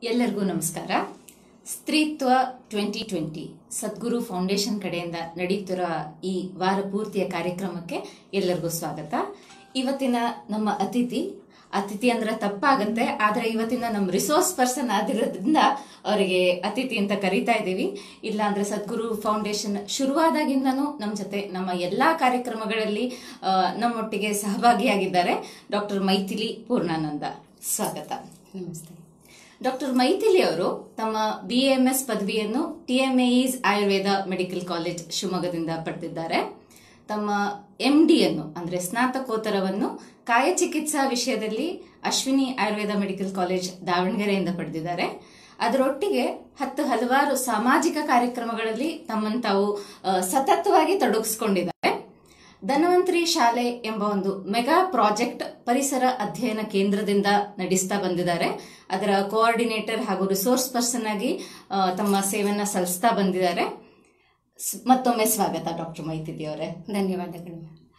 ಎಲ್ಲರಿಗೂ ನಮಸ್ಕಾರ ಸ್ತ್ರೀತ್ವ ಟ್ವೆಂಟಿ ಟ್ವೆಂಟಿ ಸದ್ಗುರು ಫೌಂಡೇಶನ್ ಕಡೆಯಿಂದ ನಡೆಯುತ್ತಿರುವ ಈ ವಾರ ಪೂರ್ತಿಯ ಕಾರ್ಯಕ್ರಮಕ್ಕೆ ಎಲ್ಲರಿಗೂ ಸ್ವಾಗತ ಇವತ್ತಿನ ನಮ್ಮ ಅತಿಥಿ ಅತಿಥಿ ಅಂದ್ರೆ ತಪ್ಪಾಗತ್ತೆ ಆದ್ರೆ ಇವತ್ತಿನ ನಮ್ಮ ರಿಸೋರ್ಸ್ ಪರ್ಸನ್ ಆಗಿರೋದ್ರಿಂದ ಅವರಿಗೆ ಅತಿಥಿ ಅಂತ ಕರಿತಾ ಇದ್ದೀವಿ ಇಲ್ಲ ಅಂದ್ರೆ ಸದ್ಗುರು ಫೌಂಡೇಶನ್ ಶುರುವಾದಾಗಿಂದನೂ ನಮ್ಮ ಜೊತೆ ನಮ್ಮ ಎಲ್ಲಾ ಕಾರ್ಯಕ್ರಮಗಳಲ್ಲಿ ಆ, ನಮ್ಮೊಟ್ಟಿಗೆ ಸಹಭಾಗಿಯಾಗಿದ್ದಾರೆ ಡಾಕ್ಟರ್ ಮೈಥಿಲಿ ಪೂರ್ಣಾನಂದ ಸ್ವಾಗತ ನಮಸ್ತೆ ಡಾಕ್ಟರ್ ಮೈಥಿಲಿ ಅವರು ತಮ್ಮ ಬಿ ಎಂ ಎಸ್ ಪದವಿಯನ್ನು ಟಿಎಂಎಇಸ್ ಆಯುರ್ವೇದ ಮೆಡಿಕಲ್ ಕಾಲೇಜ್ ಶಿವಮೊಗ್ಗದಿಂದ ಪಡೆದಿದ್ದಾರೆ ತಮ್ಮ ಎಂ ಡಿಯನ್ನು ಅಂದ್ರೆ ಸ್ನಾತಕೋತ್ತರವನ್ನು ಕಾಯಚಿಕಿತ್ಸಾ ವಿಷಯದಲ್ಲಿ ಅಶ್ವಿನಿ ಆಯುರ್ವೇದ ಮೆಡಿಕಲ್ ಕಾಲೇಜ್ ದಾವಣಗೆರೆಯಿಂದ ಪಡೆದಿದ್ದಾರೆ ಅದರೊಟ್ಟಿಗೆ ಹತ್ತು ಹಲವಾರು ಸಾಮಾಜಿಕ ಕಾರ್ಯಕ್ರಮಗಳಲ್ಲಿ ತಮ್ಮನ್ನು ತಾವು ಆ, ಸತತವಾಗಿ ತೊಡಗಿಸಿಕೊಂಡಿದ್ದಾರೆ ಧನ್ವಂತರಿ ಶಾಲೆ ಎಂಬ ಒಂದು ಮೆಗಾ ಪ್ರಾಜೆಕ್ಟ್ ಪರಿಸರ ಅಧ್ಯಯನ ಕೇಂದ್ರದಿಂದ ನಡೆಸ್ತಾ ಬಂದಿದ್ದಾರೆ ಅದರ ಕೋಆರ್ಡಿನೇಟರ್ ಹಾಗೂ ರಿಸೋರ್ಸ್ ಪರ್ಸನ್ ಆಗಿ ಆ, ತಮ್ಮ ಸೇವೆಯನ್ನ ಸಲ್ಲಿಸ್ತಾ ಬಂದಿದ್ದಾರೆ ಸ್- ಮತ್ತೊಮ್ಮೆ ಸ್ವಾಗತ ಡಾಕ್ಟರ್ ಮೈತಿದಿ ಅವರೇ ಧನ್ಯವಾದಗಳು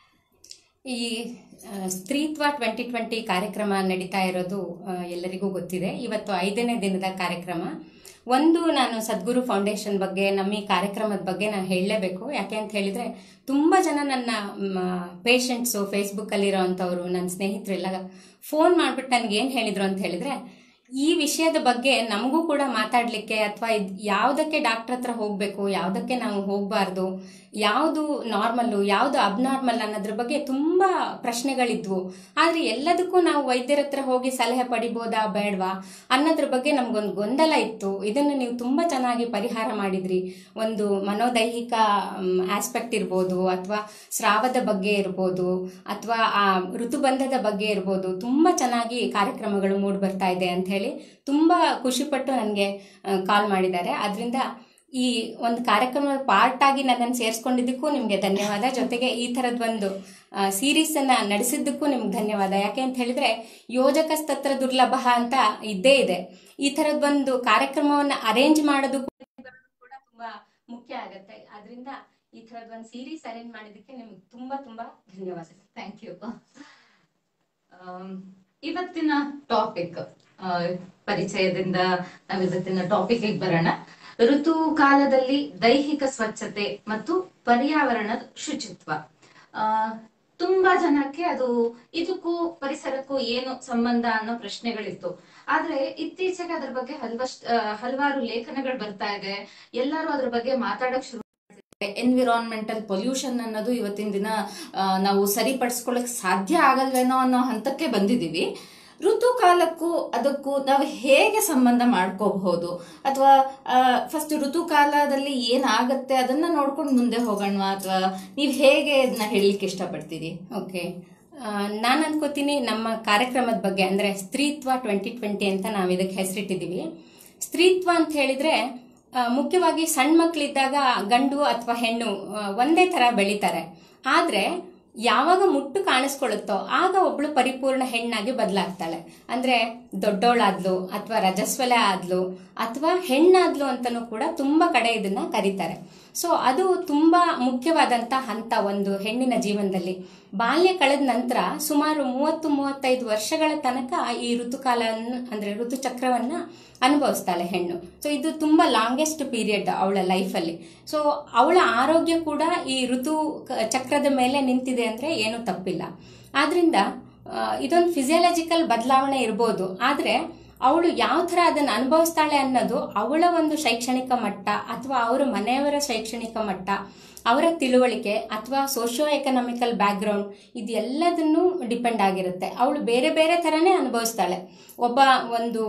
ಈ ಆ, ಸ್ತ್ರೀತ್ವ ಟ್ವೆಂಟಿ ಟ್ವೆಂಟಿ ಕಾರ್ಯಕ್ರಮ ನಡೀತಾ ಇರೋದು ಆ, ಎಲ್ಲರಿಗೂ ಗೊತ್ತಿದೆ ಇವತ್ತು ಐದನೇ ದಿನದ ಕಾರ್ಯಕ್ರಮ ಒಂದು ನಾನು ಸದ್ಗುರು ಫೌಂಡೇಶನ್ ಬಗ್ಗೆ ನಮ್ಮ ಈ ಕಾರ್ಯಕ್ರಮದ ಬಗ್ಗೆ ನಾನು ಹೇಳಲೇಬೇಕು ಯಾಕೆ ಅಂತ ಹೇಳಿದ್ರೆ ತುಂಬ ಜನ ನನ್ನ ಪೇಷಂಟ್ಸು ಫೇಸ್ಬುಕ್ಕಲ್ಲಿರೋ ಅಂಥವ್ರು ನನ್ನ ಸ್ನೇಹಿತರೆಲ್ಲ ಫೋನ್ ಮಾಡಿಬಿಟ್ಟು ನನಗೆ ಏನು ಹೇಳಿದ್ರು ಅಂತ ಹೇಳಿದ್ರೆ ಈ ವಿಷಯದ ಬಗ್ಗೆ ನಮಗೂ ಕೂಡ ಮಾತಾಡಲಿಕ್ಕೆ ಅಥವಾ ಯಾವುದಕ್ಕೆ ಡಾಕ್ಟರ್ ಹತ್ರ ಹೋಗಬೇಕು ಯಾವುದಕ್ಕೆ ನಾವು ಹೋಗಬಾರ್ದು ಯಾವುದು ನಾರ್ಮಲ್ಲು ಯಾವುದು ಅಬ್ನಾರ್ಮಲ್ ಅನ್ನೋದ್ರ ಬಗ್ಗೆ ತುಂಬ ಪ್ರಶ್ನೆಗಳಿದ್ವು ಆದರೆ ಎಲ್ಲದಕ್ಕೂ ನಾವು ವೈದ್ಯರ ಹತ್ರ ಹೋಗಿ ಸಲಹೆ ಪಡಿಬೋದಾ ಬೇಡವಾ ಅನ್ನೋದ್ರ ಬಗ್ಗೆ ನಮಗೊಂದು ಗೊಂದಲ ಇತ್ತು ಇದನ್ನು ನೀವು ತುಂಬ ಚೆನ್ನಾಗಿ ಪರಿಹಾರ ಮಾಡಿದ್ರಿ ಒಂದು ಮನೋದೈಹಿಕ ಆಸ್ಪೆಕ್ಟ್ ಇರ್ಬೋದು ಅಥವಾ ಸ್ರಾವದ ಬಗ್ಗೆ ಇರ್ಬೋದು ಅಥವಾ ಆ ಋತುಬಂಧದ ಬಗ್ಗೆ ಇರ್ಬೋದು ತುಂಬ ಚೆನ್ನಾಗಿ ಕಾರ್ಯಕ್ರಮಗಳು ಮೂಡಿ ಬರ್ತಾ ಇದೆ ಅಂತ ಹೇಳಿ ತುಂಬ ಖುಷಿಪಟ್ಟು ನನಗೆ ಕಾಲ್ ಮಾಡಿದ್ದಾರೆ ಅದರಿಂದ ಈ ಒಂದು ಕಾರ್ಯಕ್ರಮದ ಪಾರ್ಟ್ ಆಗಿ ನನ್ನನ್ನು ಸೇರಿಸ್ಕೊಂಡಿದ್ದಕ್ಕೂ ನಿಮಗೆ ಧನ್ಯವಾದ ಜೊತೆಗೆ ಈ ಥರದ ಒಂದು ಸೀರೀಸ್ ಅನ್ನ ನಡೆಸಿದ್ದಕ್ಕೂ ನಿಮ್ಗೆ ಧನ್ಯವಾದ ಯಾಕೆ ಅಂತ ಹೇಳಿದ್ರೆ ಯೋಜಕಸ್ತತ್ರ ದುರ್ಲಭ ಅಂತ ಇದ್ದೇ ಇದೆ ಈ ಥರದ ಒಂದು ಕಾರ್ಯಕ್ರಮವನ್ನು ಅರೇಂಜ್ ಮಾಡೋದು ಕೂಡ ತುಂಬಾ ಮುಖ್ಯ ಆಗತ್ತೆ ಅದರಿಂದ ಈ ಥರದ ಒಂದು ಸೀರೀಸ್ ಅರೇಂಜ್ ಮಾಡಿದ್ದಕ್ಕೆ ನಿಮ್ಗೆ ತುಂಬಾ ತುಂಬಾ ಧನ್ಯವಾದಗಳು ಥ್ಯಾಂಕ್ ಯು ಇವತ್ತಿನ ಟಾಪಿಕ್ ಪರಿಚಯದಿಂದ ನಾವು ಇವತ್ತಿನ ಟಾಪಿಕ್ ಬರೋಣ ಋತುಕಾಲದಲ್ಲಿ ದೈಹಿಕ ಸ್ವಚ್ಛತೆ ಮತ್ತು ಪರ್ಯಾವರಣದ ಶುಚಿತ್ವ ಆ, ತುಂಬಾ ಜನಕ್ಕೆ ಅದು ಇದಕ್ಕೂ ಪರಿಸರಕ್ಕೂ ಏನು ಸಂಬಂಧ ಅನ್ನೋ ಪ್ರಶ್ನೆಗಳಿತ್ತು ಆದ್ರೆ ಇತ್ತೀಚೆಗೆ ಅದ್ರ ಬಗ್ಗೆ ಹಲ್ವಷ್ಟು ಹಲವಾರು ಲೇಖನಗಳು ಬರ್ತಾ ಇದೆ ಎಲ್ಲರೂ ಅದ್ರ ಬಗ್ಗೆ ಮಾತಾಡಕ್ ಶುರು ಎನ್ವಿರಾನ್ಮೆಂಟಲ್ ಪೊಲ್ಯೂಷನ್ ಅನ್ನೋದು ಇವತ್ತಿನ ದಿನ ಆ, ನಾವು ಸರಿಪಡಿಸ್ಕೊಳಕ್ ಸಾಧ್ಯ ಆಗಲ್ವೇನೋ ಅನ್ನೋ ಹಂತಕ್ಕೆ ಬಂದಿದೀವಿ ಋತುಕಾಲಕ್ಕೂ ಅದಕ್ಕೂ ನಾವು ಹೇಗೆ ಸಂಬಂಧ ಮಾಡ್ಕೋಬಹುದು ಅಥವಾ ಫಸ್ಟ್ ಋತುಕಾಲದಲ್ಲಿ ಏನಾಗತ್ತೆ ಅದನ್ನ ನೋಡ್ಕೊಂಡು ಮುಂದೆ ಹೋಗೋಣ ಅಥವಾ ನೀವು ಹೇಗೆ ಇದನ್ನ ಹೇಳಲಿಕ್ಕೆ ಇಷ್ಟಪಡ್ತೀರಿ ಓಕೆ ನಾನು ಅನ್ಕೋತೀನಿ ನಮ್ಮ ಕಾರ್ಯಕ್ರಮದ ಬಗ್ಗೆ ಅಂದರೆ ಸ್ತ್ರೀತ್ವ ಟ್ವೆಂಟಿ ಟ್ವೆಂಟಿ ಅಂತ ನಾವು ಇದಕ್ಕೆ ಹೆಸರಿಟ್ಟಿದ್ದೀವಿ ಸ್ತ್ರೀತ್ವ ಅಂತ ಹೇಳಿದ್ರೆ ಆ, ಮುಖ್ಯವಾಗಿ ಸಣ್ಣ ಮಕ್ಕಳಿದ್ದಾಗ ಗಂಡು ಅಥವಾ ಹೆಣ್ಣು ಆ, ಒಂದೇ ಥರ ಬೆಳೀತಾರೆ ಆದರೆ ಯಾವಾಗ ಮುಟ್ಟು ಕಾಣಿಸ್ಕೊಳ್ಳುತ್ತೋ ಆಗ ಒಬ್ಳು ಪರಿಪೂರ್ಣ ಹೆಣ್ಣಾಗಿ ಬದಲಾಗ್ತಾಳೆ ಅಂದ್ರೆ ದೊಡ್ಡವಳಾದ್ಲು ಅಥವಾ ರಜಸ್ವಲೆ ಆದ್ಲು ಅಥವಾ ಹೆಣ್ಣಾದ್ಲು ಅಂತಲೂ ಕೂಡ ತುಂಬಾ ಕಡೆ ಇದನ್ನ ಕರೀತಾರೆ ಸೊ ಅದು ತುಂಬಾ ಮುಖ್ಯವಾದಂತ ಹಂತ ಒಂದು ಹೆಣ್ಣಿನ ಜೀವನದಲ್ಲಿ ಬಾಲ್ಯ ಕಳೆದ ನಂತರ ಸುಮಾರು ಮೂವತ್ತು ಮೂವತ್ತೈದು ವರ್ಷಗಳ ತನಕ ಈ ಋತುಕಾಲ ಅಂದ್ರೆ ಋತುಚಕ್ರವನ್ನ ಅನುಭವಿಸ್ತಾಳೆ ಹೆಣ್ಣು ಸೊ ಇದು ತುಂಬಾ ಲಾಂಗೆಸ್ಟ್ ಪೀರಿಯಡ್ ಅವಳ ಲೈಫಲ್ಲಿ ಸೊ ಅವಳ ಆರೋಗ್ಯ ಕೂಡ ಈ ಋತು ಕ- ಚಕ್ರದ ಮೇಲೆ ನಿಂತಿದೆ ಅಂದ್ರೆ ಏನು ತಪ್ಪಿಲ್ಲ ಆದ್ರಿಂದ ಆ, ಇದೊಂದು ಫಿಸಿಯಾಲಜಿಕಲ್ ಬದಲಾವಣೆ ಇರ್ಬೋದು ಆದ್ರೆ ಅವಳು ಯಾವ ಥರ ಅದನ್ನು ಅನುಭವಿಸ್ತಾಳೆ ಅನ್ನೋದು ಅವಳ ಒಂದು ಶೈಕ್ಷಣಿಕ ಮಟ್ಟ ಅಥವಾ ಅವರ ಮನೆಯವರ ಶೈಕ್ಷಣಿಕ ಮಟ್ಟ ಅವರ ತಿಳುವಳಿಕೆ ಅಥವಾ ಸೋಷಿಯೋ ಎಕನಾಮಿಕಲ್ ಬ್ಯಾಕ್ಗ್ರೌಂಡ್ ಇದೆಲ್ಲದನ್ನು ಡಿಪೆಂಡ್ ಆಗಿರುತ್ತೆ ಅವಳು ಬೇರೆ ಬೇರೆ ಥರನೇ ಅನುಭವಿಸ್ತಾಳೆ ಒಬ್ಬ ಒಂದು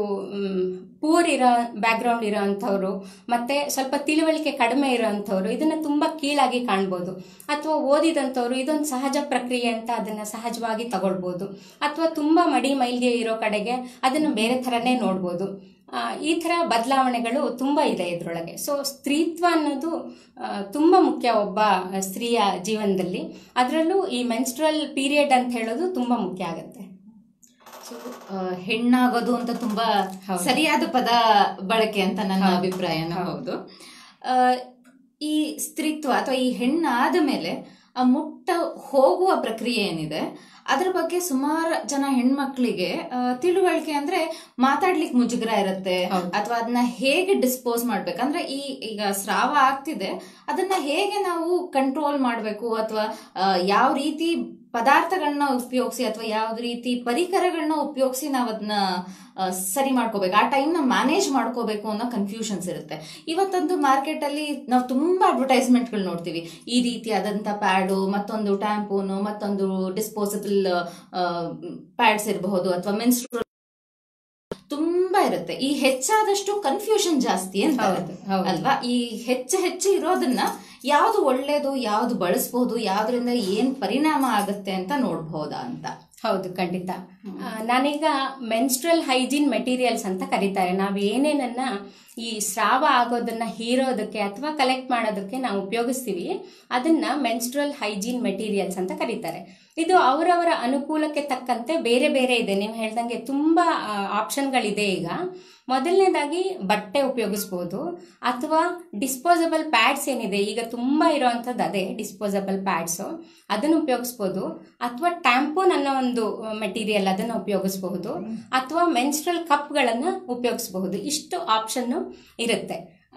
ಪೂರ್ ಇರೋ ಬ್ಯಾಕ್ಗ್ರೌಂಡ್ ಇರೋ ಅಂಥವ್ರು ಮತ್ತೆ ಸ್ವಲ್ಪ ತಿಳುವಳಿಕೆ ಕಡಿಮೆ ಇರೋ ಅಂಥವ್ರು ಇದನ್ನ ತುಂಬಾ ಕೀಳಾಗಿ ಕಾಣ್ಬೋದು ಅಥವಾ ಓದಿದಂಥವ್ರು ಇದೊಂದು ಸಹಜ ಪ್ರಕ್ರಿಯೆ ಅಂತ ಅದನ್ನ ಸಹಜವಾಗಿ ತಗೊಳ್ಬೋದು ಅಥವಾ ತುಂಬಾ ಮಡಿ ಮೈಲ್ಗೆ ಇರೋ ಕಡೆಗೆ ಅದನ್ನ ಬೇರೆ ಥರನೇ ನೋಡ್ಬೋದು ಆ, ಈ ಥರ ಬದಲಾವಣೆಗಳು ತುಂಬ ಇದೆ ಇದರೊಳಗೆ ಸೊ ಸ್ತ್ರೀತ್ವ ಅನ್ನೋದು ಆ, ತುಂಬ ಮುಖ್ಯ ಒಬ್ಬ ಸ್ತ್ರೀಯ ಜೀವನದಲ್ಲಿ ಅದರಲ್ಲೂ ಈ ಮೆನ್ಸ್ಟ್ರಲ್ ಪೀರಿಯಡ್ ಅಂತ ಹೇಳೋದು ತುಂಬ ಮುಖ್ಯ ಆಗುತ್ತೆ ಸೊ ಹೆಣ್ಣಾಗೋದು ಅಂತ ತುಂಬಾ ಹೌದು. ಸರಿಯಾದ ಪದ ಬಳಕೆ ಅಂತ ನನ್ನ ಹೌದು. ಅಭಿಪ್ರಾಯನೂ ಹೌದು. ಹೌದು ಆ, ಈ ಸ್ತ್ರೀತ್ವ ಅಥವಾ ಈ ಹೆಣ್ಣಾದ ಮೇಲೆ ಆ ಮುಟ್ಟ ಹೋಗುವ ಪ್ರಕ್ರಿಯೆ ಏನಿದೆ ಅದ್ರ ಬಗ್ಗೆ ಸುಮಾರು ಜನ ಹೆಣ್ಮಕ್ಳಿಗೆ ಆ, ತಿಳುವಳಿಕೆ ಅಂದ್ರೆ ಮಾತಾಡ್ಲಿಕ್ಕೆ ಮುಜುಗರ ಇರುತ್ತೆ ಹೌದು. ಅಥವಾ ಅದನ್ನ ಹೇಗೆ ಡಿಸ್ಪೋಸ್ ಮಾಡ್ಬೇಕು ಅಂದ್ರೆ ಈ ಈಗ ಸ್ರಾವ ಆಗ್ತಿದೆ ಅದನ್ನ ಹೇಗೆ ನಾವು ಕಂಟ್ರೋಲ್ ಮಾಡ್ಬೇಕು ಅಥವಾ ಯಾವ ರೀತಿ ಪದಾರ್ಥಗಳನ್ನ ಉಪಯೋಗಿಸಿ ಅಥವಾ ಯಾವ ರೀತಿ ಪರಿಕರಗಳನ್ನ ಉಪಯೋಗಿಸಿ ನಾವು ಅದನ್ನ ಆ, ಸರಿ ಮಾಡ್ಕೋಬೇಕು ಆ ಟೈಮ್ನ ಮ್ಯಾನೇಜ್ ಮಾಡ್ಕೋಬೇಕು ಅನ್ನೋ ಕನ್ಫ್ಯೂಷನ್ಸ್ ಇರುತ್ತೆ ಇವತ್ತೊಂದು ಮಾರ್ಕೆಟ್ ಅಲ್ಲಿ ನಾವು ತುಂಬಾ ಅಡ್ವರ್ಟೈಸ್ಮೆಂಟ್ಗಳು ನೋಡ್ತೀವಿ ಈ ರೀತಿಯಾದಂತ ಪ್ಯಾಡು ಮತ್ತೊಂದು ಟ್ಯಾಂಪೂನು ಮತ್ತೊಂದು ಡಿಸ್ಪೋಸಬಲ್ ಪ್ಯಾಡ್ಸ್ ಇರಬಹುದು ಅಥವಾ ಮೆನ್ಸ್ಟ್ರೋ ತುಂಬಾ ಇರುತ್ತೆ ಈ ಹೆಚ್ಚಾದಷ್ಟು ಕನ್ಫ್ಯೂಷನ್ ಜಾಸ್ತಿ ಅಂತ ಹೌದು, ಹೌದು. ಅಲ್ವಾ ಈ ಹೆಚ್ಚು ಹೆಚ್ಚು ಇರೋದನ್ನ ಯಾವ್ದು ಒಳ್ಳೇದು ಯಾವ್ದು ಬಳಸಬಹುದು ಯಾವ್ದ್ರಿಂದ ಏನ್ ಪರಿಣಾಮ ಆಗುತ್ತೆ ಅಂತ ನೋಡ್ಬಹುದಾ ಅಂತ ಹೌದು ಖಂಡಿತ ಆ, ನಾನೀಗ ಮೆನ್ಸ್ಟ್ರಲ್ ಹೈಜೀನ್ ಮೆಟೀರಿಯಲ್ಸ್ ಅಂತ ಕರೀತಾರೆ ನಾವು ಏನೇನನ್ನ ಈ ಸ್ರಾವ ಆಗೋದನ್ನ ಹೀರೋದಕ್ಕೆ ಅಥವಾ ಕಲೆಕ್ಟ್ ಮಾಡೋದಕ್ಕೆ ನಾವು ಉಪಯೋಗಿಸ್ತೀವಿ ಅದನ್ನ ಮೆನ್ಸ್ಟ್ರಲ್ ಹೈಜೀನ್ ಮೆಟೀರಿಯಲ್ಸ್ ಅಂತ ಕರೀತಾರೆ ಇದು ಅವರವರ ಅನುಕೂಲಕ್ಕೆ ತಕ್ಕಂತೆ ಬೇರೆ ಬೇರೆ ಇದೆ ನೀವು ಹೇಳ್ದಂಗೆ ತುಂಬಾ ಆಪ್ಷನ್ಗಳಿದೆ ಈಗ ಮೊದಲನೇದಾಗಿ ಬಟ್ಟೆ ಉಪಯೋಗಿಸ್ಬೋದು ಅಥವಾ ಡಿಸ್ಪೋಸಬಲ್ ಪ್ಯಾಡ್ಸ್ ಏನಿದೆ ಈಗ ತುಂಬ ಇರೋವಂಥದ್ದು ಅದೇ ಡಿಸ್ಪೋಸಬಲ್ ಪ್ಯಾಡ್ಸು ಅದನ್ನು ಉಪಯೋಗಿಸ್ಬೋದು ಅಥವಾ ಟ್ಯಾಂಪೂನ್ ಅನ್ನೋ ಒಂದು ಮೆಟೀರಿಯಲ್ ಅದನ್ನು ಉಪಯೋಗಿಸಬಹುದು ಅಥವಾ ಮೆನ್ಸ್ಟ್ರಲ್ ಕಪ್ಗಳನ್ನು ಉಪಯೋಗಿಸಬಹುದು ಇಷ್ಟು ಆಪ್ಷನ್ನು ಇರುತ್ತೆ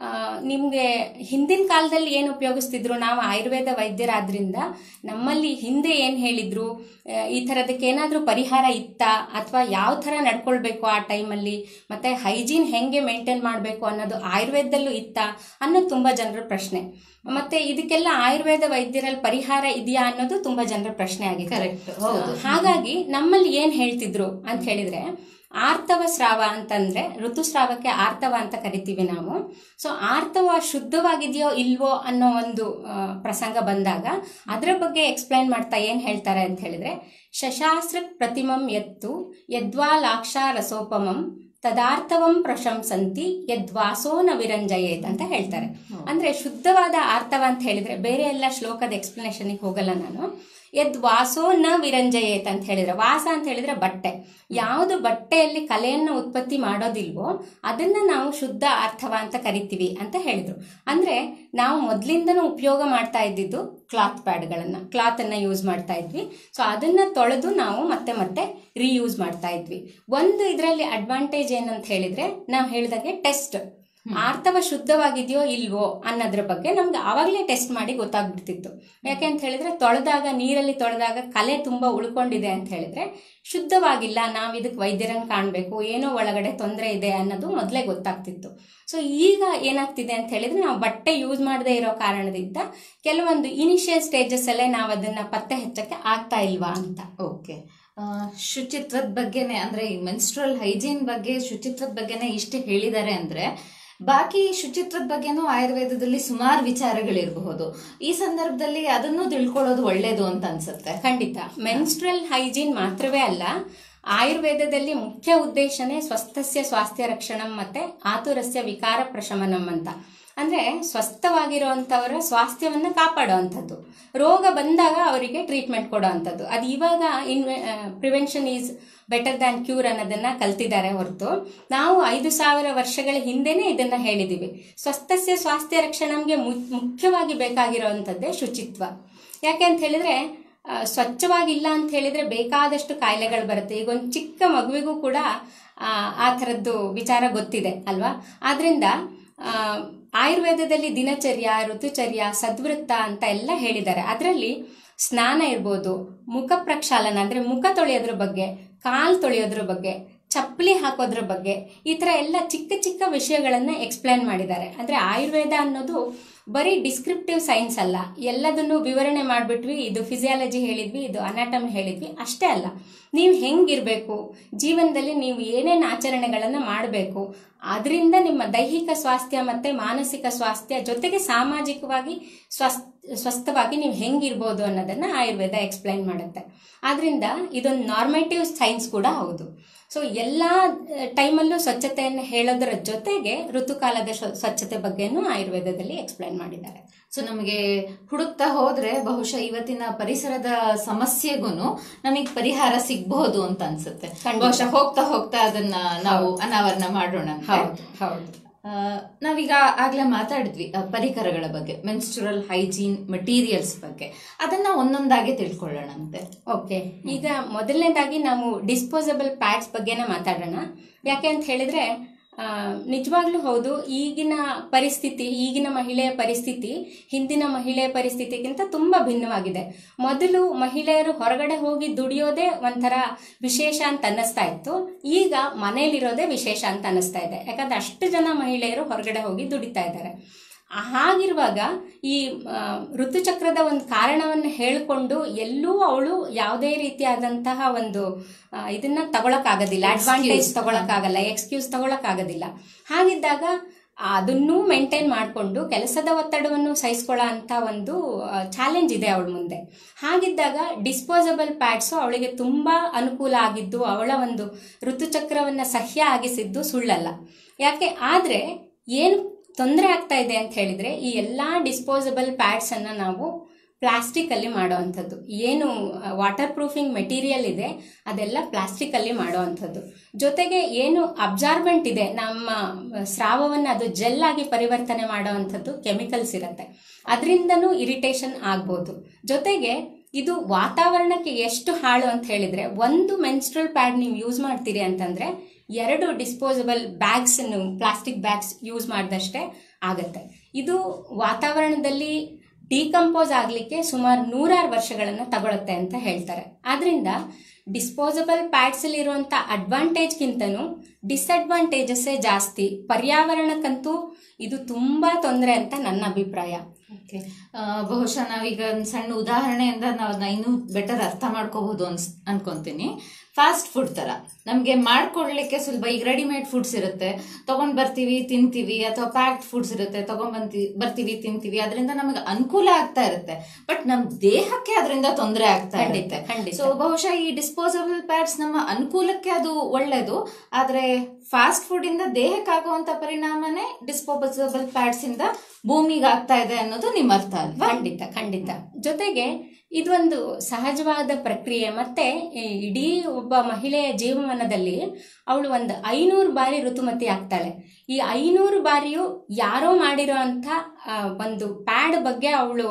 ನಿಮಗೆ ಹಿಂದಿನ ಕಾಲದಲ್ಲಿ ಏನು ಉಪಯೋಗಿಸ್ತಿದ್ರು ನಾವು ಆಯುರ್ವೇದ ವೈದ್ಯರಾದ್ರಿಂದ ನಮ್ಮಲ್ಲಿ ಹಿಂದೆ ಏನು ಹೇಳಿದ್ರು ಆ, ಈ ಥರದಕ್ಕೆ ಏನಾದರೂ ಪರಿಹಾರ ಇತ್ತಾ ಅಥವಾ ಯಾವ ಥರ ನಡ್ಕೊಳ್ಬೇಕು ಆ ಟೈಮಲ್ಲಿ ಮತ್ತೆ ಹೈಜೀನ್ ಹೆಂಗೆ ಮೇಂಟೈನ್ ಮಾಡಬೇಕು ಅನ್ನೋದು ಆಯುರ್ವೇದದಲ್ಲೂ ಇತ್ತಾ ಅನ್ನೋದು ತುಂಬ ಜನರ ಪ್ರಶ್ನೆ ಮತ್ತೆ ಇದಕ್ಕೆಲ್ಲ ಆಯುರ್ವೇದ ವೈದ್ಯರಲ್ಲಿ ಪರಿಹಾರ ಇದೆಯಾ ಅನ್ನೋದು ತುಂಬ ಜನರ ಪ್ರಶ್ನೆ ಆಗಿದೆ ಕರೆಕ್ಟ್ ಹೌದು ಹಾಗಾಗಿ ನಮ್ಮಲ್ಲಿ ಏನ್ ಹೇಳ್ತಿದ್ರು ಅಂತ ಹೇಳಿದ್ರೆ ಆರ್ತವ ಸ್ರಾವ ಅಂತಂದ್ರೆ ಋತುಸ್ರಾವಕ್ಕೆ ಆರ್ತವ ಅಂತ ಕರಿತೀವಿ ನಾವು ಸೊ ಆರ್ತವ ಶುದ್ಧವಾಗಿದೆಯೋ ಇಲ್ವೋ ಅನ್ನೋ ಒಂದು ಆ, ಪ್ರಸಂಗ ಬಂದಾಗ ಅದರ ಬಗ್ಗೆ ಎಕ್ಸ್ಪ್ಲೈನ್ ಮಾಡ್ತಾ ಏನ್ ಹೇಳ್ತಾರೆ ಅಂತ ಹೇಳಿದ್ರೆ ಶಶಾಸ್ತ್ರ ಪ್ರತಿಮಂ ಎತ್ತು ಯದ್ವಾ ಲಾಕ್ಷಾ ರಸೋಪಮಂ ತದಾರ್ಥವಂ ಪ್ರಶಂಸಂತಿ ಯದ್ವಾಸೋ ನ ವಿರಂಜಯೇತ್ ಅಂತ ಹೇಳ್ತಾರೆ ಅಂದ್ರೆ ಶುದ್ಧವಾದ ಆರ್ತವ ಅಂತ ಹೇಳಿದ್ರೆ ಬೇರೆ ಎಲ್ಲ ಶ್ಲೋಕದ ಎಕ್ಸ್ಪ್ಲನೇಷನ್ಗೆ ಹೋಗಲ್ಲ ನಾನು ಯದ್ ವಾಸೋ ನ ವಿರಂಜಯೇತ್ ಅಂತ ಹೇಳಿದ್ರೆ ವಾಸ ಅಂತ ಹೇಳಿದ್ರೆ ಬಟ್ಟೆ ಯಾವುದು ಬಟ್ಟೆಯಲ್ಲಿ ಕಲೆಯನ್ನು ಉತ್ಪತ್ತಿ ಮಾಡೋದಿಲ್ವೋ ಅದನ್ನ ನಾವು ಶುದ್ಧ ಅರ್ಥವ ಅಂತ ಕರಿತೀವಿ ಅಂತ ಹೇಳಿದ್ರು ಅಂದ್ರೆ ನಾವು ಮೊದ್ಲಿಂದನೂ ಉಪಯೋಗ ಮಾಡ್ತಾ ಇದ್ದಿದ್ದು ಕ್ಲಾತ್ ಪ್ಯಾಡ್ಗಳನ್ನ ಕ್ಲಾತ್ ಅನ್ನ ಯೂಸ್ ಮಾಡ್ತಾ ಇದ್ವಿ ಸೊ ಅದನ್ನ ತೊಳೆದು ನಾವು ಮತ್ತೆ ಮತ್ತೆ ರೀಯೂಸ್ ಮಾಡ್ತಾ ಇದ್ವಿ ಒಂದು ಇದರಲ್ಲಿ ಅಡ್ವಾಂಟೇಜ್ ಏನಂತ ಹೇಳಿದ್ರೆ ನಾವು ಹೇಳಿದಾಗೆ ಟೆಸ್ಟ್ ಆರ್ತವ ಶುದ್ಧವಾಗಿದೆಯೋ ಇಲ್ವೋ ಅನ್ನೋದ್ರ ಬಗ್ಗೆ ನಮ್ಗೆ ಆವಾಗಲೇ ಟೆಸ್ಟ್ ಮಾಡಿ ಗೊತ್ತಾಗ್ಬಿಡ್ತಿತ್ತು ಯಾಕೆ ಅಂತ ಹೇಳಿದ್ರೆ ತೊಳೆದಾಗ ನೀರಲ್ಲಿ ತೊಳೆದಾಗ ಕಲೆ ತುಂಬಾ ಉಳ್ಕೊಂಡಿದೆ ಅಂತ ಹೇಳಿದ್ರೆ ಶುದ್ಧವಾಗಿಲ್ಲ ನಾವು ಇದಕ್ಕೆ ವೈದ್ಯರನ್ನು ಕಾಣಬೇಕು ಏನೋ ಒಳಗಡೆ ತೊಂದರೆ ಇದೆ ಅನ್ನೋದು ಮೊದಲೇ ಗೊತ್ತಾಗ್ತಿತ್ತು ಸೊ ಈಗ ಏನಾಗ್ತಿದೆ ಅಂತ ಹೇಳಿದ್ರೆ ನಾವು ಬಟ್ಟೆ ಯೂಸ್ ಮಾಡದೇ ಇರೋ ಕಾರಣದಿಂದ ಕೆಲವೊಂದು ಇನಿಷಿಯಲ್ ಸ್ಟೇಜಸ್ ಅಲ್ಲೇ ನಾವು ಅದನ್ನ ಪತ್ತೆ ಹಚ್ಚಕ್ಕೆ ಆಗ್ತಾ ಇಲ್ವಾ ಅಂತ ಓಕೆ ಶುಚಿತ್ವದ ಬಗ್ಗೆನೆ ಅಂದ್ರೆ ಈ ಮೆನ್ಸ್ಟ್ರಲ್ ಹೈಜೀನ್ ಬಗ್ಗೆ ಶುಚಿತ್ವದ ಬಗ್ಗೆನೆ ಇಷ್ಟು ಹೇಳಿದ್ದಾರೆ ಅಂದ್ರೆ ಬಾಕಿ ಶುಚಿತ್ವದ ಬಗ್ಗೆನೂ ಆಯುರ್ವೇದದಲ್ಲಿ ಸುಮಾರು ವಿಚಾರಗಳಿರಬಹುದು ಈ ಸಂದರ್ಭದಲ್ಲಿ ಅದನ್ನು ತಿಳ್ಕೊಳ್ಳೋದು ಒಳ್ಳೇದು ಅಂತ ಅನ್ಸುತ್ತೆ ಖಂಡಿತ ಮೆನ್ಸ್ಟ್ರಲ್ ಹೈಜೀನ್ ಮಾತ್ರವೇ ಅಲ್ಲ ಆಯುರ್ವೇದದಲ್ಲಿ ಮುಖ್ಯ ಉದ್ದೇಶನೇ ಸ್ವಸ್ಥಸ್ಯ ಸ್ವಾಸ್ಥ್ಯ ರಕ್ಷಣಂ ಮತ್ತೆ ಆತುರಸ್ಯ ವಿಕಾರ ಪ್ರಶಮನಂ ಅಂತ ಅಂದ್ರೆ ಸ್ವಸ್ಥವಾಗಿರುವಂತವರ ಸ್ವಾಸ್ಥ್ಯವನ್ನ ಕಾಪಾಡುವಂಥದ್ದು ರೋಗ ಬಂದಾಗ ಅವರಿಗೆ ಟ್ರೀಟ್ಮೆಂಟ್ ಕೊಡೋ ಅಂಥದ್ದು ಅದು ಇವಾಗ in prevention is better than cure ಅನ್ನೋದನ್ನ ಕಲ್ತಿದ್ದಾರೆ ಹೊರತು ನಾವು ಐದು ಸಾವಿರ ವರ್ಷಗಳ ಹಿಂದೆನೆ ಇದನ್ನ ಹೇಳಿದೀವಿ ಸ್ವಸ್ಥಸ್ಯ ಸ್ವಾಸ್ಥ್ಯ ರಕ್ಷಣಂಗೆ ಮು- ಮುಖ್ಯವಾಗಿ ಬೇಕಾಗಿರುವಂಥದ್ದೇ ಶುಚಿತ್ವ ಯಾಕೆ ಅಂತ ಹೇಳಿದ್ರೆ ಆ, ಸ್ವಚ್ಛವಾಗಿಲ್ಲ ಅಂತ ಹೇಳಿದ್ರೆ ಬೇಕಾದಷ್ಟು ಕಾಯಿಲೆಗಳು ಬರುತ್ತೆ ಈಗ ಒಂದು ಚಿಕ್ಕ ಮಗುವಿಗೂ ಕೂಡ ಆ, ಆ ಥರದ್ದು ವಿಚಾರ ಗೊತ್ತಿದೆ ಅಲ್ವಾ ಆದ್ರಿಂದ ಆ, ಆಯುರ್ವೇದದಲ್ಲಿ ದಿನಚರ್ಯ ಋತುಚರ್ಯ ಸದ್ವೃತ್ತ ಅಂತ ಎಲ್ಲ ಹೇಳಿದ್ದಾರೆ ಅದರಲ್ಲಿ ಸ್ನಾನ ಇರ್ಬೋದು ಮುಖ ಪ್ರಕ್ಷಾಲನ ಅಂದ್ರೆ ಮುಖ ತೊಳೆಯೋದ್ರ ಬಗ್ಗೆ ಕಾಲ್ ತೊಳೆಯೋದ್ರ ಬಗ್ಗೆ ಚಪ್ಪಲಿ ಹಾಕೋದ್ರ ಬಗ್ಗೆ ಈ ತರ ಎಲ್ಲ ಚಿಕ್ಕ ಚಿಕ್ಕ ವಿಷಯಗಳನ್ನ ಎಕ್ಸ್ಪ್ಲೈನ್ ಮಾಡಿದ್ದಾರೆ ಅಂದ್ರೆ ಆಯುರ್ವೇದ ಅನ್ನೋದು ಬರೀ ಡಿಸ್ಕ್ರಿಪ್ಟಿವ್ ಸೈನ್ಸ್ ಅಲ್ಲ ಎಲ್ಲದನ್ನು ವಿವರಣೆ ಮಾಡಿಬಿಟ್ವಿ ಇದು ಫಿಸಿಯಾಲಜಿ ಹೇಳಿದ್ವಿ ಇದು ಅನಾಟಮಿ ಹೇಳಿದ್ವಿ ಅಷ್ಟೇ ಅಲ್ಲ ನೀವು ಹೆಂಗಿರ್ಬೇಕು ಜೀವನದಲ್ಲಿ ನೀವು ಏನೇನು ಆಚರಣೆಗಳನ್ನು ಮಾಡಬೇಕು ಅದರಿಂದ ನಿಮ್ಮ ದೈಹಿಕ ಸ್ವಾಸ್ಥ್ಯ ಮತ್ತೆ ಮಾನಸಿಕ ಸ್ವಾಸ್ಥ್ಯ ಜೊತೆಗೆ ಸಾಮಾಜಿಕವಾಗಿ ಸ್ವಸ್ ಸ್ವಸ್ಥವಾಗಿ ನೀವು ಹೆಂಗಿರ್ಬೋದು ಅನ್ನೋದನ್ನ ಆಯುರ್ವೇದ ಎಕ್ಸ್ಪ್ಲೈನ್ ಮಾಡುತ್ತೆ ಆದ್ರಿಂದ ಇದೊಂದು ನಾರ್ಮೇಟಿವ್ ಸೈನ್ಸ್ ಕೂಡ ಹೌದು ಸೊ ಎಲ್ಲ ಟೈಮಲ್ಲೂ ಸ್ವಚ್ಛತೆಯನ್ನು ಹೇಳೋದರ ಜೊತೆಗೆ ಋತುಕಾಲದ ಸ್ವ- ಸ್ವಚ್ಛತೆ ಬಗ್ಗೆನೂ ಆಯುರ್ವೇದದಲ್ಲಿ ಎಕ್ಸ್ಪ್ಲೈನ್ ಮಾಡಿದ್ದಾರೆ ಸೊ ನಮಗೆ ಹುಡುಕ್ತಾ ಹೋದ್ರೆ ಬಹುಶಃ ಇವತ್ತಿನ ಪರಿಸರದ ಸಮಸ್ಯೆಗೂನು ನಮಗೆ ಪರಿಹಾರ ಸಿಗ್ಬಹುದು ಅಂತ ಅನ್ಸುತ್ತೆ ಖಂಡಿತ. ಬಹುಶಃ ಹೋಗ್ತಾ ಹೋಗ್ತಾ ಅದನ್ನ ನಾವು ಅನಾವರಣ ಮಾಡೋಣ ಅಂತ. ಹೌದು ಹೌದು ಆ, ನಾವೀಗ ಆಗ್ಲೇ ಮಾತಾಡಿದ್ವಿ ಆ, ಪರಿಕರಗಳ ಬಗ್ಗೆ ಮೆನ್ಸ್ಚುರಲ್ ಹೈಜೀನ್ ಮಟೀರಿಯಲ್ಸ್ ಬಗ್ಗೆ ಅದನ್ನ ಒಂದೊಂದಾಗಿ ತಿಳ್ಕೊಳ್ಳೋಣಂತೆ ಓಕೆ ಈಗ ಮೊದಲನೇದಾಗಿ ನಾವು ಡಿಸ್ಪೋಸಬಲ್ ಪ್ಯಾಡ್ಸ್ ಬಗ್ಗೆನೇ ಮಾತಾಡೋಣ ಯಾಕೆ ಅಂತ ಹೇಳಿದ್ರೆ ಆ, ನಿಜವಾಗ್ಲೂ ಹೌದು ಈಗಿನ ಪರಿಸ್ಥಿತಿ ಈಗಿನ ಮಹಿಳೆಯ ಪರಿಸ್ಥಿತಿ ಹಿಂದಿನ ಮಹಿಳೆಯ ಪರಿಸ್ಥಿತಿಗಿಂತ ತುಂಬಾ ಭಿನ್ನವಾಗಿದೆ ಮೊದಲು ಮಹಿಳೆಯರು ಹೊರಗಡೆ ಹೋಗಿ ದುಡಿಯೋದೇ ಒಂಥರ ವಿಶೇಷ ಅಂತ ಅನ್ನಿಸ್ತಾ ಇತ್ತು ಈಗ ಮನೆಯಲ್ಲಿರೋದೇ ವಿಶೇಷ ಅಂತ ಅನ್ನಿಸ್ತಾ ಇದೆ ಯಾಕಂದ್ರೆ ಅಷ್ಟು ಜನ ಮಹಿಳೆಯರು ಹೊರಗಡೆ ಹೋಗಿ ದುಡಿತಾ ಇದ್ದಾರೆ ಹಾಗಿರುವಾಗ ಈ ಆ, ಋತುಚಕ್ರದ ಒಂದು ಕಾರಣವನ್ನು ಹೇಳಿಕೊಂಡು ಎಲ್ಲೂ ಅವಳು ಯಾವುದೇ ರೀತಿಯಾದಂತಹ ಒಂದು ಆ, ಇದನ್ನ ತಗೊಳಕ್ಕಾಗೋದಿಲ್ಲ ಅಡ್ವಾಂಟೇಜ್ ತಗೊಳಕ್ಕಾಗಲ್ಲ ಎಕ್ಸ್ಕ್ಯೂಸ್ ತಗೊಳಕ್ಕಾಗೋದಿಲ್ಲ ಹಾಗಿದ್ದಾಗ ಅದನ್ನೂ ಮೇಂಟೈನ್ ಮಾಡಿಕೊಂಡು ಕೆಲಸದ ಒತ್ತಡವನ್ನು ಸಹಿಸ್ಕೊಳ್ಳೋ ಅಂತ ಒಂದು ಚಾಲೆಂಜ್ ಇದೆ ಅವಳ ಮುಂದೆ ಹಾಗಿದ್ದಾಗ ಡಿಸ್ಪೋಸಬಲ್ ಪ್ಯಾಡ್ಸು ಅವಳಿಗೆ ತುಂಬ ಅನುಕೂಲ ಆಗಿದ್ದು ಅವಳ ಒಂದು ಋತುಚಕ್ರವನ್ನು ಸಹ್ಯ ಆಗಿಸಿದ್ದು ಸುಳ್ಳಲ್ಲ ಯಾಕೆ ಆದರೆ ಏನು ತೊಂದರೆ ಆಗ್ತಾ ಇದೆ ಅಂತ ಹೇಳಿದ್ರೆ ಈ ಎಲ್ಲ ಡಿಸ್ಪೋಸಬಲ್ ಪ್ಯಾಡ್ಸ್ ಅನ್ನ ನಾವು ಪ್ಲಾಸ್ಟಿಕ್ ಅಲ್ಲಿ ಮಾಡುವಂಥದ್ದು ಏನು ವಾಟರ್ ಪ್ರೂಫಿಂಗ್ ಮೆಟೀರಿಯಲ್ ಇದೆ ಅದೆಲ್ಲ ಪ್ಲಾಸ್ಟಿಕ್ ಅಲ್ಲಿ ಮಾಡುವಂಥದ್ದು ಜೊತೆಗೆ ಏನು ಅಬ್ಸಾರ್ಬೆಂಟ್ ಇದೆ ನಮ್ಮ ಸ್ರಾವವನ್ನು ಅದು ಜೆಲ್ ಆಗಿ ಪರಿವರ್ತನೆ ಮಾಡುವಂಥದ್ದು ಕೆಮಿಕಲ್ಸ್ ಇರುತ್ತೆ ಅದರಿಂದನೂ ಇರಿಟೇಷನ್ ಆಗ್ಬೋದು ಜೊತೆಗೆ ಇದು ವಾತಾವರಣಕ್ಕೆ ಎಷ್ಟು ಹಾಳು ಅಂತ ಹೇಳಿದ್ರೆ ಒಂದು ಮೆನ್ಸ್ಟ್ರಲ್ ಪ್ಯಾಡ್ ನೀವು ಯೂಸ್ ಮಾಡ್ತೀರಿ ಅಂತಂದ್ರೆ ಎರಡು disposable bags plastic bags use ಮಾಡಿದಷ್ಟೇ ಆಗತ್ತೆ ಇದು ವಾತಾವರಣದಲ್ಲಿ ಡಿಕಂಪೋಸ್ ಆಗಲಿಕ್ಕೆ ಸುಮಾರು ನೂರಾರು ವರ್ಷಗಳನ್ನು ತಗೊಳುತ್ತೆ ಅಂತ ಹೇಳ್ತಾರೆ ಆದ್ರಿಂದ ಡಿಸ್ಪೋಸಬಲ್ ಪ್ಯಾಡ್ಸ್ ಇರುವಂತ ಅಡ್ವಾಂಟೇಜ್ಗಿಂತನೂ ಡಿಸ್ಅಡ್ವಾಂಟೇಜಸ್ಸೇ ಜಾಸ್ತಿ ಪರ್ಯಾವರಣಕ್ಕಂತೂ ಇದು ತುಂಬಾ ತೊಂದರೆ ಅಂತ ನನ್ನ ಅಭಿಪ್ರಾಯ ಓಕೆ ಬಹುಶಃ ನಾವೀಗ ಒಂದ್ ಸಣ್ಣ ಉದಾಹರಣೆಯಿಂದ ನಾವು ಅದನ್ನ ಇನ್ನೂ ಬೆಟರ್ ಅರ್ಥ ಮಾಡ್ಕೋಬಹುದು ಅನ್ಸ್ ಅನ್ಕೊಂತೀನಿ ಫಾಸ್ಟ್ ಫುಡ್ ತರ ನಮ್ಗೆ ಮಾಡ್ಕೊಡ್ಲಿಕ್ಕೆ ಸುಲಭ ಈಗ ರೆಡಿಮೇಡ್ ಫುಡ್ಸ್ ಇರುತ್ತೆ ತಗೊಂಡ್ ಬರ್ತೀವಿ ತಿಂತೀವಿ ಅಥವಾ ಪ್ಯಾಕ್ಡ್ ಫುಡ್ಸ್ ಇರುತ್ತೆ ತಗೊಂಡ್ ಬಂತಿ ಬರ್ತೀವಿ ತಿಂತೀವಿ ಅದರಿಂದ ನಮಗೆ ಅನುಕೂಲ ಆಗ್ತಾ ಇರುತ್ತೆ ಬಟ್ ನಮ್ ದೇಹಕ್ಕೆ ಅದರಿಂದ ತೊಂದರೆ ಆಗ್ತಾ ಖಂಡಿತ, ಇರುತ್ತೆ ಖಂಡಿತ. ಸೊ ಬಹುಶಃ ಈ ಡಿಸ್ಪೋಸಬಲ್ ಪ್ಯಾಡ್ಸ್ ನಮ್ಮ ಅನುಕೂಲಕ್ಕೆ ಅದು ಒಳ್ಳೇದು ಆದ್ರೆ ಫಾಸ್ಟ್ ಫುಡ್ ಇಂದ ದೇಹಕ್ಕಾಗುವಂತ ಪರಿಣಾಮನೇ ಡಿಸ್ಪೋಸಬಲ್ ಪ್ಯಾಡ್ಸ್ ಇಂದ ಭೂಮಿಗೆ ಆಗ್ತಾ ಇದೆ ಅನ್ನೋದು ನಿಮ್ಮ ಅರ್ಥ ಅಲ್ವಾ ಖಂಡಿತ ಖಂಡಿತ ಜೊತೆಗೆ ಇದೊಂದು ಸಹಜವಾದ ಪ್ರಕ್ರಿಯೆ ಮತ್ತೆ ಈ ಇಡೀ ಒಬ್ಬ ಮಹಿಳೆಯ ಜೀವಮಾನದಲ್ಲಿ ಅವಳು ಒಂದು ಐನೂರು ಬಾರಿ ಋತುಮತಿ ಆಗ್ತಾಳೆ ಈ ಐನೂರು ಬಾರಿಯೂ ಯಾರೋ ಮಾಡಿರೋ ಅಂತ ಆ, ಒಂದು ಪ್ಯಾಡ್ ಬಗ್ಗೆ ಅವಳು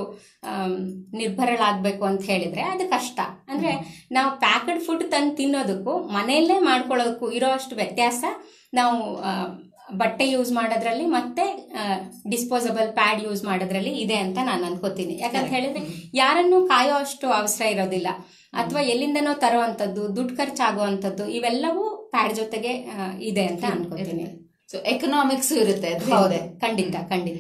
ನಿರ್ಭರಳಾಗಬೇಕು ಅಂತ ಹೇಳಿದ್ರೆ ಅದು ಕಷ್ಟ ಅಂದ್ರೆ ನಾವು ಪ್ಯಾಕೆಡ್ ಫುಡ್ ತಂದು ತಿನ್ನೋದಕ್ಕೂ ಮನೆಯಲ್ಲೇ ಮಾಡ್ಕೊಳ್ಳೋದಕ್ಕೂ ಇರೋ ಅಷ್ಟು ವ್ಯತ್ಯಾಸ ನಾವು ಆ, ಬಟ್ಟೆ ಯೂಸ್ ಮಾಡೋದ್ರಲ್ಲಿ ಮತ್ತೆ ಡಿಸ್ಪೋಸಬಲ್ ಪ್ಯಾಡ್ ಯೂಸ್ ಮಾಡೋದ್ರಲ್ಲಿ ಇದೆ ಅಂತ ನಾನು ಅನ್ಕೋತೀನಿ ಯಾಕಂತ ಹೇಳಿದ್ರೆ ಯಾರನ್ನೂ ಕಾಯೋ ಅಷ್ಟು ಅವಸರ ಇರೋದಿಲ್ಲ ಅಥವಾ ಎಲ್ಲಿಂದನೋ ತರುವಂಥದ್ದು ದುಡ್ಡು ಖರ್ಚಾಗುವಂಥದ್ದು ಇವೆಲ್ಲವೂ ಪ್ಯಾಡ್ ಜೊತೆಗೆ ಆ, ಇದೆ ಅಂತ ಅನ್ಕೋತೀನಿ ಸೊ ಎಕನಾಮಿಕ್ಸ್ ಇರುತ್ತೆ ಅದ್ರ ಹೌದು ಹಿಂದೆ. ಖಂಡಿತ ಖಂಡಿತ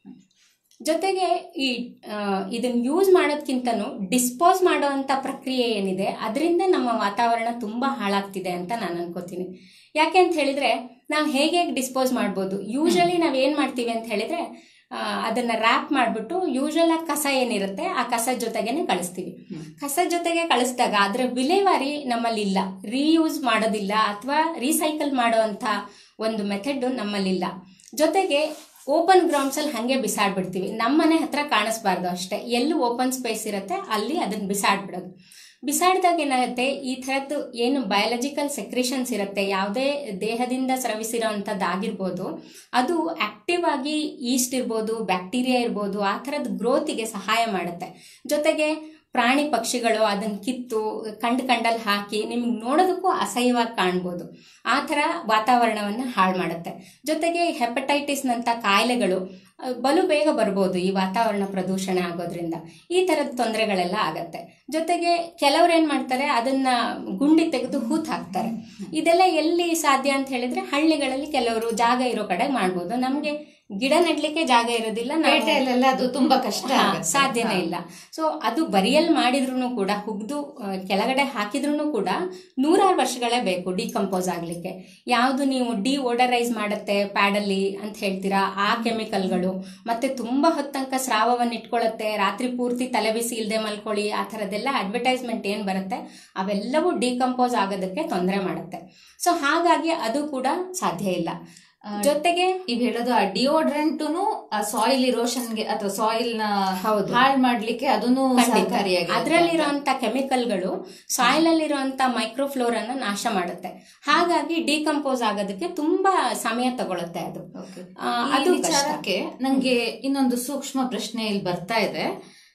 ಜೊತೆಗೆ ಈ ಆ, ಇದನ್ನ ಯೂಸ್ ಮಾಡೋದ್ಕಿಂತನೂ ಡಿಸ್ಪೋಸ್ ಮಾಡುವಂತ ಪ್ರಕ್ರಿಯೆ ಏನಿದೆ ಅದರಿಂದ ನಮ್ಮ ವಾತಾವರಣ ತುಂಬಾ ಹಾಳಾಗ್ತಿದೆ ಅಂತ ನಾನು ಅನ್ಕೋತೀನಿ ಯಾಕೆ ಅಂತ ಹೇಳಿದ್ರೆ ನಾವು ಹೇಗೆ ಡಿಸ್ಪೋಸ್ ಮಾಡ್ಬೋದು ಯೂಶಲಿ ನಾವ್ ಏನ್ ಮಾಡ್ತೀವಿ ಅಂತ ಹೇಳಿದ್ರೆ ಆ, ಅದನ್ನ ರ್ಯಾಪ್ ಮಾಡ್ಬಿಟ್ಟು ಯೂಶಲ್ ಆಗಿ ಕಸ ಏನಿರುತ್ತೆ ಆ ಕಸದ ಜೊತೆಗೇನೆ ಕಳಿಸ್ತೀವಿ ಕಸದ ಜೊತೆಗೆ ಕಳಿಸಿದಾಗ ಅದರ ವಿಲೇವಾರಿ ನಮ್ಮಲ್ಲಿ ಇಲ್ಲ ರೀಯೂಸ್ ಮಾಡೋದಿಲ್ಲ ಅಥವಾ ರೀಸೈಕಲ್ ಮಾಡುವಂತ ಒಂದು ಮೆಥಡ್ ನಮ್ಮಲ್ಲಿಲ್ಲ ಜೊತೆಗೆ ಓಪನ್ ಗ್ರೌಂಡ್ಸ್ ಅಲ್ಲಿ ಹಂಗೆ ಬಿಸಾಡ್ಬಿಡ್ತೀವಿ ನಮ್ಮನೆ ಹತ್ರ ಕಾಣಿಸ್ಬಾರ್ದು ಅಷ್ಟೇ ಎಲ್ಲಿ ಓಪನ್ ಸ್ಪೇಸ್ ಇರುತ್ತೆ ಅಲ್ಲಿ ಅದನ್ನ ಬಿಸಾಡ್ಬಿಡೋದು ಬಿಸಾಡಿದಾಗ ಏನಾಗುತ್ತೆ ಈ ಥರದ್ದು ಏನು ಬಯಾಲಜಿಕಲ್ ಸೆಕ್ರೇಷನ್ಸ್ ಇರುತ್ತೆ ಯಾವುದೇ ದೇಹದಿಂದ ಸ್ರವಿಸಿರೋವಂಥದ್ದಾಗಿರ್ಬೋದು ಅದು ಆಕ್ಟಿವ್ ಆಗಿ ಈಸ್ಟ್ ಇರ್ಬೋದು ಬ್ಯಾಕ್ಟೀರಿಯಾ ಇರ್ಬೋದು ಆ ಥರದ ಗ್ರೋತಿಗೆ ಸಹಾಯ ಮಾಡುತ್ತೆ ಜೊತೆಗೆ ಪ್ರಾಣಿ ಪಕ್ಷಿಗಳು ಅದನ್ನ ಕಿತ್ತು ಕಂಡು ಕಂಡಲ್ಲಿ ಹಾಕಿ ನಿಮ್ಗೆ ನೋಡೋದಕ್ಕೂ ಅಸಹ್ಯವಾಗಿ ಕಾಣ್ಬೋದು ಆ ಥರ ವಾತಾವರಣವನ್ನು ಹಾಳು ಮಾಡುತ್ತೆ ಜೊತೆಗೆ ಹೆಪಟೈಟಿಸ್ನಂಥ ಕಾಯಿಲೆಗಳು ಆ, ಬಲು ಬೇಗ ಬರ್ಬೋದು ಈ ವಾತಾವರಣ ಪ್ರದೂಷಣ ಆಗೋದ್ರಿಂದ ಈ ಥರದ ತೊಂದರೆಗಳೆಲ್ಲ ಆಗತ್ತೆ ಜೊತೆಗೆ ಕೆಲವ್ರು ಏನು ಮಾಡ್ತಾರೆ ಅದನ್ನ ಗುಂಡಿ ತೆಗೆದು ಹೂತ್ ಹಾಕ್ತಾರೆ ಇದೆಲ್ಲ ಎಲ್ಲಿ ಸಾಧ್ಯ ಅಂತ ಹೇಳಿದ್ರೆ ಹಳ್ಳಿಗಳಲ್ಲಿ ಕೆಲವರು ಜಾಗ ಇರೋ ಕಡೆ ಮಾಡ್ಬೋದು ನಮಗೆ ಗಿಡ ನೆಡ್ಲಿಕ್ಕೆ ಜಾಗ ಇರೋದಿಲ್ಲ ನಾವು- ಪೇಟೆಯಲ್ಲೆಲ್ಲ ಅದು ತುಂಬಾ ಕಷ್ಟ ಹಾ, ಆಗುತ್ತೆ. ಸಾಧ್ಯನೇ ಇಲ್ಲ ಸೊ ಅದು ಬರಿಯಲ್ ಮಾಡಿದ್ರು ಕೂಡ ಹುಗ್ದು ಆ, ಕೆಳಗಡೆ ಹಾಕಿದ್ರು ಕೂಡ ನೂರಾರು ವರ್ಷಗಳೇ ಬೇಕು ಡಿಕಂಪೋಸ್ ಆಗ್ಲಿಕ್ಕೆ ಯಾವುದು ನೀವು ಡಿ ಓಡರೈಸ್ ಮಾಡುತ್ತೆ ಪ್ಯಾಡಲ್ಲಿ ಅಂತ ಹೇಳ್ತೀರಾ ಆ ಕೆಮಿಕಲ್ಗಳು ಮತ್ತೆ ತುಂಬಾ ಹೊತ್ತಂಕ ಸ್ರಾವವನ್ನು ಇಟ್ಕೊಳ್ಳುತ್ತೆ ರಾತ್ರಿ ಪೂರ್ತಿ ತಲೆ ಬಿಸಿ ಇಲ್ಲದೆ ಮಲ್ಕೊಳ್ಳಿ ಆ ಥರದ್ದೆಲ್ಲ ಅಡ್ವರ್ಟೈಸ್ಮೆಂಟ್ ಏನು ಬರುತ್ತೆ ಅವೆಲ್ಲವೂ ಡಿಕಂಪೋಸ್ ಆಗೋದಕ್ಕೆ ತೊಂದರೆ ಮಾಡುತ್ತೆ ಸೊ ಹಾಗಾಗಿ ಅದು ಕೂಡ ಸಾಧ್ಯ ಇಲ್ಲ ಜೊತೆಗೆ ಈಗ ಹೇಳೋದು ಆ ಡಿಯೋಡ್ರೆಂಟುನು ಸಾಯಿಲ್ ಇರೋಷನ್ಗೆ ಅಥವಾ ಸಾಯಿಲ್ ನ ಹೌದು. ಹಾಳು ಮಾಡ್ಲಿಕ್ಕೆ ಅದನ್ನು ಸಹಕಾರಿಯಾಗಿ ಅದರಲ್ಲಿರುವಂತ ಕೆಮಿಕಲ್ಗಳು ಸಾಯಿಲ್ ಅಲ್ಲಿರುವಂತ ಮೈಕ್ರೋಫ್ಲೋರ್ ಅನ್ನ ನಾಶ ಮಾಡುತ್ತೆ ಹಾಗಾಗಿ ಡಿಕಂಪೋಸ್ ಆಗೋದಕ್ಕೆ ತುಂಬಾ ಸಮಯ ತಗೊಳುತ್ತೆ ಅದು ಆ, ಅದು ಅದು ಕಷ್ಟ. ವಿಚಾರಕ್ಕೆ ನಂಗೆ ಇನ್ನೊಂದು ಸೂಕ್ಷ್ಮ ಪ್ರಶ್ನೆ ಇಲ್ಲಿ ಬರ್ತಾ ಇದೆ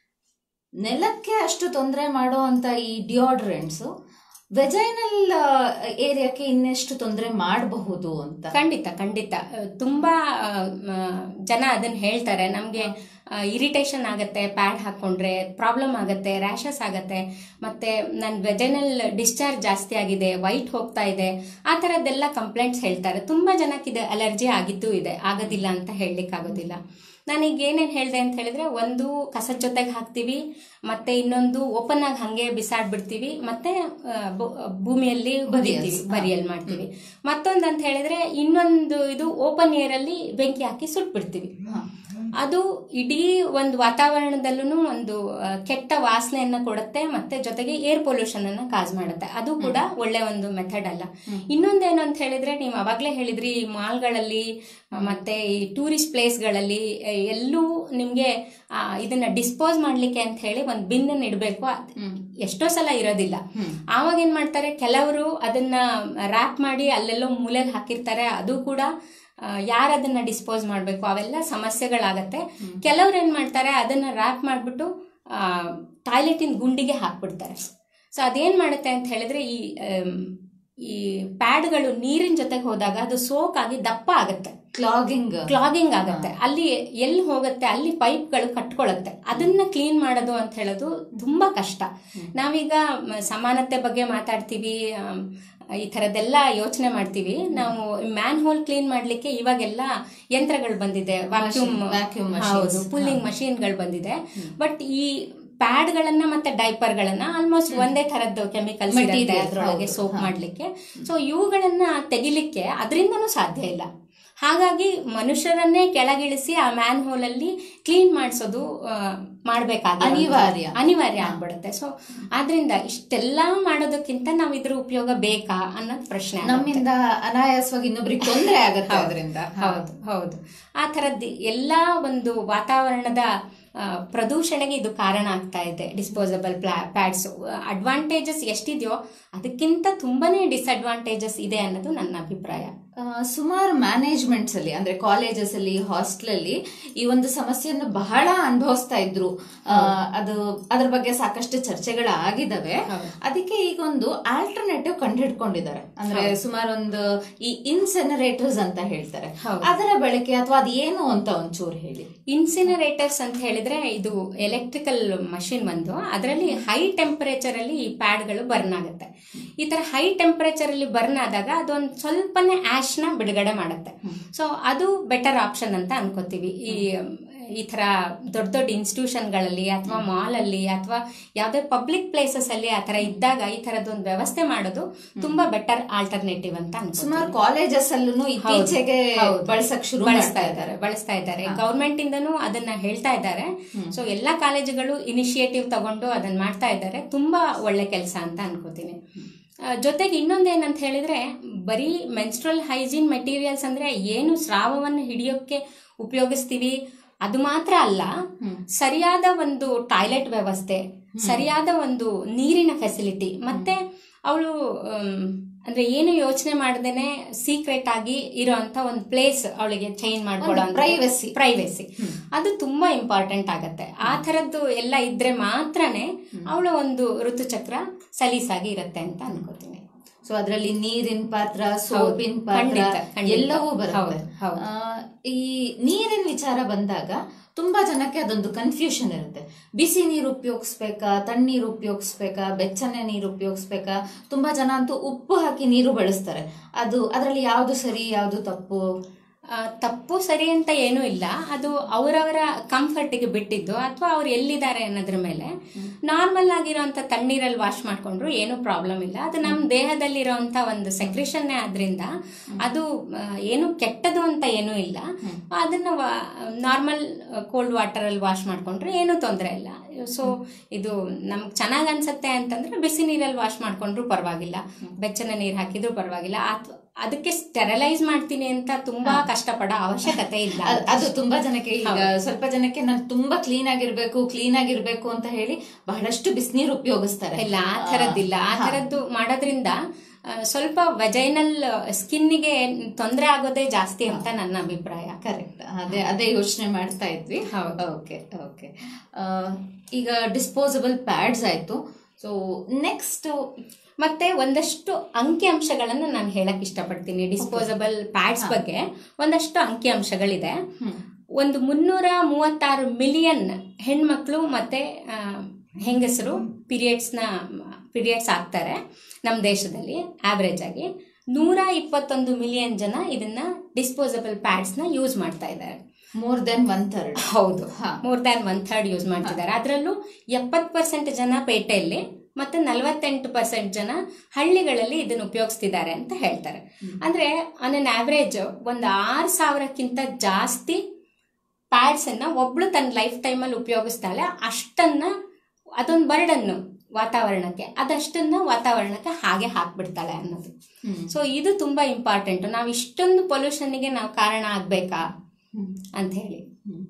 ನೆಲಕ್ಕೆ ಅಷ್ಟು ತೊಂದರೆ ಮಾಡೋ ಅಂತ ಈ ಡಿಯೋಡ್ರೆಂಟ್ಸ್ ವೆಜೈನಲ್ ಏರಿಯಾಕ್ಕೆ ಇನ್ನೆಷ್ಟು ತೊಂದರೆ ಮಾಡಬಹುದು ಅಂತ ಖಂಡಿತ ಖಂಡಿತ ಅಹ್, ತುಂಬಾ ಅಹ್, ಮ, ಜನ ಅದನ್ನ ಹೇಳ್ತಾರೆ ನಮಗೆ ಇರಿಟೇಷನ್ ಆಗುತ್ತೆ ಪ್ಯಾಡ್ ಹಾಕೊಂಡ್ರೆ ಪ್ರಾಬ್ಲಮ್ ಆಗುತ್ತೆ ರ್ಯಾಷಸ್ ಆಗುತ್ತೆ ಮತ್ತೆ ನನ್ನ ವೆಜನಲ್ ಡಿಸ್ಚಾರ್ಜ್ ಜಾಸ್ತಿ ಆಗಿದೆ ವೈಟ್ ಹೋಗ್ತಾ ಇದೆ ಆ ಥರದ್ದೆಲ್ಲ ಕಂಪ್ಲೇಂಟ್ಸ್ ಹೇಳ್ತಾರೆ ತುಂಬಾ ಜನಕ್ಕೆ ಇದು ಅಲರ್ಜಿ ಆಗಿದ್ದೂ ಇದೆ ಆಗೋದಿಲ್ಲ ಅಂತ ಹೇಳಲಿಕ್ಕೆ ಆಗೋದಿಲ್ಲ ನಾನೀಗ ಏನೇನು ಹೇಳಿದೆ ಅಂತ ಹೇಳಿದ್ರೆ ಒಂದು ಕಸದ ಜೊತೆಗೆ ಹಾಕ್ತೀವಿ ಮತ್ತೆ ಇನ್ನೊಂದು ಓಪನ್ ಆಗಿ ಹಂಗೆ ಬಿಸಾಡ್ಬಿಡ್ತೀವಿ ಮತ್ತೆ ಆ, ಬು- ಭೂಮಿಯಲ್ಲಿ ಹುರಿತೀವಿ ಬರಿಯಲ್ ಮಾಡ್ತೀವಿ ಮತ್ತೊಂದು ಅಂತ ಹೇಳಿದ್ರೆ ಇನ್ನೊಂದು ಇದು ಓಪನ್ ಏರ್ ಅಲ್ಲಿ ಬೆಂಕಿ ಹಾಕಿ ಸುಟ್ಬಿಡ್ತೀವಿ ಅದು ಇಡೀ ಒಂದು ವಾತಾವರಣದಲ್ಲೂ ಒಂದು ಆ, ಕೆಟ್ಟ ವಾಸನೆಯನ್ನ ಕೊಡುತ್ತೆ ಮತ್ತೆ ಜೊತೆಗೆ ಏರ್ ಪೊಲ್ಯೂಷನ್ ಅನ್ನ ಕಾಸ್ ಮಾಡುತ್ತೆ ಅದು ಕೂಡ ಒಳ್ಳೆ ಒಂದು ಮೆಥಡ್ ಅಲ್ಲ ಇನ್ನೊಂದೇನು ಅಂತ ಹೇಳಿದ್ರೆ ನೀವು ಅವಾಗ್ಲೇ ಹೇಳಿದ್ರಿ ಈ ಮಾಲ್ಗಳಲ್ಲಿ ಆ, ಮತ್ತೆ ಈ ಟೂರಿಸ್ಟ್ ಪ್ಲೇಸ್ಗಳಲ್ಲಿ ಆ, ಎಲ್ಲೂ ನಿಮ್ಗೆ ಆ, ಇದನ್ನ ಡಿಸ್ಪೋಸ್ ಮಾಡ್ಲಿಕ್ಕೆ ಅಂತ ಹೇಳಿ ಒಂದು ಬಿನ್ ಅನ್ನು ಇಡಬೇಕು ಎಷ್ಟೋ ಸಲ ಇರೋದಿಲ್ಲ ಆವಾಗ ಏನ್ ಮಾಡ್ತಾರೆ ಕೆಲವರು ಅದನ್ನ ರ್ಯಾಪ್ ಮಾಡಿ ಅಲ್ಲೆಲ್ಲೋ ಮೂಲೆಯಲ್ಲಿ ಹಾಕಿರ್ತಾರೆ ಅದು ಕೂಡ ಯಾರು ಅದನ್ನ ಡಿಸ್ಪೋಸ್ ಮಾಡಬೇಕು ಅವೆಲ್ಲ ಸಮಸ್ಯೆಗಳಾಗತ್ತೆ ಕೆಲವ್ರು ಏನ್ ಮಾಡ್ತಾರೆ ಅದನ್ನ ರ್ಯಾಪ್ ಮಾಡಿಬಿಟ್ಟು ಟಾಯ್ಲೆಟಿನ ಗುಂಡಿಗೆ ಹಾಕ್ಬಿಡ್ತಾರೆ ಸೊ ಅದೇನ್ ಮಾಡುತ್ತೆ ಅಂತ ಹೇಳಿದ್ರೆ ಈ ಆಮ್, ಈ ಪ್ಯಾಡ್ಗಳು ನೀರಿನ ಜೊತೆಗೆ ಹೋದಾಗ ಅದು ಸೋಕ್ ಆಗಿ ದಪ್ಪ ಆಗುತ್ತೆ ಕ್ಲಾಗಿಂಗ್ ಕ್ಲಾಗಿಂಗ್ ಆಗುತ್ತೆ ಅಲ್ಲಿ ಎಲ್ಲಿ ಹೋಗುತ್ತೆ ಅಲ್ಲಿ ಪೈಪ್ಗಳು ಕಟ್ಕೊಳ್ಳುತ್ತೆ ಅದನ್ನ ಕ್ಲೀನ್ ಮಾಡೋದು ಅಂತ ಹೇಳೋದು ತುಂಬಾ ಕಷ್ಟ ನಾವೀಗ ಮ, ಸಮಾನತೆ ಬಗ್ಗೆ ಮಾತಾಡ್ತೀವಿ ಆಮ್, ಈ ಥರದ್ದೆಲ್ಲ ಯೋಚನೆ ಮಾಡ್ತೀವಿ ನಾವು ಮ್ಯಾನ್ ಹೋಲ್ ಕ್ಲೀನ್ ಮಾಡ್ಲಿಕ್ಕೆ ಇವಾಗೆಲ್ಲ ಯಂತ್ರಗಳು ಬಂದಿದೆ ವಾಕ್ಯೂಮ್ vacuum machines. ಹೌದು ಪುಲ್ಲಿಂಗ್ ಮಷೀನ್ಗಳು ಬಂದಿದೆ ಬಟ್ ಈ ಪ್ಯಾಡ್ಗಳನ್ನ ಮತ್ತೆ ಡೈಪರ್ಗಳನ್ನ ಆಲ್ಮೋಸ್ಟ್ ಒಂದೇ ತರದ್ದು ಕೆಮಿಕಲ್ಸ್ ಇರುತ್ತೆ Material, ಅದ್ರೊಳಗೆ ಹೌದು. ಸೋಪ್ ಮಾಡ್ಲಿಕ್ಕೆ ಸೊ ಇವುಗಳನ್ನ ತೆಗಿಲಿಕ್ಕೆ ಅದರಿಂದನೂ ಸಾಧ್ಯ ಇಲ್ಲ ಹಾಗಾಗಿ ಮನುಷ್ಯರನ್ನೇ ಕೆಳಗಿಳಿಸಿ ಆ ಮ್ಯಾನ್ ಹೋಲ್ ಅಲ್ಲಿ ಕ್ಲೀನ್ ಮಾಡಿಸೋದು ಮಾಡಬೇಕಾಗ ಅನಿವಾರ್ಯ. ಅನಿವಾರ್ಯ ಆಗ್ಬಿಡುತ್ತೆ ಸೊ ಆದ್ರಿಂದ ಇಷ್ಟೆಲ್ಲಾ ಮಾಡೋದಕ್ಕಿಂತ ನಾವ್ ಇದ್ರ ಉಪಯೋಗ ಬೇಕಾ ಅನ್ನೋದು ಪ್ರಶ್ನೆ ಆಗುತ್ತೆ. ನಮ್ಮಿಂದ ಅನಾಯಾಸವಾಗಿ ಇನ್ನೊಬ್ರಿಗೆ ತೊಂದರೆ ಆಗುತ್ತೆ ಅದರಿಂದ ಹೌದು ಹೌದು ಆ ಥರದ್ದು ಎಲ್ಲಾ ಒಂದು ವಾತಾವರಣದ ಆ, ಪ್ರದೂಷಣೆಗೆ ಇದು ಕಾರಣ ಆಗ್ತಾ ಇದೆ ಡಿಸ್ಪೋಸಬಲ್ ಪ್ಯಾಡ್ಸ್ ಅಡ್ವಾಂಟೇಜಸ್ ಎಷ್ಟಿದೆಯೋ ಅದಕ್ಕಿಂತ ತುಂಬಾನೇ ಡಿಸ್ಅಡ್ವಾಂಟೇಜಸ್ ಇದೆ ಅನ್ನೋದು ನನ್ನ ಅಭಿಪ್ರಾಯ ಸುಮಾರು ಮ್ಯಾನೇಜ್ಮೆಂಟ್ಸ್ ಅಲ್ಲಿ ಅಂದ್ರೆ ಕಾಲೇಜಸ್ ಅಲ್ಲಿ ಹಾಸ್ಟೆಲ್ ಅಲ್ಲಿ ಈ ಒಂದು ಸಮಸ್ಯೆಯನ್ನು ಬಹಳ ಅನುಭವಿಸ್ತಾ ಇದ್ರು ಆ, ಅದು ಅದ್ರ ಬಗ್ಗೆ ಸಾಕಷ್ಟು ಚರ್ಚೆಗಳು ಆಗಿದಾವೆ ಅದಕ್ಕೆ ಈಗ ಒಂದು ಆಲ್ಟರ್ನೇಟಿವ್ ಕಂಡುಹಿಡ್ಕೊಂಡಿದ್ದಾರೆ ಅಂದ್ರೆ ಸುಮಾರು ಒಂದು ಈ ಇನ್ಸೆನರೇಟರ್ಸ್ ಅಂತ ಹೇಳ್ತಾರೆ ಹೌದು. ಅದರ ಬಳಕೆ ಅಥವಾ ಅದು ಏನು ಅಂತ ಒಂಚೂರು ಹೇಳಿ ಇನ್ಸಿನರೇಟರ್ಸ್ ಅಂತ ಹೇಳಿದ್ರೆ ಇದು ಎಲೆಕ್ಟ್ರಿಕಲ್ ಮಷಿನ್ ಒಂದು ಅದರಲ್ಲಿ ಹೈ ಟೆಂಪರೇಚರ್ ಅಲ್ಲಿ ಈ ಪ್ಯಾಡ್ಗಳು ಬರ್ನ್ ಆಗುತ್ತೆ ಈ ತರ ಹೈ ಟೆಂಪರೇಚರ್ ಅಲ್ಲಿ ಬರ್ನ್ ಆದಾಗ ಅದೊಂದು ಸ್ವಲ್ಪನೇ ಆಶ್ ನ ಬಿಡುಗಡೆ ಮಾಡುತ್ತೆ ಸೊ ಅದು ಬೆಟರ್ ಆಪ್ಷನ್ ಅಂತ ಅನ್ಕೋತೀವಿ ಈ ಈ ತರ ದೊಡ್ಡ ದೊಡ್ಡ ಇನ್ಸ್ಟಿಟ್ಯೂಷನ್ಗಳಲ್ಲಿ ಅಥವಾ ಮಾಲ್ ಅಲ್ಲಿ ಅಥವಾ ಯಾವುದೇ ಪಬ್ಲಿಕ್ ಪ್ಲೇಸಸ್ ಅಲ್ಲಿ ಆ ತರ ಇದ್ದಾಗ ಈ ತರದೊಂದು ವ್ಯವಸ್ಥೆ ಮಾಡೋದು ತುಂಬಾ ಬೆಟರ್ ಆಲ್ಟರ್ನೇಟಿವ್ ಅಂತ ಅನ್ಕೋತೀವಿ ಸುಮಾರು ಕಾಲೇಜಸ್ ಅಲ್ಲೂ ಇತ್ತೀಚೆಗೆ ಹೌದು. ಬಳಸಕ್ ಶುರು ಬಳಸ್ತಾ ಮಾಡ್ತಾ ಇದ್ದಾರೆ ಬಳಸ್ತಾ ಇದ್ದಾರೆ ಗೌರ್ಮೆಂಟ್ ಇಂದನೂ ಅದನ್ನ ಹೇಳ್ತಾ ಇದ್ದಾರೆ ಸೊ ಎಲ್ಲಾ ಕಾಲೇಜುಗಳು ಇನಿಷಿಯೇಟಿವ್ ತಗೊಂಡು ಅದನ್ನ ಮಾಡ್ತಾ ಇದ್ದಾರೆ ತುಂಬಾ ಒಳ್ಳೆ ಕೆಲಸ ಅಂತ ಅನ್ಕೋತೀನಿ ಆ, ಜೊತೆಗೆ ಇನ್ನೊಂದೇನಂತ ಹೇಳಿದ್ರೆ ಬರೀ ಮೆನ್ಸ್ಟ್ರಲ್ ಹೈಜೀನ್ ಮೆಟೀರಿಯಲ್ಸ್ ಅಂದ್ರೆ ಏನು ಸ್ರಾವವನ್ನು ಹಿಡಿಯೋಕೆ ಉಪಯೋಗಿಸ್ತೀವಿ ಅದು ಮಾತ್ರ ಅಲ್ಲ ಸರಿಯಾದ ಒಂದು ಟಾಯ್ಲೆಟ್ ವ್ಯವಸ್ಥೆ ಸರಿಯಾದ ಒಂದು ನೀರಿನ ಫೆಸಿಲಿಟಿ ಮತ್ತೆ ಅವಳು ಅಂದ್ರೆ ಏನು ಯೋಚನೆ ಮಾಡದೇನೆ ಸೀಕ್ರೆಟ್ ಆಗಿ ಇರೋಂತ ಒಂದು ಪ್ಲೇಸ್ ಅವಳಿಗೆ ಚೇಂಜ್ ಮಾಡ್ಕೊಳ್ಳೋ privacy. ಪ್ರೈವೇಸಿ ಅದು ತುಂಬಾ ಇಂಪಾರ್ಟೆಂಟ್ ಆಗತ್ತೆ ಆ ತರದ್ದು ಎಲ್ಲ ಇದ್ರೆ ಮಾತ್ರನೇ ಅವಳ ಒಂದು ಋತುಚಕ್ರ ಸಲೀಸಾಗಿ ಇರತ್ತೆ ಅಂತ ಅನ್ಕೋತೀನಿ ಸೊ ಅದರಲ್ಲಿ ನೀರಿನ ಪಾತ್ರ ಸೋಪಿನ ಪಾತ್ರ ಖಂಡಿತ, ಖಂಡಿತ. ಎಲ್ಲವೂ ಬರುತ್ತೆ ಹೌದು, ಹೌದು. ಆ, ಈ ನೀರಿನ ವಿಚಾರ ಬಂದಾಗ ತುಂಬಾ ಜನಕ್ಕೆ ಅದೊಂದು ಕನ್ಫ್ಯೂಷನ್ ಇರುತ್ತೆ ಬಿಸಿ ನೀರು ಉಪಯೋಗಿಸ್ಬೇಕಾ ತಣ್ಣೀರು ಉಪಯೋಗಿಸ್ಬೇಕಾ ಬೆಚ್ಚನೆ ನೀರು ಉಪಯೋಗಿಸ್ಬೇಕಾ ತುಂಬಾ ಜನ ಅಂತೂ ಉಪ್ಪು ಹಾಕಿ ನೀರು ಬಳಸ್ತಾರೆ ಅದು ಅದರಲ್ಲಿ ಯಾವ್ದು ಸರಿ ಯಾವ್ದು ತಪ್ಪು ಆ, ತಪ್ಪು ಸರಿ ಅಂತ ಏನೂ ಇಲ್ಲ ಅದು ಅವರವರ ಕಂಫರ್ಟ್ಗೆ ಬಿಟ್ಟಿದ್ದು ಅಥವಾ ಅವ್ರು ಎಲ್ಲಿದ್ದಾರೆ ಅನ್ನೋದ್ರ ಮೇಲೆ ನಾರ್ಮಲ್ ಆಗಿರೋಂಥ ತಣ್ಣೀರಲ್ಲಿ ವಾಶ್ ಮಾಡ್ಕೊಂಡ್ರು ಏನೂ ಪ್ರಾಬ್ಲಮ್ ಇಲ್ಲ ಅದು ನಮ್ಮ ದೇಹದಲ್ಲಿರೋಂಥ ಒಂದು ಸೆಕ್ರೇಷನ್ನೇ ಆದ್ರಿಂದ ಅದು ಆ, ಏನು ಕೆಟ್ಟದು ಅಂತ ಏನೂ ಇಲ್ಲ ಅದನ್ನ ನಾರ್ಮಲ್ ಕೋಲ್ಡ್ ವಾಟರಲ್ಲಿ ವಾಶ್ ಮಾಡ್ಕೊಂಡ್ರೆ ಏನೂ ತೊಂದರೆ ಇಲ್ಲ ಸೊ ಇದು ನಮ್ಗೆ ಚೆನ್ನಾಗಿ ಅನ್ಸುತ್ತೆ ಅಂತಂದ್ರೆ ಬಿಸಿ ನೀರಲ್ಲಿ ವಾಶ್ ಮಾಡ್ಕೊಂಡ್ರು ಪರವಾಗಿಲ್ಲ ಬೆಚ್ಚನ ನೀರು ಹಾಕಿದ್ರು ಪರವಾಗಿಲ್ಲ ಅದಕ್ಕೆ ಸ್ಟೆರಲೈಸ್ ಮಾಡ್ತೀನಿ ಅಂತ ತುಂಬಾ ಕಷ್ಟಪಡೋ ಅವಶ್ಯಕತೆ ಇಲ್ಲ ಅ- ಅದು ತುಂಬಾ ಜನಕ್ಕೆ ಈಗ ಸ್ವಲ್ಪ ಜನಕ್ಕೆ ನಾನು ತುಂಬಾ ಕ್ಲೀನ್ ಆಗಿರ್ಬೇಕು ಕ್ಲೀನ್ ಆಗಿರ್ಬೇಕು ಅಂತ ಹೇಳಿ ಬಹಳಷ್ಟು ಬಿಸಿನೀರು ಉಪಯೋಗಿಸ್ತಾರೆ ಇಲ್ಲ ಆ ಥರದ್ದಿಲ್ಲ ಆ ಥರದ್ದು ಮಾಡೋದ್ರಿಂದ ಆ, ಸ್ವಲ್ಪ ವಜೈನಲ್ ಸ್ಕಿನ್ನಿಗೆ ತೊಂದರೆ ಆಗೋದೇ ಜಾಸ್ತಿ ಅಂತ ನನ್ನ ಅಭಿಪ್ರಾಯ ಕರೆಕ್ಟ್ ಅದೇ ಅದೇ ಯೋಚನೆ ಮಾಡ್ತಾ ಇದ್ವಿ ಹೌದು. ಓಕೆ ಓಕೆ ಈಗ ಡಿಸ್ಪೋಸಬಲ್ ಪ್ಯಾಡ್ಸ್ ಆಯ್ತು ಸೊ ನೆಕ್ಸ್ಟ್ ಮತ್ತೆ ಒಂದಷ್ಟು ಅಂಕಿ ಅಂಶಗಳನ್ನು ನಾನು ಹೇಳಕ್ ಇಷ್ಟಪಡ್ತೀನಿ ಡಿಸ್ಪೋಸಬಲ್ ಪ್ಯಾಡ್ಸ್ ಬಗ್ಗೆ ಒಂದಷ್ಟು ಅಂಕಿ ಅಂಶಗಳಿದೆ ಒಂದು ಮುನ್ನೂರ ಮೂವತ್ತಾರು ಮಿಲಿಯನ್ ಹೆಣ್ಮಕ್ಳು ಮತ್ತೆ ಆ, ಹೆಂಗಸರು ಪೀರಿಯಡ್ಸ್ನ ಪೀರಿಯಡ್ಸ್ ಆಗ್ತಾರೆ ನಮ್ಮ ದೇಶದಲ್ಲಿ ಆವ್ರೇಜ್ ಆಗಿ ನೂರ ಇಪ್ಪತ್ತೊಂದು ಮಿಲಿಯನ್ ಜನ ಇದನ್ನ ಡಿಸ್ಪೋಸಬಲ್ ಪ್ಯಾಡ್ಸ್ನ ಯೂಸ್ ಮಾಡ್ತಾ ಇದ್ದಾರೆ ಮೋರ್ ದೆನ್ ಒನ್ ಥರ್ಡ್ ಹೌದು ಹಾ. More than one third use ಮಾಡ್ತಿದ್ದಾರೆ ಅದರಲ್ಲೂ ಎಪ್ಪತ್ತು ಪರ್ಸೆಂಟ್ ಜನ ಪೇಟೆಯಲ್ಲಿ ಮತ್ತೆ ನಲವತ್ತೆಂಟು ಪರ್ಸೆಂಟ್ ಜನ ಹಳ್ಳಿಗಳಲ್ಲಿ ಇದನ್ನು ಉಪಯೋಗಿಸ್ತಿದ್ದಾರೆ ಅಂತ ಹೇಳ್ತಾರೆ ಅಂದ್ರೆ ಆನ್ ಅನ್ ಆವ್ರೇಜ್ ಒಂದು ಆರು ಸಾವಿರಕ್ಕಿಂತ ಜಾಸ್ತಿ ಪ್ಯಾಡ್ಸ್ ಅನ್ನ ಒಬ್ಳು ತನ್ನ ಲೈಫ್ ಟೈಮಲ್ಲಿ ಉಪಯೋಗಿಸ್ತಾಳೆ ಅಷ್ಟನ್ನ ಅದೊಂದು ಬರ್ಡನ್ನು ವಾತಾವರಣಕ್ಕೆ ಅದಷ್ಟನ್ನ ವಾತಾವರಣಕ್ಕೆ ಹಾಗೆ ಹಾಕ್ಬಿಡ್ತಾಳೆ ಅನ್ನೋದು ಸೊ ಇದು ತುಂಬಾ ಇಂಪಾರ್ಟೆಂಟ್ ನಾವು ಇಷ್ಟೊಂದು ಪೊಲ್ಯೂಷನ್ಗೆ ನಾವು ಕಾರಣ ಆಗ್ಬೇಕಾ ಅಂತ ಹೇಳಿ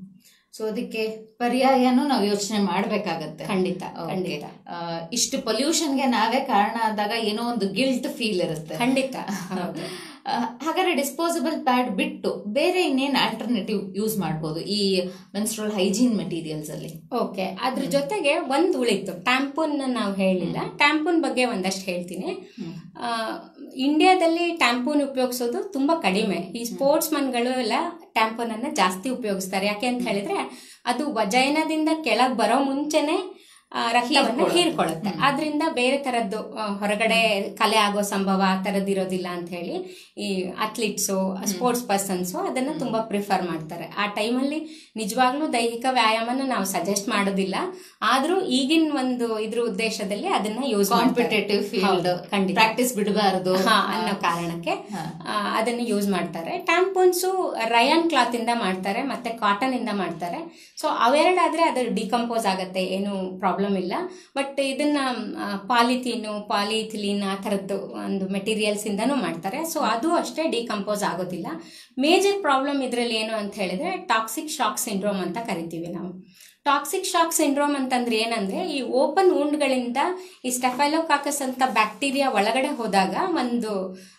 ಸೊ ಅದಕ್ಕೆ ಪರ್ಯಾಯನೂ ನಾವು ಯೋಚನೆ ಮಾಡ್ಬೇಕಾಗತ್ತೆ ಖಂಡಿತ Okay. ಖಂಡಿತ ಆ, ಇಷ್ಟು ಪೊಲ್ಯೂಷನ್ಗೆ ನಾವೇ ಕಾರಣ ಆದಾಗ ಏನೋ ಒಂದು ಗಿಲ್ಟ್ ಫೀಲ್ ಇರುತ್ತೆ ಖಂಡಿತ ಹೌದು ಆ, ಹಾಗಾದ್ರೆ ಡಿಸ್ಪೋಸಬಲ್ ಪ್ಯಾಡ್ ಬಿಟ್ಟು ಬೇರೆ ಇನ್ನೇನ್ ಆಲ್ಟರ್ನೇಟಿವ್ ಯೂಸ್ ಮಾಡ್ಬೋದು ಈ ಮೆನ್ಸ್ಟ್ರಲ್ ಹೈಜೀನ್ ಮೆಟೀರಿಯಲ್ಸ್ ಅಲ್ಲಿ ಓಕೆ ಅದ್ರ ಜೊತೆಗೆ ಒಂದು ಉಳಿತು ಟ್ಯಾಂಪೂನ್ ನಾವು ಹೇಳಿಲ್ಲ ಟ್ಯಾಂಪೂನ್ ಬಗ್ಗೆ ಒಂದಷ್ಟು ಹೇಳ್ತೀನಿ ಆ, ಇಂಡಿಯಾದಲ್ಲಿ ಟ್ಯಾಂಪೂನ್ ಉಪಯೋಗಿಸೋದು ತುಂಬಾ ಕಡಿಮೆ ಈ ಸ್ಪೋರ್ಟ್ಸ್ ಮನ್ಗಳು ಎಲ್ಲ ಟ್ಯಾಂಪೂನ್ ಅನ್ನ ಜಾಸ್ತಿ ಉಪಯೋಗಿಸ್ತಾರೆ ಯಾಕೆ ಅಂತ ಹೇಳಿದ್ರೆ ಅದು ವಜೈನದಿಂದ ಕೆಳಗ್ ಬರೋ ಮುಂಚೆನೆ ಆ, ರಕ್ತವನ್ನ ಹೀರ್ಕೊಳ್ಳುತ್ತೆ ಆದ್ರಿಂದ ಬೇರೆ ತರದ್ದು ಆ, ಹೊರಗಡೆ ಕಲೆ ಆಗೋ ಸಂಭವ ಆ ಥರದ್ದು ಇರೋದಿಲ್ಲ ಅಂತ ಹೇಳಿ ಈ ಅಥ್ಲೀಟ್ಸು ಸ್ಪೋರ್ಟ್ಸ್ ಪರ್ಸನ್ಸು ಅದನ್ನ ತುಂಬಾ ಪ್ರಿಫರ್ ಮಾಡ್ತಾರೆ ಆ ಟೈಮಲ್ಲಿ ನಿಜವಾಗ್ಲೂ ದೈಹಿಕ ವ್ಯಾಯಾಮನ ನಾವು ಸಜೆಸ್ಟ್ ಮಾಡೋದಿಲ್ಲ ಆದ್ರೂ ಈಗಿನ ಒಂದು ಇದ್ರ ಉದ್ದೇಶದಲ್ಲಿ ಅದನ್ನ ಯೂಸ್ ಕಾಂಪಿಟೇಟಿವ್ ಫೀಲ್ಡ್ ಖಂಡಿತ ಪ್ರಾಕ್ಟೀಸ್ ಬಿಡಬಾರದು ಹಾ ಅನ್ನೋ ಕಾರಣಕ್ಕೆ ಆ, ಅದನ್ನು ಯೂಸ್ ಮಾಡ್ತಾರೆ ಟ್ಯಾಂಪೋನ್ಸು ರಯಾನ್ ಕ್ಲಾತ್ ಇಂದ ಮಾಡ್ತಾರೆ ಮತ್ತೆ ಕಾಟನ್ ಇಂದ ಮಾಡ್ತಾರೆ ಸೊ ಅವೆರಡಾದ್ರೆ ಅದು ಡಿಕಂಪೋಸ್ ಆಗತ್ತೆ ಏನು ಪ್ರಾಬ್ಲಮ್ ಇಲ್ಲ ಬಟ್ ಇದನ್ನ ಪಾಲಿಥೀನು ಪಾಲಿಥಿಲೀನ್ ಆ ಥರದ್ದು ಒಂದು ಮೆಟೀರಿಯಲ್ಸ್ ಇಂದನೂ ಮಾಡ್ತಾರೆ ಸೊ ಅದು ಅಷ್ಟೇ ಡಿಕಂಪೋಸ್ ಆಗೋದಿಲ್ಲ ಮೇಜರ್ ಪ್ರಾಬ್ಲಮ್ ಇದರಲ್ಲಿ ಏನು ಅಂತ ಹೇಳಿದ್ರೆ ಟಾಕ್ಸಿಕ್ ಶಾಕ್ ಸಿಂಡ್ರೋಮ್ ಅಂತ ಕರಿತೀವಿ ನಾವು ಟಾಕ್ಸಿಕ್ ಶಾಕ್ ಸಿಂಡ್ರೋಮ್ ಅಂತಂದ್ರೆ ಏನಂದ್ರೆ ಈ ಓಪನ್ ವುಂಡ್ಗಳಿಂದ ಈ ಸ್ಟೆಫೈಲೋಕಾಕಸ್ ಅಂತ ಬ್ಯಾಕ್ಟೀರಿಯಾ ಒಳಗಡೆ ಹೋದಾಗ ಒಂದು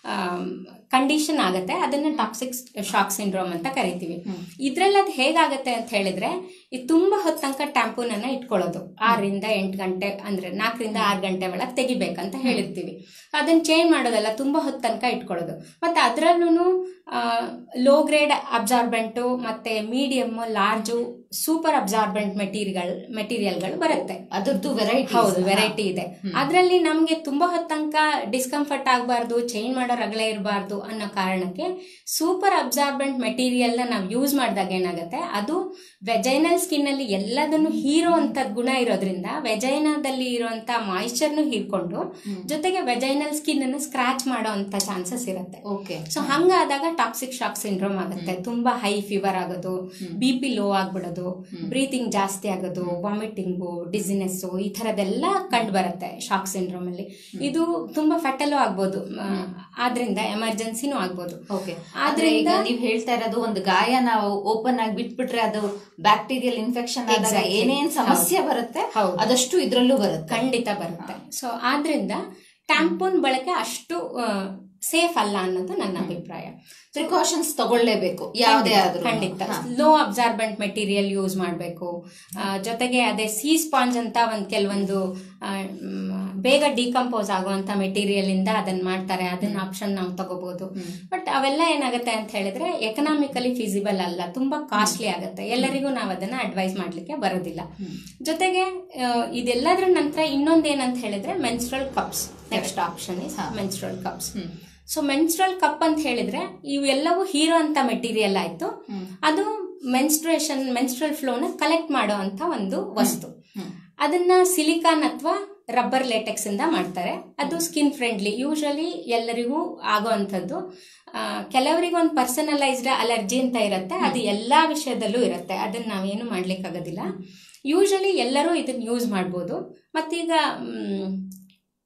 ಕಂಡೀಷನ್ ಆಗುತ್ತೆ ಅದನ್ನ ಟಾಕ್ಸಿಕ್ ಶಾಕ್ ಸಿಂಡ್ರೋಮ್ ಅಂತ ಕರಿತೀವಿ ಇದ್ರಲ್ಲಿ ಅದು ಹೇಗಾಗತ್ತೆ ಅಂತ ಹೇಳಿದ್ರೆ ಈ ತುಂಬಾ ಹೊತ್ತು ತನಕ ಟ್ಯಾಂಪೂನ್ ಅನ್ನ ಇಟ್ಕೊಳ್ಳೋದು ಆರರಿಂದ ಎಂಟು ಗಂಟೆ ಅಂದ್ರೆ ನಾಲ್ಕರಿಂದ ಆರು ಗಂಟೆ ಒಳಗೆ ತೆಗಿಬೇಕಂತ ಹೇಳಿರ್ತೀವಿ ಅದನ್ನ ಚೇಂಜ್ ಮಾಡೋದಲ್ಲ ತುಂಬಾ ಹೊತ್ತು ತನಕ ಇಟ್ಕೊಳ್ಳೋದು ಮತ್ತೆ ಅದರಲ್ಲೂ ಲೋ ಗ್ರೇಡ್ ಅಬ್ಸಾರ್ಬೆಂಟು ಮತ್ತೆ medium large super absorbent material ಮೆಟೀರಿಯಲ್ಗಳು ಬರುತ್ತೆ ಅದ್ರದ್ದು ವೆರೈಟಿ ಹೌದು ವೆರೈಟಿ ಇದೆ ಅದರಲ್ಲಿ ನಮ್ಗೆ ತುಂಬಾ ಹೊತ್ತು ತನಕ ಡಿಸ್ಕಂಫರ್ಟ್ ಆಗಬಾರ್ದು ಚೇಂಜ್ ಮಾಡೋ ರಗಳೆ ಇರಬಾರ್ದು ಅನ್ನೋ ಕಾರಣಕ್ಕೆ ಸೂಪರ್ ಅಬ್ಸಾರ್ಬೆಂಟ್ ಮೆಟೀರಿಯಲ್ ನ ನಾವು ಯೂಸ್ ಮಾಡಿದಾಗ ಏನಾಗುತ್ತೆ ಅದು ವೆಜೈನಲ್ ಸ್ಕಿನ್ ಅಲ್ಲಿ ಎಲ್ಲದನ್ನು ಹೀರೋ ಅಂತದ್ ಗುಣ ಇರೋದ್ರಿಂದ ವೆಜೈನಾದಲ್ಲಿ ಇರುವಂತ ಮಾಯಿಶ್ಚರ್ನು ಹೀರ್ಕೊಂಡು ಜೊತೆಗೆ ವೆಜೈನಲ್ ಸ್ಕಿನ್ ಅನ್ನು ಸ್ಕ್ರಾಚ್ ಮಾಡೋ ಅಂತ ಚಾನ್ಸಸ್ ಇರುತ್ತೆ ಓಕೆ ಸೊ ಹಂಗಾದಾಗ ಟಾಕ್ಸಿಕ್ ಶಾಕ್ ಸಿಂಡ್ರೋಮ್ ಆಗುತ್ತೆ ತುಂಬಾ ಹೈ ಫೀವರ್ ಆಗೋದು ಬಿ ಪಿ ಲೋ ಆಗ್ಬಿಡೋದು ಬ್ರೀತಿಂಗ್ ಜಾಸ್ತಿ ಆಗೋದು ವಾಮಿಟಿಂಗು ಡಿಸಿನೆಸ್ ಈ ತರದೆಲ್ಲ ಕಂಡು ಬರುತ್ತೆ ಶಾಕ್ ಸಿಂಡ್ರೋಮ್ ಅಲ್ಲಿ ಇದು ತುಂಬಾ ಫೆಟಲು ಆಗ್ಬೋದು ಆ, ಆದ್ರಿಂದ ಎಮರ್ಜೆನ್ಸಿನೂ ಆಗ್ಬೋದು ಓಕೆ ಆದ್ರೆ ಈಗ ನೀವ್ ಹೇಳ್ತಾ ಇರೋದು ಒಂದು ಗಾಯ ನಾವು ಓಪನ್ ಆಗಿ ಬಿಟ್ಬಿಟ್ರೆ ಅದು ಬ್ಯಾಕ್ಟೀರಿಯಲ್ ಇನ್ಫೆಕ್ಷನ್ ಆದಾಗ Exactly. ಏನೇನ್ ಸಮಸ್ಯೆ ಬರುತ್ತೆ ಹೌದು. ಅದಷ್ಟು ಇದ್ರಲ್ಲೂ ಬರುತ್ತೆ ಖಂಡಿತ ಬರುತ್ತೆ ಸೊ ಆದ್ರಿಂದ ಟ್ಯಾಂಪೂನ್ ಬಳಕೆ ಅಷ್ಟು ಸೇಫ್ ಅಲ್ಲ ಅನ್ನೋದು ನನ್ನ ಅಭಿಪ್ರಾಯ ಪ್ರಿಕಾಷನ್ಸ್ ತಗೊಳ್ಳೇಬೇಕು ಯಾವುದೇ ಆದ್ರೂ ಖಂಡಿತ ಲೋ ಅಬ್ಸಾರ್ಬೆಂಟ್ ಮೆಟೀರಿಯಲ್ ಯೂಸ್ ಮಾಡಬೇಕು ಜೊತೆಗೆ ಅದೇ ಸಿ ಸ್ಪಾಂಜ್ ಅಂತ ಒಂದು ಕೆಲವೊಂದು ಆ, ಮ್, ಬೇಗ ಡಿಕಂಪೋಸ್ ಆಗುವಂತ ಮೆಟೀರಿಯಲ್ ಇಂದ ಅದನ್ನ ಮಾಡ್ತಾರೆ ಅದನ್ನ ಆಪ್ಷನ್ ನಾವು ತಗೋಬಹುದು ಬಟ್ ಅವೆಲ್ಲ ಏನಾಗುತ್ತೆ ಅಂತ ಹೇಳಿದ್ರೆ ಎಕನಾಮಿಕಲಿ ಫಿಸಿಬಲ್ ಅಲ್ಲ ತುಂಬಾ ಕಾಸ್ಟ್ಲಿ ಆಗುತ್ತೆ ಎಲ್ಲರಿಗೂ ನಾವು ಅದನ್ನ ಅಡ್ವೈಸ್ ಮಾಡ್ಲಿಕ್ಕೆ ಬರೋದಿಲ್ಲ ಜೊತೆಗೆ ಆ, ಇದೆಲ್ಲದ್ರ ನಂತರ ಇನ್ನೊಂದೇನಂತ ಹೇಳಿದ್ರೆ menstrual cups next option is menstrual cups so menstrual cup ಅಂತ ಹೇಳಿದ್ರೆ ಇವೆಲ್ಲವೂ ಹೀರೋ ಅಂತ ಮೆಟೀರಿಯಲ್ ಆಯ್ತು ಅದು ಮೆನ್ಸ್ಟ್ರೇಷನ್ ಮೆನ್ಸ್ಟ್ರಲ್ ಫ್ಲೋನ ಕಲೆಕ್ಟ್ ಮಾಡೋ ಅಂತ ಒಂದು ವಸ್ತು ಅದನ್ನ ಸಿಲಿಕಾನ್ ಅಥವಾ ರಬ್ಬರ್ ಲೇಟೆಕ್ಸ್ ಇಂದ ಮಾಡ್ತಾರೆ ಅದು ಸ್ಕಿನ್ ಫ್ರೆಂಡ್ಲಿ ಯೂಶಲಿ ಎಲ್ಲರಿಗೂ ಆಗೋ ಅಂಥದ್ದು ಕೆಲವರಿಗೆ ಒಂದು ಪರ್ಸನಲೈಸ್ಡ್ ಅಲರ್ಜಿ ಅಂತ ಇರುತ್ತೆ ಅದು ಎಲ್ಲಾ ವಿಷಯದಲ್ಲೂ ಇರುತ್ತೆ ಅದನ್ನ ನಾವೇನು ಮಾಡ್ಲಿಕ್ಕಾಗೋದಿಲ್ಲ ಯೂಶಲಿ ಎಲ್ಲರೂ ಇದನ್ನ ಯೂಸ್ ಮಾಡ್ಬೋದು ಮತ್ತೀಗ ಮ್,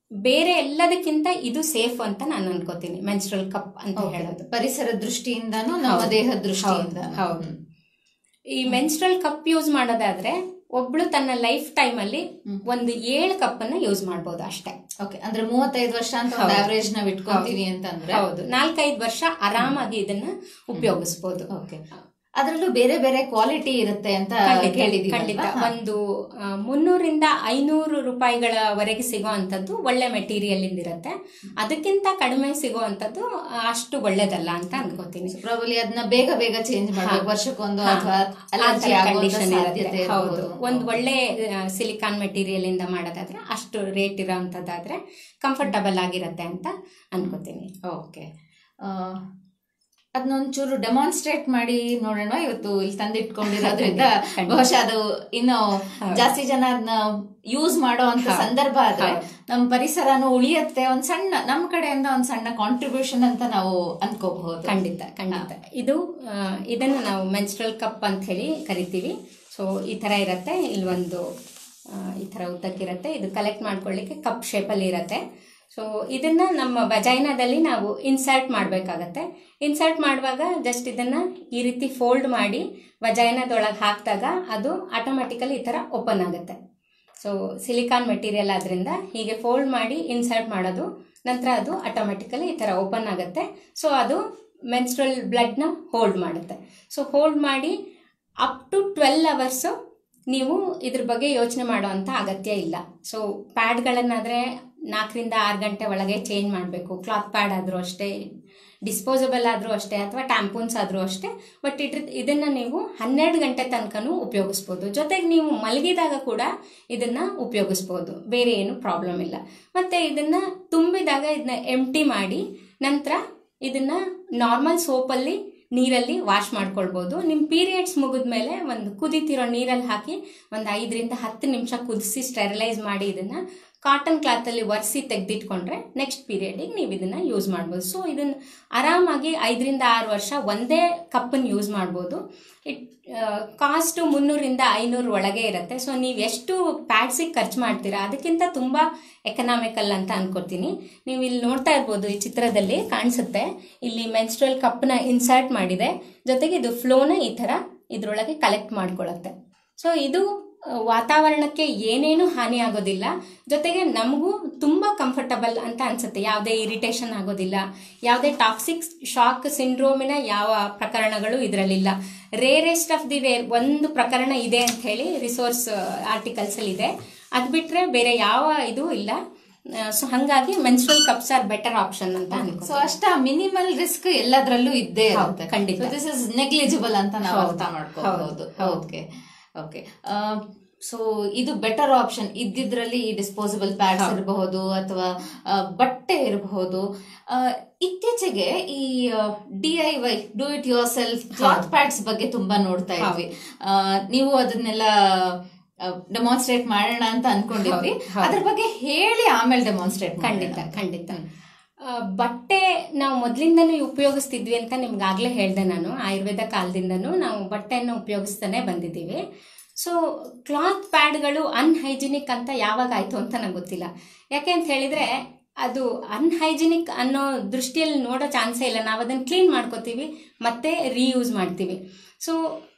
ಬೇರೆ ಎಲ್ಲದಕ್ಕಿಂತ ಇದು ಸೇಫ್ ಅಂತ ನಾನು ಅನ್ಕೋತೀನಿ ಮೆನ್ಸ್ಟ್ರಲ್ ಕಪ್ ಅಂತ ಹೇಳೋದು ಪರಿಸರ ದೃಷ್ಟಿಯಿಂದಾನು ನಮ್ಮ ಹೌದು. ದೇಹ ದೃಷ್ಟಿಯಿಂದ ಹೌದು. ಈ ಮೆನ್ಸ್ಟ್ರಲ್ ಕಪ್ ಯೂಸ್ ಮಾಡೋದಾದ್ರೆ ಒಬ್ಳು ತನ್ನ ಲೈಫ್ ಟೈಮ್ ಅಲ್ಲಿ ಒಂದು ಏಳು ಕಪ್ ಅನ್ನ ಯೂಸ್ ಮಾಡಬಹುದು ಅಷ್ಟೇ ಓಕೆ ಅಂದ್ರೆ ಮೂವತ್ತೈದು ವರ್ಷ ಅಂತ ಒಂದು ಹೌದು. ಆವರೇಜ್ ನಾವ್ ಇಟ್ಕೊಂತೀವಿ ಅಂತಂದ್ರೆ ಹೌದು ನಾಲ್ಕೈದು ವರ್ಷ ಆರಾಮಾಗಿ ಇದನ್ನ ಉಪಯೋಗಿಸಬಹುದು ಓಕೆ ಅದರಲ್ಲೂ ಬೇರೆ ಬೇರೆ ಕ್ವಾಲಿಟಿ ಇರುತ್ತೆ ಅಂತ ಖಂಡಿತ ಕೇಳಿದೀವಿ ಖಂಡಿತ ಅಲ್ವಾ? ಒಂದು ಆ, ಮುನ್ನೂರಿಂದ ಐನೂರು ರೂಪಾಯಿಗಳವರೆಗೆ ಸಿಗೋವಂಥದ್ದು ಒಳ್ಳೆ ಮೆಟೀರಿಯಲ್ ಇಂದಿರುತ್ತೆ ಅದಕ್ಕಿಂತ ಕಡಿಮೆ ಸಿಗೋವಂಥದ್ದು ಆ, ಅಷ್ಟು ಒಳ್ಳೇದಲ್ಲ ಅಂತ ಅನ್ಕೋತೀನಿ ಪ್ರಾಬಲಿ ಅದನ್ನ ಬೇಗ ಬೇಗ ಚೇಂಜ್ ಮಾಡ್ಬೇಕು ವರ್ಷಕ್ಕೊಂದು ಅಥವಾ ಅಲರ್ಜಿ ಆ ಥರ ಆಗುವಂತ condition ಸಾಧ್ಯತೆ ಇರುತ್ತೆ. ಹೌದು ಇರ್ಬೋದು. ಒಂದು ಒಳ್ಳೆ ಸಿಲಿಕಾನ್ ಮೆಟೀರಿಯಲ್ ಇಂದ ಮಾಡೋದಾದ್ರೆ ಅಷ್ಟು ರೇಟ್ ಇರೋಂಥದ್ದಾದ್ರೆ ಕಂಫರ್ಟಬಲ್ ಆಗಿರತ್ತೆ ಅಂತ ಅನ್ಕೋತೀನಿ ಓಕೆ ಅದನ್ನೊಂಚೂರು ಡೆಮಾನ್ಸ್ಟ್ರೇಟ್ ಮಾಡಿ ನೋಡೋಣ ಇವತ್ತು ಇಲ್ಲಿ ತಂದಿಟ್ಕೊಂಡಿರೋದ್ರಿಂದ ಖಂಡಿತ. ಬಹುಶಃ ಅದು ಇನ್ನು ಜಾಸ್ತಿ ಜನ ಅದನ್ನ ಯೂಸ್ ಮಾಡೋ ಅಂತ ಹೌದು. ಸಂದರ್ಭ ಆದ್ರೆ ಹೌದು. ನಮ್ಮ ಪರಿಸರನು ಉಳಿಯತ್ತೆ ಒಂದ್ ಸಣ್ಣ ನಮ್ಮ ಕಡೆಯಿಂದ ಒಂದ್ ಸಣ್ಣ ಕಾಂಟ್ರಿಬ್ಯೂಷನ್ ಅಂತ ನಾವು ಅನ್ಕೋಬಹುದು ಖಂಡಿತ ಖಂಡಿತ ಇದು ಆ, ಇದನ್ನು ನಾವು ಮೆನ್ಸ್ಟ್ರಲ್ ಕಪ್ ಅಂತ ಹೇಳಿ ಕರಿತೀವಿ ಸೊ ಈ ಥರ ಇರುತ್ತೆ ಇಲ್ಲಿ ಒಂದು ಆ, ಈ ಥರ ಉದ್ದಕ್ಕಿರುತ್ತೆ ಇದು ಕಲೆಕ್ಟ್ ಮಾಡ್ಕೊಳ್ಳಿಕ್ಕೆ ಕಪ್ ಶೇಪಲ್ಲಿ ಇರುತ್ತೆ ಸೊ ಇದನ್ನ ನಮ್ಮ ವಜೈನದಲ್ಲಿ ನಾವು ಇನ್ಸರ್ಟ್ ಮಾಡಬೇಕಾಗತ್ತೆ ಇನ್ಸರ್ಟ್ ಮಾಡುವಾಗ ಜಸ್ಟ್ ಇದನ್ನ ಈ ರೀತಿ ಫೋಲ್ಡ್ ಮಾಡಿ ವಜೈನದೊಳಗೆ ಹಾಕಿದಾಗ ಅದು ಆಟೋಮೆಟಿಕಲಿ ಈ ಥರ ಓಪನ್ ಆಗುತ್ತೆ ಸೊ ಸಿಲಿಕಾನ್ ಮೆಟೀರಿಯಲ್ ಆದ್ರಿಂದ ಹೀಗೆ ಫೋಲ್ಡ್ ಮಾಡಿ ಇನ್ಸರ್ಟ್ ಮಾಡೋದು ನಂತರ ಅದು ಆಟೋಮೆಟಿಕಲಿ ಈ ಥರ ಓಪನ್ ಆಗುತ್ತೆ ಸೊ ಅದು ಮೆನ್ಸ್ಟ್ರಲ್ ಬ್ಲಡ್ನ ಹೋಲ್ಡ್ ಮಾಡುತ್ತೆ ಸೊ ಹೋಲ್ಡ್ ಮಾಡಿ ಅಪ್ ಟು ಟ್ವೆಲ್ ಅವರ್ಸು ನೀವು ಇದ್ರ ಬಗ್ಗೆ ಯೋಚನೆ ಮಾಡುವಂಥ ಅಗತ್ಯ ಇಲ್ಲ ಸೊ ಪ್ಯಾಡ್ಗಳನ್ನಾದರೆ ನಾಲ್ಕರಿಂದ ಆರು ಗಂಟೆ ಒಳಗೆ ಚೇಂಜ್ ಮಾಡಬೇಕು ಕ್ಲಾತ್ ಪ್ಯಾಡ್ ಆದರೂ ಅಷ್ಟೇ ಡಿಸ್ಪೋಸಬಲ್ ಆದರೂ ಅಷ್ಟೇ ಅಥವಾ ಟ್ಯಾಂಪೂನ್ಸ್ ಆದರೂ ಅಷ್ಟೇ ಬಟ್ ಇದ್ರ ಇದನ್ನು ನೀವು ಹನ್ನೆರಡು ಗಂಟೆ ತನಕನೂ ಉಪಯೋಗಿಸ್ಬೋದು ಜೊತೆಗೆ ನೀವು ಮಲಗಿದಾಗ ಕೂಡ ಇದನ್ನು ಉಪಯೋಗಿಸ್ಬೋದು ಬೇರೆ ಏನು ಪ್ರಾಬ್ಲಮ್ ಇಲ್ಲ ಮತ್ತು ಇದನ್ನು ತುಂಬಿದಾಗ ಇದನ್ನ ಎಂಟಿ ಮಾಡಿ ನಂತರ ಇದನ್ನು ನಾರ್ಮಲ್ ಸೋಪಲ್ಲಿ ನೀರಲ್ಲಿ ವಾಶ್ ಮಾಡ್ಕೊಳ್ಬೋದು ನಿಮ್ಮ ಪೀರಿಯಡ್ಸ್ ಮುಗಿದ್ಮೇಲೆ ಒಂದು ಕುದಿತಿರೋ ನೀರಲ್ಲಿ ಹಾಕಿ ಒಂದು ಐದರಿಂದ ಹತ್ತು ನಿಮಿಷ ಕುದಿಸಿ ಸ್ಟೆರಿಲೈಸ್ ಮಾಡಿ ಇದನ್ನು ಕಾಟನ್ ಕ್ಲಾತಲ್ಲಿ ಒರೆಸಿ ತೆಗೆದಿಟ್ಕೊಂಡ್ರೆ ನೆಕ್ಸ್ಟ್ ಪೀರಿಯಡಿಗೆ ನೀವು ಇದನ್ನು ಯೂಸ್ ಮಾಡ್ಬೋದು ಸೊ ಇದನ್ನು ಆರಾಮಾಗಿ ಐದರಿಂದ ಆರು ವರ್ಷ ಒಂದೇ ಕಪ್ಪನ್ನು ಯೂಸ್ ಮಾಡ್ಬೋದು ಇಟ್ ಕಾಸ್ಟು ಮುನ್ನೂರಿಂದ ಐನೂರು ಒಳಗೆ ಇರುತ್ತೆ ಸೊ ನೀವು ಎಷ್ಟು ಪ್ಯಾಡ್ಸಿಗೆ ಖರ್ಚು ಮಾಡ್ತೀರಾ ಅದಕ್ಕಿಂತ ತುಂಬ ಎಕನಾಮಿಕಲ್ ಅಂತ ಅನ್ಕೋತೀನಿ ನೀವು ಇಲ್ಲಿ ನೋಡ್ತಾ ಇರ್ಬೋದು ಈ ಚಿತ್ರದಲ್ಲಿ ಕಾಣಿಸುತ್ತೆ ಇಲ್ಲಿ ಮೆನ್ಸ್ಟ್ರಲ್ ಕಪ್ನ ಇನ್ಸರ್ಟ್ ಮಾಡಿದೆ ಜೊತೆಗೆ ಇದು ಫ್ಲೋನ ಈ ಥರ ಇದರೊಳಗೆ ಕಲೆಕ್ಟ್ ಮಾಡ್ಕೊಳ್ಳುತ್ತೆ ಸೊ ಇದು ಆ, ವಾತಾವರಣಕ್ಕೆ ಏನೇನು ಹಾನಿ ಆಗೋದಿಲ್ಲ ಜೊತೆಗೆ ನಮಗೂ ತುಂಬ ಕಂಫರ್ಟಬಲ್ ಅಂತ ಅನ್ಸುತ್ತೆ ಯಾವುದೇ ಇರಿಟೇಷನ್ ಆಗೋದಿಲ್ಲ ಯಾವುದೇ ಟಾಕ್ಸಿಕ್ ಶಾಕ್ ಸಿಂಡ್ರೋಮಿನ ಯಾವ ಪ್ರಕರಣಗಳು ಇದರಲ್ಲಿಲ್ಲ ರೇರೆಸ್ಟ್ ಆಫ್ ದಿ ರೇರ್ ಒಂದು ಪ್ರಕರಣ ಇದೆ ಅಂತ ಹೇಳಿ ರಿಸೋರ್ಸ್ ಆರ್ಟಿಕಲ್ಸ್ ಅಲ್ಲಿ ಇದೆ ಅದು ಬಿಟ್ರೆ ಬೇರೆ ಯಾವ ಇದು ಇಲ್ಲ ಸೊ ಹಂಗಾಗಿ menstrual cups are better option ಅಂತ ಅನ್ಕೋ ಸೊ ಅಷ್ಟ ಮಿನಿಮಲ್ ರಿಸ್ಕ್ ಎಲ್ಲದರಲ್ಲೂ ಇದ್ದೇ ಹೌದು, ಇರುತ್ತೆ ಖಂಡಿತ. ದಿಸ್ ಇಸ್ ನೆಗ್ಲಿಜಿಬಲ್ ಅಂತ ನಾವು ಹೌದು, ಅರ್ಥ ಮಾಡ್ಕೋಬಹುದು ಹೌದು, ಹೌದು. ಓಕೆ ಓಕೆ ಸೊ ಇದು ಬೆಟರ್ ಆಪ್ಷನ್ ಇದ್ದಿದ್ರಲ್ಲಿ ಈ ಡಿಸ್ಪೋಸಬಲ್ ಪ್ಯಾಡ್ಸ್ ಹೌದು. ಇರಬಹುದು ಅಥವಾ ಆ, ಬಟ್ಟೆ ಇರಬಹುದು ಆ, ಇತ್ತೀಚೆಗೆ ಈ D I Y do it yourself cloth ಹೌದು. ಪ್ಯಾಡ್ಸ್ ಬಗ್ಗೆ ತುಂಬಾ ನೋಡ್ತಾ ಇದ್ವಿ ಆ, ನೀವು ಅದನ್ನೆಲ್ಲ ಡೆಮಾನ್ಸ್ಟ್ರೇಟ್ ಮಾಡೋಣ ಅಂತ ಅನ್ಕೊಂಡಿದ್ವಿ ಹೌದು, ಹೌದು. ಅದ್ರ ಬಗ್ಗೆ ಹೇಳಿ ಆಮೇಲೆ ಡೆಮಾನ್ಸ್ಟ್ರೇಟ್ ಖಂಡಿತ ಖಂಡಿತ ಆ, ಬಟ್ಟೆ ನಾವು ಮೊದಲಿಂದನೂ ಉಪಯೋಗಿಸ್ತಿದ್ವಿ ಅಂತ ನಿಮ್ಗಾಗಲೇ ಹೇಳಿದೆ ನಾನು ಆಯುರ್ವೇದ ಕಾಲದಿಂದನೂ ನಾವು ಬಟ್ಟೆಯನ್ನು ಉಪಯೋಗಿಸ್ತಾನೆ ಬಂದಿದ್ದೀವಿ ಸೊ ಕ್ಲಾತ್ ಪ್ಯಾಡ್ಗಳು ಅನ್ಹೈಜಿನಿಕ್ ಅಂತ ಯಾವಾಗ ಆಯಿತು ಅಂತ ನಂಗೆ ಗೊತ್ತಿಲ್ಲ ಯಾಕೆ ಅಂತ ಹೇಳಿದರೆ ಅದು ಅನ್ಹೈಜಿನಿಕ್ ಅನ್ನೋ ದೃಷ್ಟಿಯಲ್ಲಿ ನೋಡೋ ಚಾನ್ಸೇ ಇಲ್ಲ ನಾವು ಅದನ್ನು ಕ್ಲೀನ್ ಮಾಡ್ಕೋತೀವಿ ಮತ್ತೆ ರೀಯೂಸ್ ಮಾಡ್ತೀವಿ ಸೊ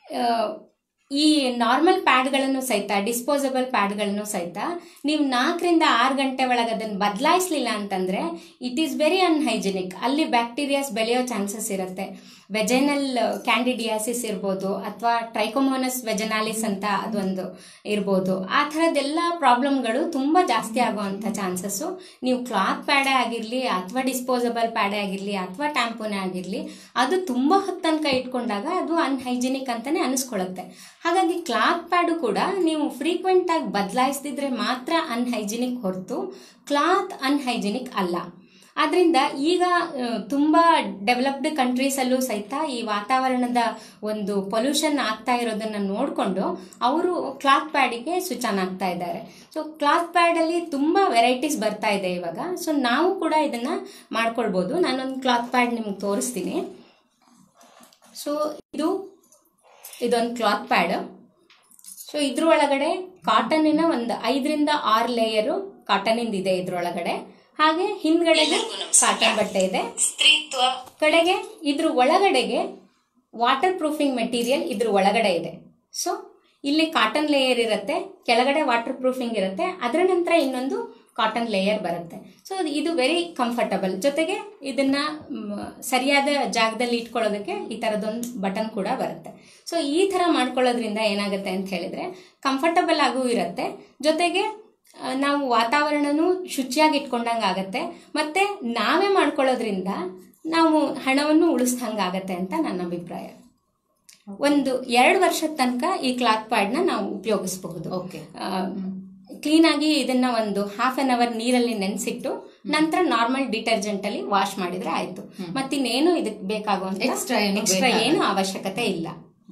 ಈ ನಾರ್ಮಲ್ ಪ್ಯಾಡ್ಗಳನ್ನು ಸಹಿತ ಡಿಸ್ಪೋಸಬಲ್ ಪ್ಯಾಡ್ಗಳನ್ನು ಸಹಿತ ನೀವು ನಾಲ್ಕರಿಂದ ಆರು ಗಂಟೆ ಒಳಗೆ ಅದನ್ನು ಬದಲಾಯಿಸಲಿಲ್ಲ ಅಂತಂದರೆ ಇಟ್ ಈಸ್ ವೆರಿ ಅನ್ಹೈಜಿನಿಕ್ ಅಲ್ಲಿ ಬ್ಯಾಕ್ಟೀರಿಯಾಸ್ ಬೆಳೆಯೋ ಚಾನ್ಸಸ್ ಇರುತ್ತೆ ವೆಜೆನಲ್ ಕ್ಯಾಂಡಿಡಿಯಾಸಿಸ್ ಇರ್ಬೋದು ಅಥವಾ ಟ್ರೈಕೋಮೋನಸ್ ವೆಜನಾಲಿಸ್ ಅಂತ ಅದೊಂದು ಇರ್ಬೋದು ಆ ಥರದ್ದೆಲ್ಲ ಪ್ರಾಬ್ಲಮ್ಗಳು ತುಂಬ ಜಾಸ್ತಿ ಆಗುವಂಥ ಚಾನ್ಸಸ್ಸು ನೀವು ಕ್ಲಾತ್ ಪ್ಯಾಡೇ ಆಗಿರಲಿ ಅಥವಾ ಡಿಸ್ಪೋಸಬಲ್ ಪ್ಯಾಡೇ ಆಗಿರಲಿ ಅಥವಾ ಟ್ಯಾಂಪೂನೇ ಆಗಿರಲಿ ಅದು ತುಂಬ ಹೊತ್ತು ತನಕ ಇಟ್ಕೊಂಡಾಗ ಅದು ಅನ್ಹೈಜಿನಿಕ್ ಅಂತಲೇ ಅನಿಸ್ಕೊಳ್ಳುತ್ತೆ ಹಾಗಾಗಿ ಕ್ಲಾತ್ ಪ್ಯಾಡು ಕೂಡ ನೀವು ಫ್ರೀಕ್ವೆಂಟ್ ಆಗಿ ಬದಲಾಯಿಸ್ದಿದ್ರೆ ಮಾತ್ರ ಅನ್ಹೈಜಿನಿಕ್ ಹೊರತು ಕ್ಲಾತ್ ಅನ್ಹೈಜಿನಿಕ್ ಅಲ್ಲ ಆದ್ರಿಂದ ಈಗ ಆ, ತುಂಬ ಡೆವಲಪ್ಡ್ ಕಂಟ್ರೀಸಲ್ಲೂ ಸಹಿತ ಈ ವಾತಾವರಣದ ಒಂದು ಪೊಲ್ಯೂಷನ್ ಆಗ್ತಾ ಇರೋದನ್ನ ನೋಡಿಕೊಂಡು ಅವರು ಕ್ಲಾತ್ ಪ್ಯಾಡಿಗೆ ಸ್ವಿಚ್ ಆನ್ ಆಗ್ತಾ ಇದ್ದಾರೆ ಸೊ ಕ್ಲಾತ್ ಪ್ಯಾಡಲ್ಲಿ ತುಂಬ ವೆರೈಟೀಸ್ ಬರ್ತಾ ಇದೆ ಇವಾಗ ಸೊ ನಾವು ಕೂಡ ಇದನ್ನ ಮಾಡ್ಕೊಳ್ಬೋದು ನಾನೊಂದು ಕ್ಲಾತ್ ಪ್ಯಾಡ್ ನಿಮ್ಗೆ ತೋರಿಸ್ತೀನಿ ಸೊ ಇದು ಇದೊಂದು ಕ್ಲಾತ್ ಪ್ಯಾಡ್ ಸೊ ಇದ್ರ ಒಳಗಡೆ ಕಾಟನ್ನಿನ ಒಂದು ಐದರಿಂದ ಆರು ಲೇಯರು ಕಾಟನ್ ಇದೆ ಇದ್ರೊಳಗಡೆ ಹಾಗೆ ಹಿಂದ್ಗಡೆಗೆ ಕಾಟನ್ ಬಟ್ಟೆ ಇದೆ ಕಡೆಗೆ ಇದ್ರ ಒಳಗಡೆಗೆ ವಾಟರ್ ಪ್ರೂಫಿಂಗ್ ಮೆಟೀರಿಯಲ್ ಇದ್ರ ಒಳಗಡೆ ಇದೆ ಸೊ ಇಲ್ಲಿ ಕಾಟನ್ ಲೇಯರ್ ಇರುತ್ತೆ ಕೆಳಗಡೆ ವಾಟರ್ ಪ್ರೂಫಿಂಗ್ ಇರುತ್ತೆ ಅದರ ನಂತರ ಇನ್ನೊಂದು ಕಾಟನ್ ಲೇಯರ್ ಬರುತ್ತೆ ಸೊ ಇದು ವೆರಿ ಕಂಫರ್ಟಬಲ್ ಜೊತೆಗೆ ಇದನ್ನ ಮ್, ಸರಿಯಾದ ಜಾಗದಲ್ಲಿ ಇಟ್ಕೊಳ್ಳೋದಕ್ಕೆ ಈ ಥರದೊಂದು ಬಟನ್ ಕೂಡ ಬರುತ್ತೆ ಸೊ ಈ ಥರ ಮಾಡ್ಕೊಳ್ಳೋದ್ರಿಂದ ಏನಾಗುತ್ತೆ ಅಂತ ಹೇಳಿದ್ರೆ ಕಂಫರ್ಟಬಲ್ ಆಗೂ ಇರುತ್ತೆ ಜೊತೆಗೆ ಆ, ನಾವು ವಾತಾವರಣನೂ ಶುಚಿಯಾಗಿ ಇಟ್ಕೊಂಡಂಗೆ ಆಗತ್ತೆ ಮತ್ತೆ ನಾವೇ ಮಾಡ್ಕೊಳ್ಳೋದ್ರಿಂದ ನಾವು ಹಣವನ್ನು ಉಳಿಸ್ದಂಗೆ ಆಗತ್ತೆ ಅಂತ ನನ್ನ ಅಭಿಪ್ರಾಯ ಒಂದು ಎರಡು ವರ್ಷದ ತನಕ ಈ ಕ್ಲಾತ್ ಪ್ಯಾಡ್ನ ನಾವು ಉಪಯೋಗಿಸಬಹುದು ಓಕೆ ಕ್ಲೀನ್ ಆಗಿ ಇದನ್ನ ಒಂದು ಹಾಫ್ ಅನ್ ಅವರ್ ನೀರಲ್ಲಿ ನೆನೆಸಿಟ್ಟು ನಂತರ ನಾರ್ಮಲ್ ಡಿಟರ್ಜೆಂಟ್ ಅಲ್ಲಿ ವಾಶ್ ಮಾಡಿದ್ರೆ ಆಯ್ತು ಮತ್ತಿನ್ನೇನು ಇದಕ್ಕೆ ಬೇಕಾಗುವಂತ Extra ಏನು ಎಕ್ಸ್ಟ್ರಾ ಬೇಕಾಗಲ್ಲ. ಏನು ಅವಶ್ಯಕತೆ ಇಲ್ಲ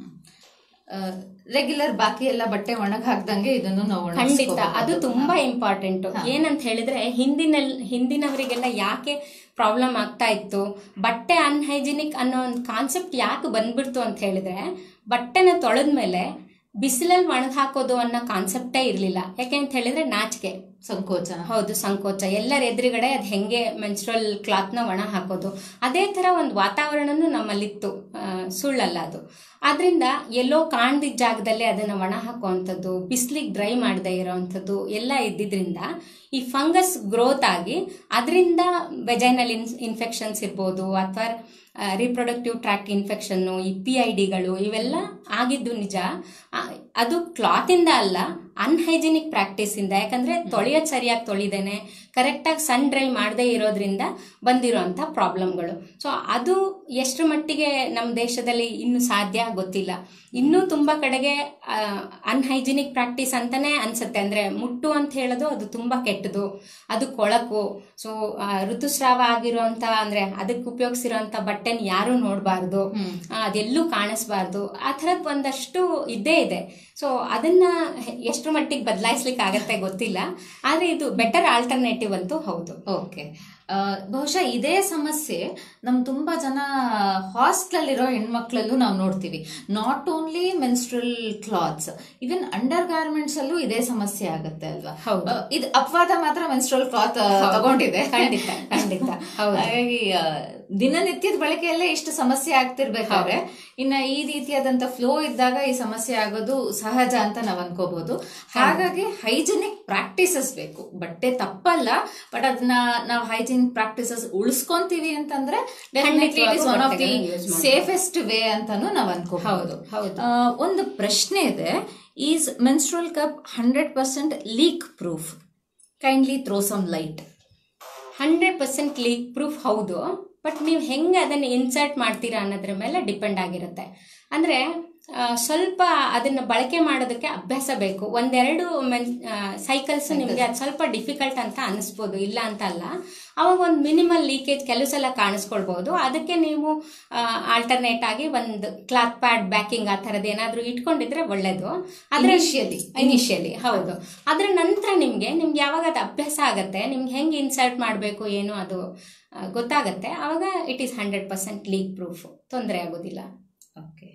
ರೆಗ್ಯುಲರ್ ಬಾಕಿ ಎಲ್ಲ ಬಟ್ಟೆ ಒಣಗ್ ಹಾಕ್ದಂಗೆ ಇದನ್ನು ನಾವು ಖಂಡಿತ ಒಣಗಿಸ್ಕೋಬಹುದು. ಅದು ತುಂಬಾ ಇಂಪಾರ್ಟೆಂಟ್ ಏನಂತ ಹೇಳಿದ್ರೆ ಹಿಂದಿನ ಹಿಂದಿನವರಿಗೆಲ್ಲ ಯಾಕೆ ಪ್ರಾಬ್ಲಮ್ ಆಗ್ತಾ ಇತ್ತು ಬಟ್ಟೆ ಅನ್ಹೈಜಿನಿಕ್ ಅನ್ನೋ ಒಂದು ಕಾನ್ಸೆಪ್ಟ್ ಯಾಕೆ ಬಂದ್ಬಿಡ್ತು ಅಂತ ಹೇಳಿದ್ರೆ ಬಟ್ಟೆನ ತೊಳೆದ್ಮೇಲೆ ಬಿಸಿಲಲ್ಲಿ ಒಣಗ್ ಹಾಕೋದು ಅನ್ನೋ ಕಾನ್ಸೆಪ್ಟೇ ಇರಲಿಲ್ಲ ಯಾಕೆ ಅಂತ ಹೇಳಿದ್ರೆ ನಾಚಿಕೆ ಸಂಕೋಚ ಹೌದು ಸಂಕೋಚ ಎಲ್ಲರ ಎದುರುಗಡೆ ಅದು ಹೆಂಗೆ ಮೆನ್ಸ್ಟ್ರಲ್ ಕ್ಲಾತ್ನ ಒಣ ಹಾಕೋದು ಅದೇ ಥರ ಒಂದು ವಾತಾವರಣನೂ ನಮ್ಮಲ್ಲಿತ್ತು ಆ, ಸುಳ್ಳಲ್ಲ ಅದು ಆದ್ರಿಂದ ಎಲ್ಲೋ ಕಾಣ್ದಿದ್ದ ಜಾಗದಲ್ಲೇ ಅದನ್ನು ಒಣ ಹಾಕುವಂಥದ್ದು ಬಿಸಿಲಿಗೆ ಡ್ರೈ ಮಾಡದೇ ಇರೋವಂಥದ್ದು ಎಲ್ಲ ಇದ್ದಿದ್ರಿಂದ ಈ ಫಂಗಸ್ ಗ್ರೋತ್ ಆಗಿ ಅದರಿಂದ ವೆಜೈನಲ್ ಇನ್ ಇನ್ಫೆಕ್ಷನ್ಸ್ ಇರ್ಬೋದು ಅಥವಾ ರಿಪ್ರೊಡಕ್ಟಿವ್ ಟ್ರ್ಯಾಕ್ಟ್ ಇನ್ಫೆಕ್ಷನ್ನು ಈ ಪಿ ಐ ಡಿಗಳು ಇವೆಲ್ಲ ಆಗಿದ್ದು ನಿಜ ಆ, ಅದು ಕ್ಲಾತಿಂದ ಅಲ್ಲ ಅನ್ಹೈಜಿನಿಕ್ ಪ್ರಾಕ್ಟೀಸಿಂದ ಯಾಕಂದ್ರೆ ತೊಳೆಯೋದು ಸರಿಯಾಗಿ ತೊಳಿದೇನೆ ಕರೆಕ್ಟಾಗಿ ಸನ್ ಡ್ರೈ ಮಾಡದೇ ಇರೋದ್ರಿಂದ ಬಂದಿರೋಂಥ ಪ್ರಾಬ್ಲಮ್ಗಳು ಸೊ ಅದು ಎಷ್ಟು ಮಟ್ಟಿಗೆ ನಮ್ಮ ದೇಶದಲ್ಲಿ ಇನ್ನು ಸಾಧ್ಯ ಗೊತ್ತಿಲ್ಲ ಇನ್ನೂ ತುಂಬ ಕಡೆಗೆ ಅನ್ಹೈಜಿನಿಕ್ ಪ್ರಾಕ್ಟೀಸ್ ಅಂತಾನೆ ಅನ್ಸುತ್ತೆ ಅಂದ್ರೆ ಮುಟ್ಟು ಅಂತ ಹೇಳೋದು ಅದು ತುಂಬಾ ಕೆಟ್ಟದು ಅದು ಕೊಳಕು ಸೊ ಋತುಸ್ರಾವ ಆಗಿರೋಂಥ ಅಂದ್ರೆ ಅದಕ್ಕೆ ಉಪಯೋಗಿಸಿರೋಂಥ ಬಟ್ಟೆನ ಯಾರು ನೋಡಬಾರ್ದು ಅದೆಲ್ಲೂ ಕಾಣಿಸ್ಬಾರ್ದು ಆ ಥರದ್ ಒಂದಷ್ಟು ಇದ್ದೇ ಇದೆ ಸೊ ಅದನ್ನ ಎಷ್ಟು ಮಟ್ಟಿಗೆ ಬದಲಾಯಿಸ್ಲಿಕ್ಕೆ ಆಗತ್ತೆ ಗೊತ್ತಿಲ್ಲ ಆದ್ರೆ ಇದು ಬೆಟರ್ ಆಲ್ಟರ್ನೇಟಿವ್ ಅಂತೂ ಹೌದು ಓಕೆ ಆ, ಬಹುಶಃ ಇದೇ ಸಮಸ್ಯೆ ನಮ್ ತುಂಬಾ ಜನ ಹಾಸ್ಟೆಲ್ ಇರೋ ಹೆಣ್ಮಕ್ಳಲ್ಲೂ ನಾವು ನೋಡ್ತೀವಿ not only menstrual cloths even undergarments ಅಲ್ಲೂ ಇದೇ ಸಮಸ್ಯೆ ಆಗತ್ತೆ ಅಲ್ವಾ ಹೌದು. ಆ, ಇದು ಅಪವಾದ ಮಾತ್ರ ಮೆನ್ಸ್ಟ್ರಲ್ ಕ್ಲಾತ್ ತಗೊಂಡಿದೆ ಖಂಡಿತ ಖಂಡಿತ ಹೌದು ಹಾಗಾಗಿ ಆ, ದಿನನಿತ್ಯದ ಬಳಕೆಯಲ್ಲೇ ಇಷ್ಟು ಸಮಸ್ಯೆ ಆಗ್ತಿರ್ಬೇಕಾದ್ರೆ ಇನ್ನ ಈ ರೀತಿಯಾದಂತ ಫ್ಲೋ ಇದ್ದಾಗ ಈ ಸಮಸ್ಯೆ ಆಗೋದು ಸಹಜ ಅಂತ ನಾವ್ ಅನ್ಕೋಬಹುದು ಹಾಗಾಗಿ ಹೈಜಿನಿಕ್ ಪ್ರಾಕ್ಟೀಸಸ್ ಬೇಕು ಬಟ್ಟೆ ತಪ್ಪಲ್ಲ ಬಟ್ ಅದನ್ನ ನಾವು ಹೈಜಿನಿಕ್ ಪ್ರಾಕ್ಟೀಸಸ್ ಉಳಿಸ್ಕೊಂತೀವಿ ಅಂತಂದ್ರೆ ಖಂಡಿತವಾಗ್ಲೂ ಒನ್ ಆಫ್ ದಿ ಬಟ್ಟೆಗಳನ್ನ use ಮಾಡ್ಬೇಕು. ಸೇಫೆಸ್ಟ್ ವೇ ಅಂತಾನು ನಾವ್ ಅನ್ಕೋಬಹುದು ಹೌದು, ಹೌದು. ಆ, ಒಂದು ಪ್ರಶ್ನೆ ಇದೆ is menstrual cup hundred percent leak proof kindly throw some light hundred percent leak proof ಹೌದು ಬಟ್ ನೀವು ಹೆಂಗೆ ಅದನ್ನು ಇನ್ಸರ್ಟ್ ಮಾಡ್ತೀರಾ ಅನ್ನೋದ್ರ ಮೇಲೆ ಡಿಪೆಂಡ್ ಆಗಿರುತ್ತೆ ಅಂದರೆ ಸ್ವಲ್ಪ ಅದನ್ನು ಬಳಕೆ ಮಾಡೋದಕ್ಕೆ ಅಭ್ಯಾಸ ಬೇಕು ಒಂದೆರಡು ಮೆನ್ ಸೈಕಲ್ಸ್ ನಿಮಗೆ ಅದು ಸ್ವಲ್ಪ ಡಿಫಿಕಲ್ಟ್ ಅಂತ ಅನಿಸ್ಬೋದು ಇಲ್ಲ ಅಂತ ಅಲ್ಲ ಅವಾಗ ಒಂದು ಮಿನಿಮಲ್ ಲೀಕೇಜ್ ಕೆಲವು ಸಲ ಕಾಣಿಸ್ಕೊಳ್ಬೋದು ಅದಕ್ಕೆ ನೀವು ಆಲ್ಟರ್ನೇಟ್ ಆಗಿ ಒಂದು ಕ್ಲಾತ್ ಪ್ಯಾಡ್ ಬ್ಯಾಕಿಂಗ್ ಆ ಥರದ್ದು ಏನಾದರೂ ಇಟ್ಕೊಂಡಿದ್ರೆ ಒಳ್ಳೇದು Initially. ಇನಿಷಿಯಲಿ ಹೌದು ಅದ್ರ ನಂತರ ನಿಮಗೆ ನಿಮ್ಗೆ ಯಾವಾಗ ಅದು ಅಭ್ಯಾಸ ಆಗತ್ತೆ ನಿಮ್ಗೆ ಹೆಂಗೆ ಇನ್ಸರ್ಟ್ ಮಾಡಬೇಕು ಏನು ಅದು ಆ, ಗೊತ್ತಾಗತ್ತೆ ಆವಾಗ it is hundred percent leak proof ತೊಂದರೆ ಆಗೋದಿಲ್ಲ okay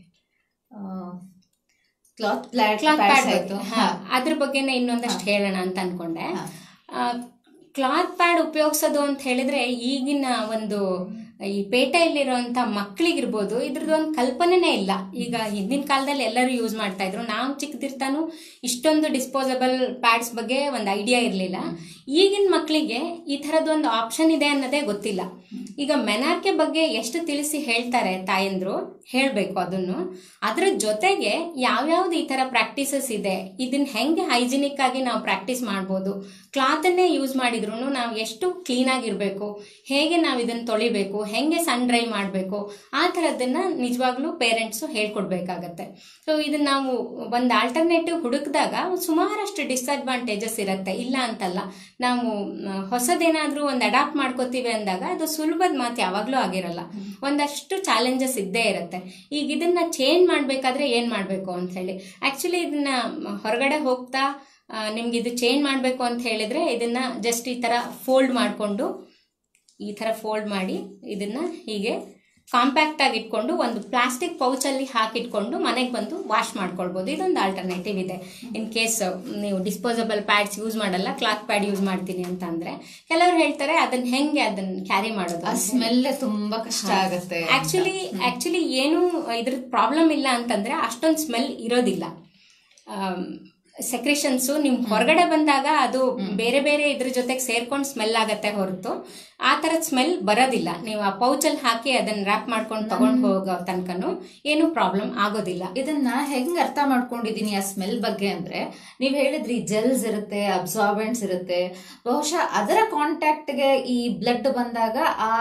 cloth flat cloth pads pad ಆಯ್ತು ಅದ್ರ ಬಗ್ಗೆನೇ ಇನ್ನೊಂದಷ್ಟು ಹೇಳೋಣ ಅಂತ ಅನ್ಕೊಂಡೆ ಹಾ. ಕ್ಲಾತ್ ಪ್ಯಾಡ್ ಉಪಯೋಗಿಸೋದು ಅಂತ ಹೇಳಿದ್ರೆ ಈಗಿನ ಒಂದು ಈ ಪೇಟೆಯಲ್ಲಿರುವಂತ ಮಕ್ಕಳಿಗಿರ್ಬೋದು ಇದ್ರದ್ದು ಒಂದು ಕಲ್ಪನೆನೇ ಇಲ್ಲ ಈಗ ಹಿಂದಿನ ಕಾಲದಲ್ಲಿ ಎಲ್ಲರೂ ಯೂಸ್ ಮಾಡ್ತಾ ಇದ್ರು ನಾವು ಚಿಕ್ಕದಿರ್ತಾನು ಇಷ್ಟೊಂದು ಡಿಸ್ಪೋಸಬಲ್ ಪ್ಯಾಡ್ಸ್ ಬಗ್ಗೆ ಒಂದು ಐಡಿಯಾ ಇರಲಿಲ್ಲ ಈಗಿನ ಮಕ್ಕಳಿಗೆ ಈ ಥರದ್ದೊಂದು ಆಪ್ಷನ್ ಇದೆ ಅನ್ನೋದೇ ಗೊತ್ತಿಲ್ಲ ಈಗ ಮೆನಾರ್ಕೆ ಬಗ್ಗೆ ಎಷ್ಟು ತಿಳಿಸಿ ಹೇಳ್ತಾರೆ ತಾಯಂದ್ರು ಹೇಳಬೇಕು ಅದನ್ನು ಅದ್ರ ಜೊತೆಗೆ ಯಾವ್ಯಾವ್ದು ಈ ಥರ ಪ್ರಾಕ್ಟೀಸಸ್ ಇದೆ ಇದನ್ನ ಹೆಂಗೆ ಹೈಜಿನಿಕ್ ಆಗಿ ನಾವು ಪ್ರಾಕ್ಟೀಸ್ ಮಾಡ್ಬೋದು ಕ್ಲಾತನ್ನೇ ಯೂಸ್ ಮಾಡಿದ್ರು ನಾವು ಎಷ್ಟು ಕ್ಲೀನ್ ಆಗಿರ್ಬೇಕು ಹೇಗೆ ನಾವು ಇದನ್ನ ತೊಳಿಬೇಕು ಹೆಂಗೆ ಸನ್ ಡ್ರೈ ಮಾಡಬೇಕು ಆ ಥರದ್ದನ್ನ ನಿಜವಾಗ್ಲೂ ಪೇರೆಂಟ್ಸು ಹೇಳ್ಕೊಡ್ಬೇಕಾಗತ್ತೆ ಸೊ ಇದನ್ನ ನಾವು ಒಂದು ಆಲ್ಟರ್ನೇಟಿವ್ ಹುಡುಕಿದಾಗ ಸುಮಾರಷ್ಟು ಡಿಸ್ಅಡ್ವಾಂಟೇಜಸ್ ಇರುತ್ತೆ ಇಲ್ಲ ಅಂತಲ್ಲ ನಾವು ಮ್, ಹೊಸದೇನಾದ್ರೂ ಒಂದು ಅಡಾಪ್ಟ್ ಮಾಡ್ಕೋತೀವಿ ಅಂದಾಗ ಅದು ಸುಲಭದ ಮಾತು ಯಾವಾಗಲೂ ಆಗಿರಲ್ಲ ಒಂದಷ್ಟು ಚಾಲೆಂಜಸ್ ಇದ್ದೇ ಇರುತ್ತೆ ಈಗ ಇದನ್ನ ಚೇಂಜ್ ಮಾಡಬೇಕಾದ್ರೆ ಏನು ಮಾಡಬೇಕು ಅಂತ ಹೇಳಿ ಆ್ಯಕ್ಚುಲಿ ಇದನ್ನ ಮ್, ಹೊರಗಡೆ ಹೋಗ್ತಾ ಆ, ನಿಮ್ಗೆ ಇದು ಚೇಂಜ್ ಮಾಡಬೇಕು ಅಂತ ಹೇಳಿದ್ರೆ ಇದನ್ನ ಜಸ್ಟ್ ಈ ಥರ ಫೋಲ್ಡ್ ಮಾಡಿಕೊಂಡು ಈ ಥರ ಫೋಲ್ಡ್ ಮಾಡಿ ಇದನ್ನ ಹೀಗೆ ಕಾಂಪ್ಯಾಕ್ಟ್ ಆಗಿ ಇಟ್ಕೊಂಡು ಒಂದು ಪ್ಲಾಸ್ಟಿಕ್ ಪೌಚಲ್ಲಿ ಹಾಕಿಟ್ಕೊಂಡು ಮನೆಗೆ ಬಂದು ವಾಶ್ ಮಾಡ್ಕೊಳ್ಬೋದು ಇದೊಂದು ಆಲ್ಟರ್ನೇಟಿವ್ ಇದೆ ಇನ್ ಕೇಸ್ ನೀವು ಡಿಸ್ಪೋಸಬಲ್ ಪ್ಯಾಡ್ಸ್ ಯೂಸ್ ಮಾಡಲ್ಲ ಕ್ಲಾತ್ ಪ್ಯಾಡ್ ಯೂಸ್ ಮಾಡ್ತೀನಿ ಅಂತ ಅಂದ್ರೆ ಕೆಲವರು ಹೇಳ್ತಾರೆ ಅದನ್ನ ಹೆಂಗೆ ಅದನ್ನ ಕ್ಯಾರಿ ಮಾಡೋದು ಆ ಸ್ಮೆಲ್ ತುಂಬಾ ಕಷ್ಟ ಆಗತ್ತೆ ಆಕ್ಚುಲಿ ಆಕ್ಚುಲಿ ಏನು ಇದ್ರ ಪ್ರಾಬ್ಲಮ್ ಇಲ್ಲ ಅಂತಂದ್ರೆ ಅಷ್ಟೊಂದು ಸ್ಮೆಲ್ ಇರೋದಿಲ್ಲ ಸೆಕ್ರೇಷನ್ಸು ನಿಮ್ ಹೊರಗಡೆ ಬಂದಾಗ ಅದು ಬೇರೆ ಬೇರೆ ಇದ್ರ ಜೊತೆಗೆ ಸೇರ್ಕೊಂಡು ಸ್ಮೆಲ್ ಆಗತ್ತೆ ಹೊರತು ಆ ತರದ ಸ್ಮೆಲ್ ಬರೋದಿಲ್ಲ ನೀವು ಆ ಪೌಚಲ್ಲಿ ಹಾಕಿ ಅದನ್ನ ರ್ಯಾಪ್ ಮಾಡ್ಕೊಂಡು ತಗೊಂಡು ಹೋಗೋ ತನಕನು ಏನು ಪ್ರಾಬ್ಲಮ್ ಆಗೋದಿಲ್ಲ ಇದನ್ನ ಹೆಂಗ್ ಅರ್ಥ ಮಾಡ್ಕೊಂಡಿದೀನಿ ಆ ಸ್ಮೆಲ್ ಬಗ್ಗೆ ಅಂದ್ರೆ ನೀವ್ ಹೇಳಿದ್ರಿ ಜೆಲ್ಸ್ ಇರುತ್ತೆ ಅಬ್ಸಾರ್ಬೆಂಟ್ಸ್ ಇರುತ್ತೆ ಬಹುಶಃ ಅದರ ಕಾಂಟ್ಯಾಕ್ಟ್ ಗೆ ಈ ಬ್ಲಡ್ ಬಂದಾಗ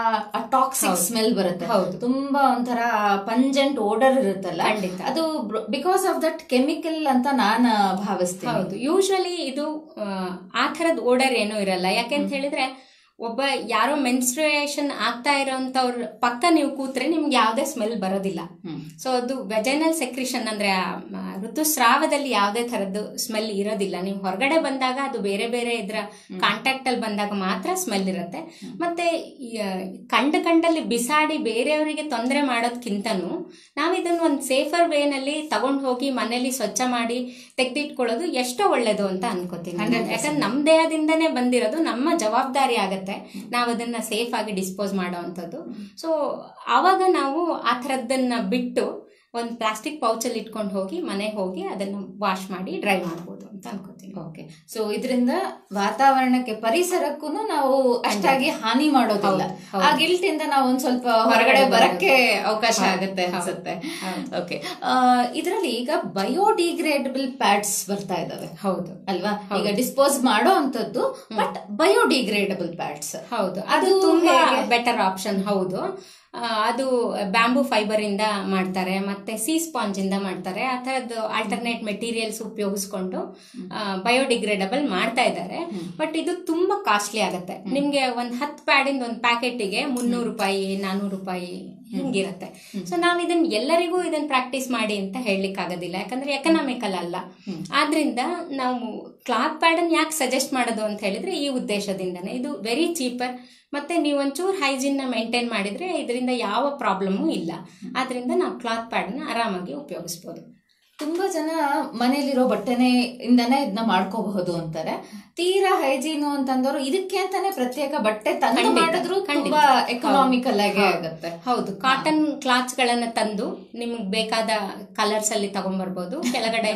ಆ ಟಾಕ್ಸಿಕ್ ಹೌದು. ಸ್ಮೆಲ್ ಬರುತ್ತೆ ಹೌದು. ತುಂಬಾ ಒಂಥರ ಪಂಜೆಂಟ್ ಓಡರ್ ಇರುತ್ತಲ್ಲ ಖಂಡಿತ. ಅದು ಬಿಕಾಸ್ ಆಫ್ ದಟ್ ಕೆಮಿಕಲ್ ಅಂತ ನಾನ್ ಭಾವಿಸ್ತೀನಿ ಹೌದು ಯೂಶಲಿ ಇದು ಆ, ಆ ಥರದ ಓಡರ್ ಏನೂ ಇರಲ್ಲ ಯಾಕೆಂತ ಹೇಳಿದ್ರೆ ಒಬ್ಬ ಯಾರೋ ಮೆನ್ಸ್ಟ್ರುಯೇಷನ್ ಆಗ್ತಾ ಇರೋಂಥವ್ರ ಪಕ್ಕ ನೀವು ಕೂತ್ರೆ ನಿಮ್ಗೆ ಯಾವುದೇ ಸ್ಮೆಲ್ ಬರೋದಿಲ್ಲ ಹ್ಮ್. ಸೊ ಅದು ವೆಜೈನಲ್ ಸೆಕ್ರಿಷನ್ ಅಂದ್ರೆ ಆ, ಮ, ಋತುಸ್ರಾವದಲ್ಲಿ ಯಾವುದೇ ಥರದ್ದು ಸ್ಮೆಲ್ ಇರೋದಿಲ್ಲ ನೀವು ಹೊರಗಡೆ ಬಂದಾಗ ಅದು ಬೇರೆ ಬೇರೆ ಇದ್ರ ಕಾಂಟ್ಯಾಕ್ಟ್ ಅಲ್ಲಿ ಬಂದಾಗ ಮಾತ್ರ ಸ್ಮೆಲ್ ಇರುತ್ತೆ ಮತ್ತೆ ಈ, ಆ, ಕಂಡ ಕಂಡಲ್ಲಿ ಬಿಸಾಡಿ ಬೇರೆಯವರಿಗೆ ತೊಂದರೆ ಮಾಡೋದ್ಕಿಂತನೂ ನಾವು ಇದನ್ನ ಒಂದು ಸೇಫರ್ ವೇನಲ್ಲಿ ತಗೊಂಡು ಹೋಗಿ ಮನೇಲಿ ಸ್ವಚ್ಛ ಮಾಡಿ ತೆಗೆದಿಟ್ಕೊಳ್ಳೋದು ಎಷ್ಟೋ ಒಳ್ಳೇದು ಅಂತ ಅನ್ಕೋತೀನಿ ಯಾಕಂದ್ರೆ ನಮ್ಮ ದೇಹದಿಂದನೇ ಬಂದಿರೋದು ನಮ್ಮ ಜವಾಬ್ದಾರಿ ಆಗತ್ತೆ ನಾವು ಅದನ್ನ ಸೇಫ್ ಆಗಿ ಡಿಸ್ಪೋಸ್ ಮಾಡೋವಂಥದ್ದು ಸೊ ಆವಾಗ ನಾವು ಆ ಥರದ್ದನ್ನ ಬಿಟ್ಟು ಒಂದು ಪ್ಲಾಸ್ಟಿಕ್ ಪೌಚಲ್ಲಿ ಇಟ್ಕೊಂಡು ಹೋಗಿ ಮನೆಗೆ ಹೋಗಿ ಅದನ್ನ ವಾಶ್ ಮಾಡಿ ಡ್ರೈ ಮಾಡ್ಬೋದು ಅಂತ ಅನ್ಕೋತೀನಿ ಓಕೆ ಸೊ ಇದರಿಂದ ವಾತಾವರಣಕ್ಕೆ ಪರಿಸರಕ್ಕೂ ನಾವು ಅಷ್ಟಾಗಿ ಹಾನಿ ಮಾಡೋದಿಲ್ಲ ಹೌದು, ಹೌದು. ಆ ಗಿಲ್ಟ್ ಇಂದ ನಾವು ಒಂದ್ ಸ್ವಲ್ಪ ಹೊರಗಡೆ ಹೊರಗಡೆ ಬರಕ್ಕೆ ಬರೋದು. ಅವಕಾಶ ಹೌದು, ಆಗುತ್ತೆ ಹೌದು, ಅನ್ಸುತ್ತೆ ಹೌದು. ಓಕೆ ಇದರಲ್ಲಿ ಈಗ ಬಯೋಡಿಗ್ರೇಡಬಲ್ ಪ್ಯಾಡ್ಸ್ ಬರ್ತಾ ಇದಾವೆ ಹೌದು ಅಲ್ವಾ ಹೌದು. ಈಗ ಡಿಸ್ಪೋಸ್ ಮಾಡೋ ಅಂತದ್ದು ಬಟ್ ಬಯೋಡಿಗ್ರೇಡಬಲ್ ಪ್ಯಾಡ್ಸ್ ಹೌದು ಅದು ಅದು ತುಂಬಾ ಹೇಗೆ? ಬೆಟರ್ ಆಪ್ಷನ್ ಹೌದು ಆ, ಅದು ಬ್ಯಾಂಬೂ ಫೈಬರ್ ಇಂದ ಮಾಡ್ತಾರೆ ಮತ್ತೆ ಸಿ ಸ್ಪಾಂಜ್ ಇಂದ ಮಾಡ್ತಾರೆ ಆ ಥರದ್ದು ಆಲ್ಟರ್ನೇಟ್ ಮೆಟೀರಿಯಲ್ಸ್ ಉಪಯೋಗಿಸ್ಕೊಂಡು ಬಯೋಡಿಗ್ರೇಡಬಲ್ ಮಾಡ್ತಾ ಇದ್ದಾರೆ ಬಟ್ ಇದು ತುಂಬಾ ಕಾಸ್ಟ್ಲಿ ಆಗುತ್ತೆ ನಿಮ್ಗೆ ಒಂದ್ ಹತ್ತು ಪ್ಯಾಡಿಂದ ಒಂದು ಪ್ಯಾಕೆಟಿಗೆ ಮುನ್ನೂರು ರೂಪಾಯಿ ನಾನೂರು ರೂಪಾಯಿ ಹಿಂಗಿರುತ್ತೆ ಸೊ ನಾವ್ ಇದನ್ನ ಎಲ್ಲರಿಗೂ ಇದನ್ನ ಪ್ರಾಕ್ಟೀಸ್ ಮಾಡಿ ಅಂತ ಹೇಳಲಿಕ್ಕೆ ಆಗೋದಿಲ್ಲ ಯಾಕಂದ್ರೆ ಎಕನಾಮಿಕಲ್ ಅಲ್ಲ ಆದ್ರಿಂದ ನಾವು ಕ್ಲಾತ್ ಪ್ಯಾಡ್ ಅನ್ನು ಯಾಕೆ ಸಜೆಸ್ಟ್ ಮಾಡೋದು ಅಂತ ಹೇಳಿದ್ರೆ ಈ ಉದ್ದೇಶದಿಂದನೇ ಇದು ವೆರಿ ಚೀಪರ್ ಮತ್ತೆ ನೀವು ಒಂಚೂರು ಹೈಜಿನ್ ಮೇಂಟೈನ್ ಮಾಡಿದ್ರೆ ಇದರಿಂದ ಯಾವ ಪ್ರಾಬ್ಲಮ್ಮು ಇಲ್ಲ ಆದ್ರಿಂದ ನಾವು ಕ್ಲಾತ್ ಪ್ಯಾಡ್ನ ಆರಾಮಾಗಿ ಉಪಯೋಗಿಸ್ಬೋದು ತುಂಬಾ ಜನ ಮನೇಲಿರೋ ಬಟ್ಟೆನೆ ಇಂದಾನೆ ಇದನ್ನ ಮಾಡ್ಕೋಬಹುದು ಅಂತಾರೆ ತೀರಾ ಹೈಜೀನು ಅಂತಂದವರು ಇದಕ್ಕೆ ಅಂತಾನೆ ಪ್ರತ್ಯೇಕ ಬಟ್ಟೆ ತಂದು ಖಂಡಿತ, ಮಾಡಿದ್ರು ಖಂಡಿತ. ತುಂಬಾ ಎಕನಾಮಿಕಲ್ ಆಗಿ ಹೌದು. ಆಗುತ್ತೆ ಹೌದು ಕಾಟನ್ ಕ್ಲಾತ್ಸ್ ಗಳನ್ನ ತಂದು ನಿಮ್ಗೆ ಬೇಕಾದ ಕಲರ್ಸ್ ಅಲ್ಲಿ ತಗೊಂಡ್ಬರ್ಬೋದು ಕೆಳಗಡೆ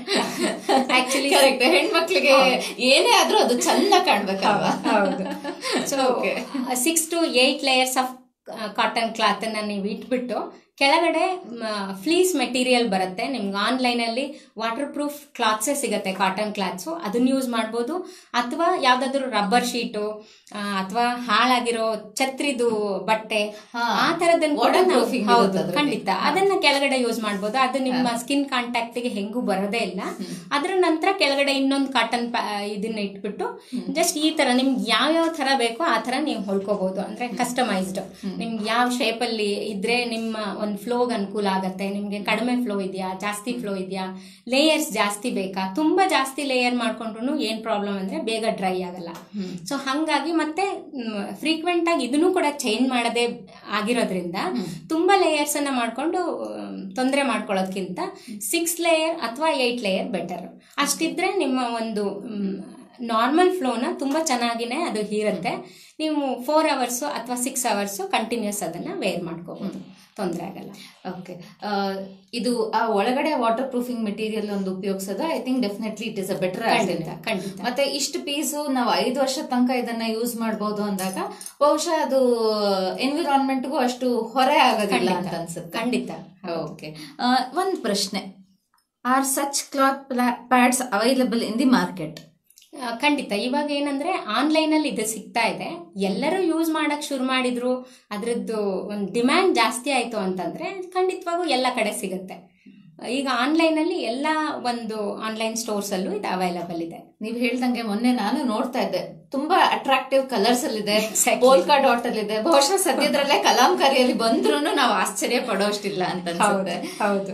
ಆಕ್ಚುಲಿ ಕರೆಕ್ಟ್ ಹೆಣ್ಮಕ್ಳಿಗೆ ಏನೇ ಆದ್ರೂ ಅದು ಚಂದ ಕಾಣ್ಬೇಕಲ್ವಾ ಹೌದು so Okay. Six to eight layers of cotton cloth ಅನ್ನ ನೀವು ಇಟ್ಬಿಟ್ಟು ಕೆಳಗಡೆ ಫ್ಲೀಸ್ ಮೆಟೀರಿಯಲ್ ಬರುತ್ತೆ ನಿಮ್ಗೆ ಆನ್ಲೈನ್ ಅಲ್ಲಿ ವಾಟರ್ ಪ್ರೂಫ್ ಕ್ಲಾತ್ಸೇ ಸಿಗುತ್ತೆ ಕಾಟನ್ ಕ್ಲಾತ್ಸು ಅದನ್ನ ಯೂಸ್ ಮಾಡ್ಬೋದು ಅಥವಾ ಯಾವ್ದಾದ್ರು ರಬ್ಬರ್ ಶೀಟು ಅಥವಾ ಹಾಳಾಗಿರೋ ಛತ್ರಿದು ಬಟ್ಟೆ ಹಾ. ಆ ತರದನ್ನ ಕೂಡ ನಾವು- Waterproofing ಹೌದು ಇರುತ್ತೆ ಅದ್ರಲ್ಲಿ. ಖಂಡಿತ ಅದನ್ನ ಕೆಳಗಡೆ ಯೂಸ್ ಮಾಡ್ಬೋದು ಅದು ನಿಮ್ಮ ಸ್ಕಿನ್ ಕಾಂಟ್ಯಾಕ್ಟ್ ಗೆ ಹೆಂಗೂ ಬರೋದೇ ಇಲ್ಲ ಅದ್ರ ನಂತರ ಕೆಳಗಡೆ ಇನ್ನೊಂದು ಕಾಟನ್ ಇದನ್ನ ಇಟ್ಬಿಟ್ಟು ಜಸ್ಟ್ ಈ ತರ ನಿಮ್ಗೆ ಯಾವ ಯಾವ ತರ ಬೇಕೋ ಆ ತರ ನೀವು ಹೊಲ್ಕೋಬಹುದು ಅಂದ್ರೆ ಕಸ್ಟಮೈಸ್ಡ್ ನಿಮ್ಗೆ ಯಾವ ಶೇಪ್ ಅಲ್ಲಿ ಇದ್ರೆ ನಿಮ್ಮ ಒಂದು ಫ್ಲೋಗ್ ಅನುಕೂಲ ಆಗತ್ತೆ ನಿಮ್ಗೆ ಕಡಿಮೆ ಫ್ಲೋ ಇದೆಯಾ ಜಾಸ್ತಿ ಫ್ಲೋ ಇದೆಯಾ ಲೇಯರ್ಸ್ ಜಾಸ್ತಿ ಬೇಕಾ ತುಂಬಾ ಜಾಸ್ತಿ ಲೇಯರ್ ಮಾಡ್ಕೊಂಡ್ರು ಏನ್ ಪ್ರಾಬ್ಲಮ್ ಅಂದ್ರೆ ಬೇಗ ಡ್ರೈ ಆಗಲ್ಲ ಸೊ ಹಂಗಾಗಿ ಮತ್ತೆ ಫ್ರೀಕ್ವೆಂಟ್ ಆಗಿ ಇದನ್ನು ಕೂಡ ಚೇಂಜ್ ಮಾಡದೆ ಆಗಿರೋದ್ರಿಂದ ತುಂಬಾ ಲೇಯರ್ಸ್ ಅನ್ನ ಮಾಡ್ಕೊಂಡು ತೊಂದರೆ ಮಾಡ್ಕೊಳ್ಳೋದ್ಕಿಂತ ಸಿಕ್ಸ್ ಲೇಯರ್ ಅಥವಾ ಏಟ್ ಲೇಯರ್ ಬೆಟರ್ ಅಷ್ಟಿದ್ರೆ ನಿಮ್ಮ ಒಂದು ನಾರ್ಮಲ್ ಫ್ಲೋನ ತುಂಬಾ ಚೆನ್ನಾಗಿನೇ ಅದು ಹೀರುತ್ತೆ ನೀವು ಫೋರ್ ಅವರ್ಸ್ ಅಥವಾ ಸಿಕ್ಸ್ ಅವರ್ಸ್ ಕಂಟಿನ್ಯೂಸ್ ಅದನ್ನ ವೇರ್ ಮಾಡ್ಕೋಬಹುದು ತೊಂದರೆ ಆಗಲ್ಲ ಓಕೆ ಇದು ಆ ಒಳಗಡೆ ವಾಟರ್ ಪ್ರೂಫಿಂಗ್ ಮೆಟೀರಿಯಲ್ ಒಂದು ಉಪಯೋಗಿಸೋದು I think definitely it is a better ಖಂಡಿತ ಖಂಡಿತ ಮತ್ತೆ ಇಷ್ಟು ಪೀಸು ನಾವು ಐದು ವರ್ಷ ತನಕ ಇದನ್ನ ಯೂಸ್ ಮಾಡಬಹುದು ಅಂದಾಗ ಬಹುಶಃ ಅದು ಎನ್ವಿರಾನ್ಮೆಂಟ್ಗೂ ಅಷ್ಟು ಹೊರೆ ಆಗೋದಿಲ್ಲ ಅಂತ ಖಂಡಿತ ಅನ್ಸುತ್ತೆ ಖಂಡಿತ ಓಕೆ ಒಂದು ಪ್ರಶ್ನೆ are such cloth pads available in the market ಆ, ಖಂಡಿತ ಇವಾಗ ಏನಂದ್ರೆ ಆನ್ಲೈನ್ ಅಲ್ಲಿ ಇದು ಸಿಗ್ತಾ ಇದೆ ಎಲ್ಲರೂ ಯೂಸ್ ಮಾಡಕ್ ಶುರು ಮಾಡಿದ್ರು ಅದ್ರದ್ದು ಒಂದು ಡಿಮ್ಯಾಂಡ್ ಜಾಸ್ತಿ ಆಯ್ತು ಅಂತಂದ್ರೆ ಖಂಡಿತವಾಗೂ ಎಲ್ಲ ಕಡೆ ಸಿಗುತ್ತೆ ಈಗ ಆನ್ಲೈನ್ ಅಲ್ಲಿ ಎಲ್ಲ ಒಂದು ಆನ್ಲೈನ್ ಸ್ಟೋರ್ಸ್ ಅಲ್ಲೂ ಇದು ಅವೈಲಬಲ್ ಇದೆ ನೀವ್ ಹೇಳ್ದಂಗೆ ಮೊನ್ನೆ ನಾನು ನೋಡ್ತಾ ಇದ್ದೆ ತುಂಬಾ ಅಟ್ರಾಕ್ಟಿವ್ ಕಲರ್ಸ್ ಅಲ್ಲಿ ಇದೆ Exactly. ಪೋಲ್ಕಾ ಡಾಟ್ ಅಲ್ಲಿ ಇದೆ ಬಹುಶಃ ಸದ್ಯದ್ರಲ್ಲೇ ಕಲಾಂಕಾರಿಯಲ್ಲಿ ಬಂದ್ರು ನಾವು ಆಶ್ಚರ್ಯ ಪಡೋಷ್ಟಿಲ್ಲ ಅಂತ ಅನ್ಸುತ್ತೆ ಹೌದು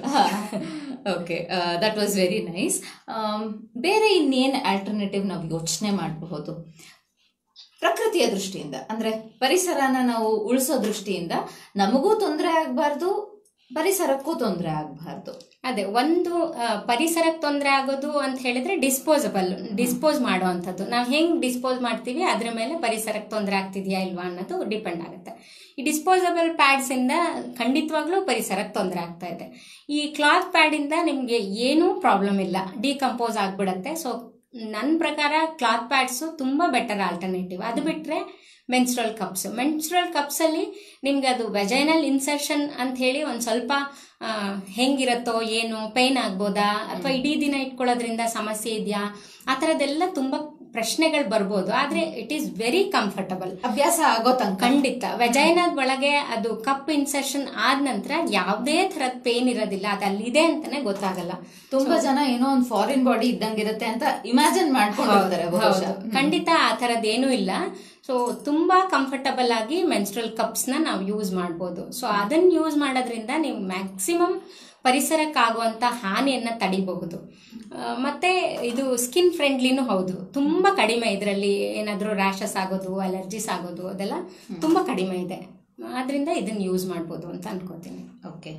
okay that was very nice ಬೇರೆ ಇನ್ನೇನ್ ಆಲ್ಟರ್ನೇಟಿವ್ ನಾವು ಯೋಚನೆ ಮಾಡಬಹುದು ಪ್ರಕೃತಿಯ ದೃಷ್ಟಿಯಿಂದ ಅಂದ್ರೆ ಪರಿಸರನ ನಾವು ಉಳಿಸೋ ದೃಷ್ಟಿಯಿಂದ ನಮಗೂ ತೊಂದರೆ ಆಗ್ಬಾರ್ದು ಪರಿಸರಕ್ಕೂ ತೊಂದರೆ ಆಗ್ಬಾರ್ದು ಅದೇ ಒಂದು ಆ, ಪರಿಸರಕ್ಕೆ ತೊಂದರೆ ಆಗೋದು ಅಂತ ಹೇಳಿದ್ರೆ ಡಿಸ್ಪೋಸಬಲ್ ಡಿಸ್ಪೋಸ್ ಮಾಡುವಂಥದ್ದು ನಾವು ಹೆಂಗ್ ಡಿಸ್ಪೋಸ್ ಮಾಡ್ತೀವಿ ಅದ್ರ ಮೇಲೆ ಪರಿಸರಕ್ಕೆ ತೊಂದರೆ ಆಗ್ತಿದೆಯಾ ಇಲ್ವಾ ಅನ್ನೋದು ಡಿಪೆಂಡ್ ಆಗುತ್ತೆ ಈ ಡಿಸ್ಪೋಸಬಲ್ ಪ್ಯಾಡ್ಸ್ ಇಂದ ಖಂಡಿತವಾಗ್ಲೂ ಪರಿಸರಕ್ಕೆ ತೊಂದರೆ ಆಗ್ತಾ ಇದೆ ಈ ಕ್ಲಾತ್ ಪ್ಯಾಡ್ ಇಂದ ನಿಮ್ಗೆ ಏನೂ ಪ್ರಾಬ್ಲಮ್ ಇಲ್ಲ ಡಿಕಂಪೋಸ್ ಆಗ್ಬಿಡತ್ತೆ ಸೊ ನನ್ನ ಪ್ರಕಾರ ಕ್ಲಾತ್ ಪ್ಯಾಡ್ಸು ತುಂಬಾ ಬೆಟರ್ ಆಲ್ಟರ್ನೇಟಿವ್ ಅದು ಬಿಟ್ರೆ ಮೆನ್ಸ್ಟ್ರಲ್ ಕಪ್ಸ್ ಮೆನ್ಸ್ಟ್ರಲ್ ಕಪ್ಸ್ ಅಲ್ಲಿ ನಿಮ್ಗೆ ಅದು ವೆಜೈನಲ್ ಇನ್ಸರ್ಷನ್ ಅಂತ ಹೇಳಿ ಒಂದ್ ಸ್ವಲ್ಪ ಆ, ಹೆಂಗಿರತ್ತೋ ಏನು ಪೈನ್ ಆಗ್ಬೋದಾ ಅಥವಾ ಇಡೀ ದಿನ ಇಟ್ಕೊಳ್ಳೋದ್ರಿಂದ ಸಮಸ್ಯೆ ಇದೆಯಾ ಆ ಥರದ್ದೆಲ್ಲ ತುಂಬಾ ಪ್ರಶ್ನೆಗಳು ಬರ್ಬೋದು ಆದ್ರೆ ಇಟ್ ಈಸ್ ವೆರಿ ಕಂಫರ್ಟಬಲ್ ಅಭ್ಯಾಸ ಆಗೋ ತನಕ ಖಂಡಿತ ವೆಜೈನದ ಒಳಗೆ ಅದು ಕಪ್ ಇನ್ಸರ್ಷನ್ ಆದ ನಂತರ ಯಾವುದೇ ಥರದ ಪೇನ್ ಇರೋದಿಲ್ಲ ಅದು ಅಲ್ಲಿದೆ ಅಂತಾನೆ ಗೊತ್ತಾಗಲ್ಲ ತುಂಬಾ ಜನ ಏನೋ ಒಂದು ಫಾರಿನ್ ಬಾಡಿ ಇದ್ದಂಗಿರುತ್ತೆ ಅಂತ ಇಮ್ಯಾಜಿನ್ ಮಾಡ್ಕೊಂಡಿರ್ತಾರೆ ಬಹುಶಃ ಹೌದು. ಖಂಡಿತ ಆ ಥರದ್ದು ಏನೂ ಇಲ್ಲ ಸೊ ತುಂಬಾ ಕಂಫರ್ಟಬಲ್ ಆಗಿ ಮೆನ್ಸ್ಟ್ರಲ್ ಕಪ್ಸ್ ನ ನಾವು ಯೂಸ್ ಮಾಡ್ಬೋದು ಸೊ ಅದನ್ನ ಯೂಸ್ ಮಾಡೋದ್ರಿಂದ ನೀವು ಮ್ಯಾಕ್ಸಿಮಮ್ ಪರಿಸರಕ್ಕಾಗುವಂತ ಹಾನಿಯನ್ನ ತಡಿಬಹುದು ಆ, ಮತ್ತೆ ಇದು ಸ್ಕಿನ್ ಫ್ರೆಂಡ್ಲಿನೂ ಹೌದು ತುಂಬಾ ಕಡಿಮೆ ಇದರಲ್ಲಿ ಏನಾದರೂ ರ್ಯಾಷಸ್ ಆಗೋದು ಅಲರ್ಜಿಸ್ ಆಗೋದು ಅದೆಲ್ಲ ತುಂಬಾ ಕಡಿಮೆ ಇದೆ ಆದ್ರಿಂದ ಇದನ್ನ ಯೂಸ್ ಮಾಡ್ಬೋದು ಅಂತ ಅನ್ಕೋತೀನಿ okay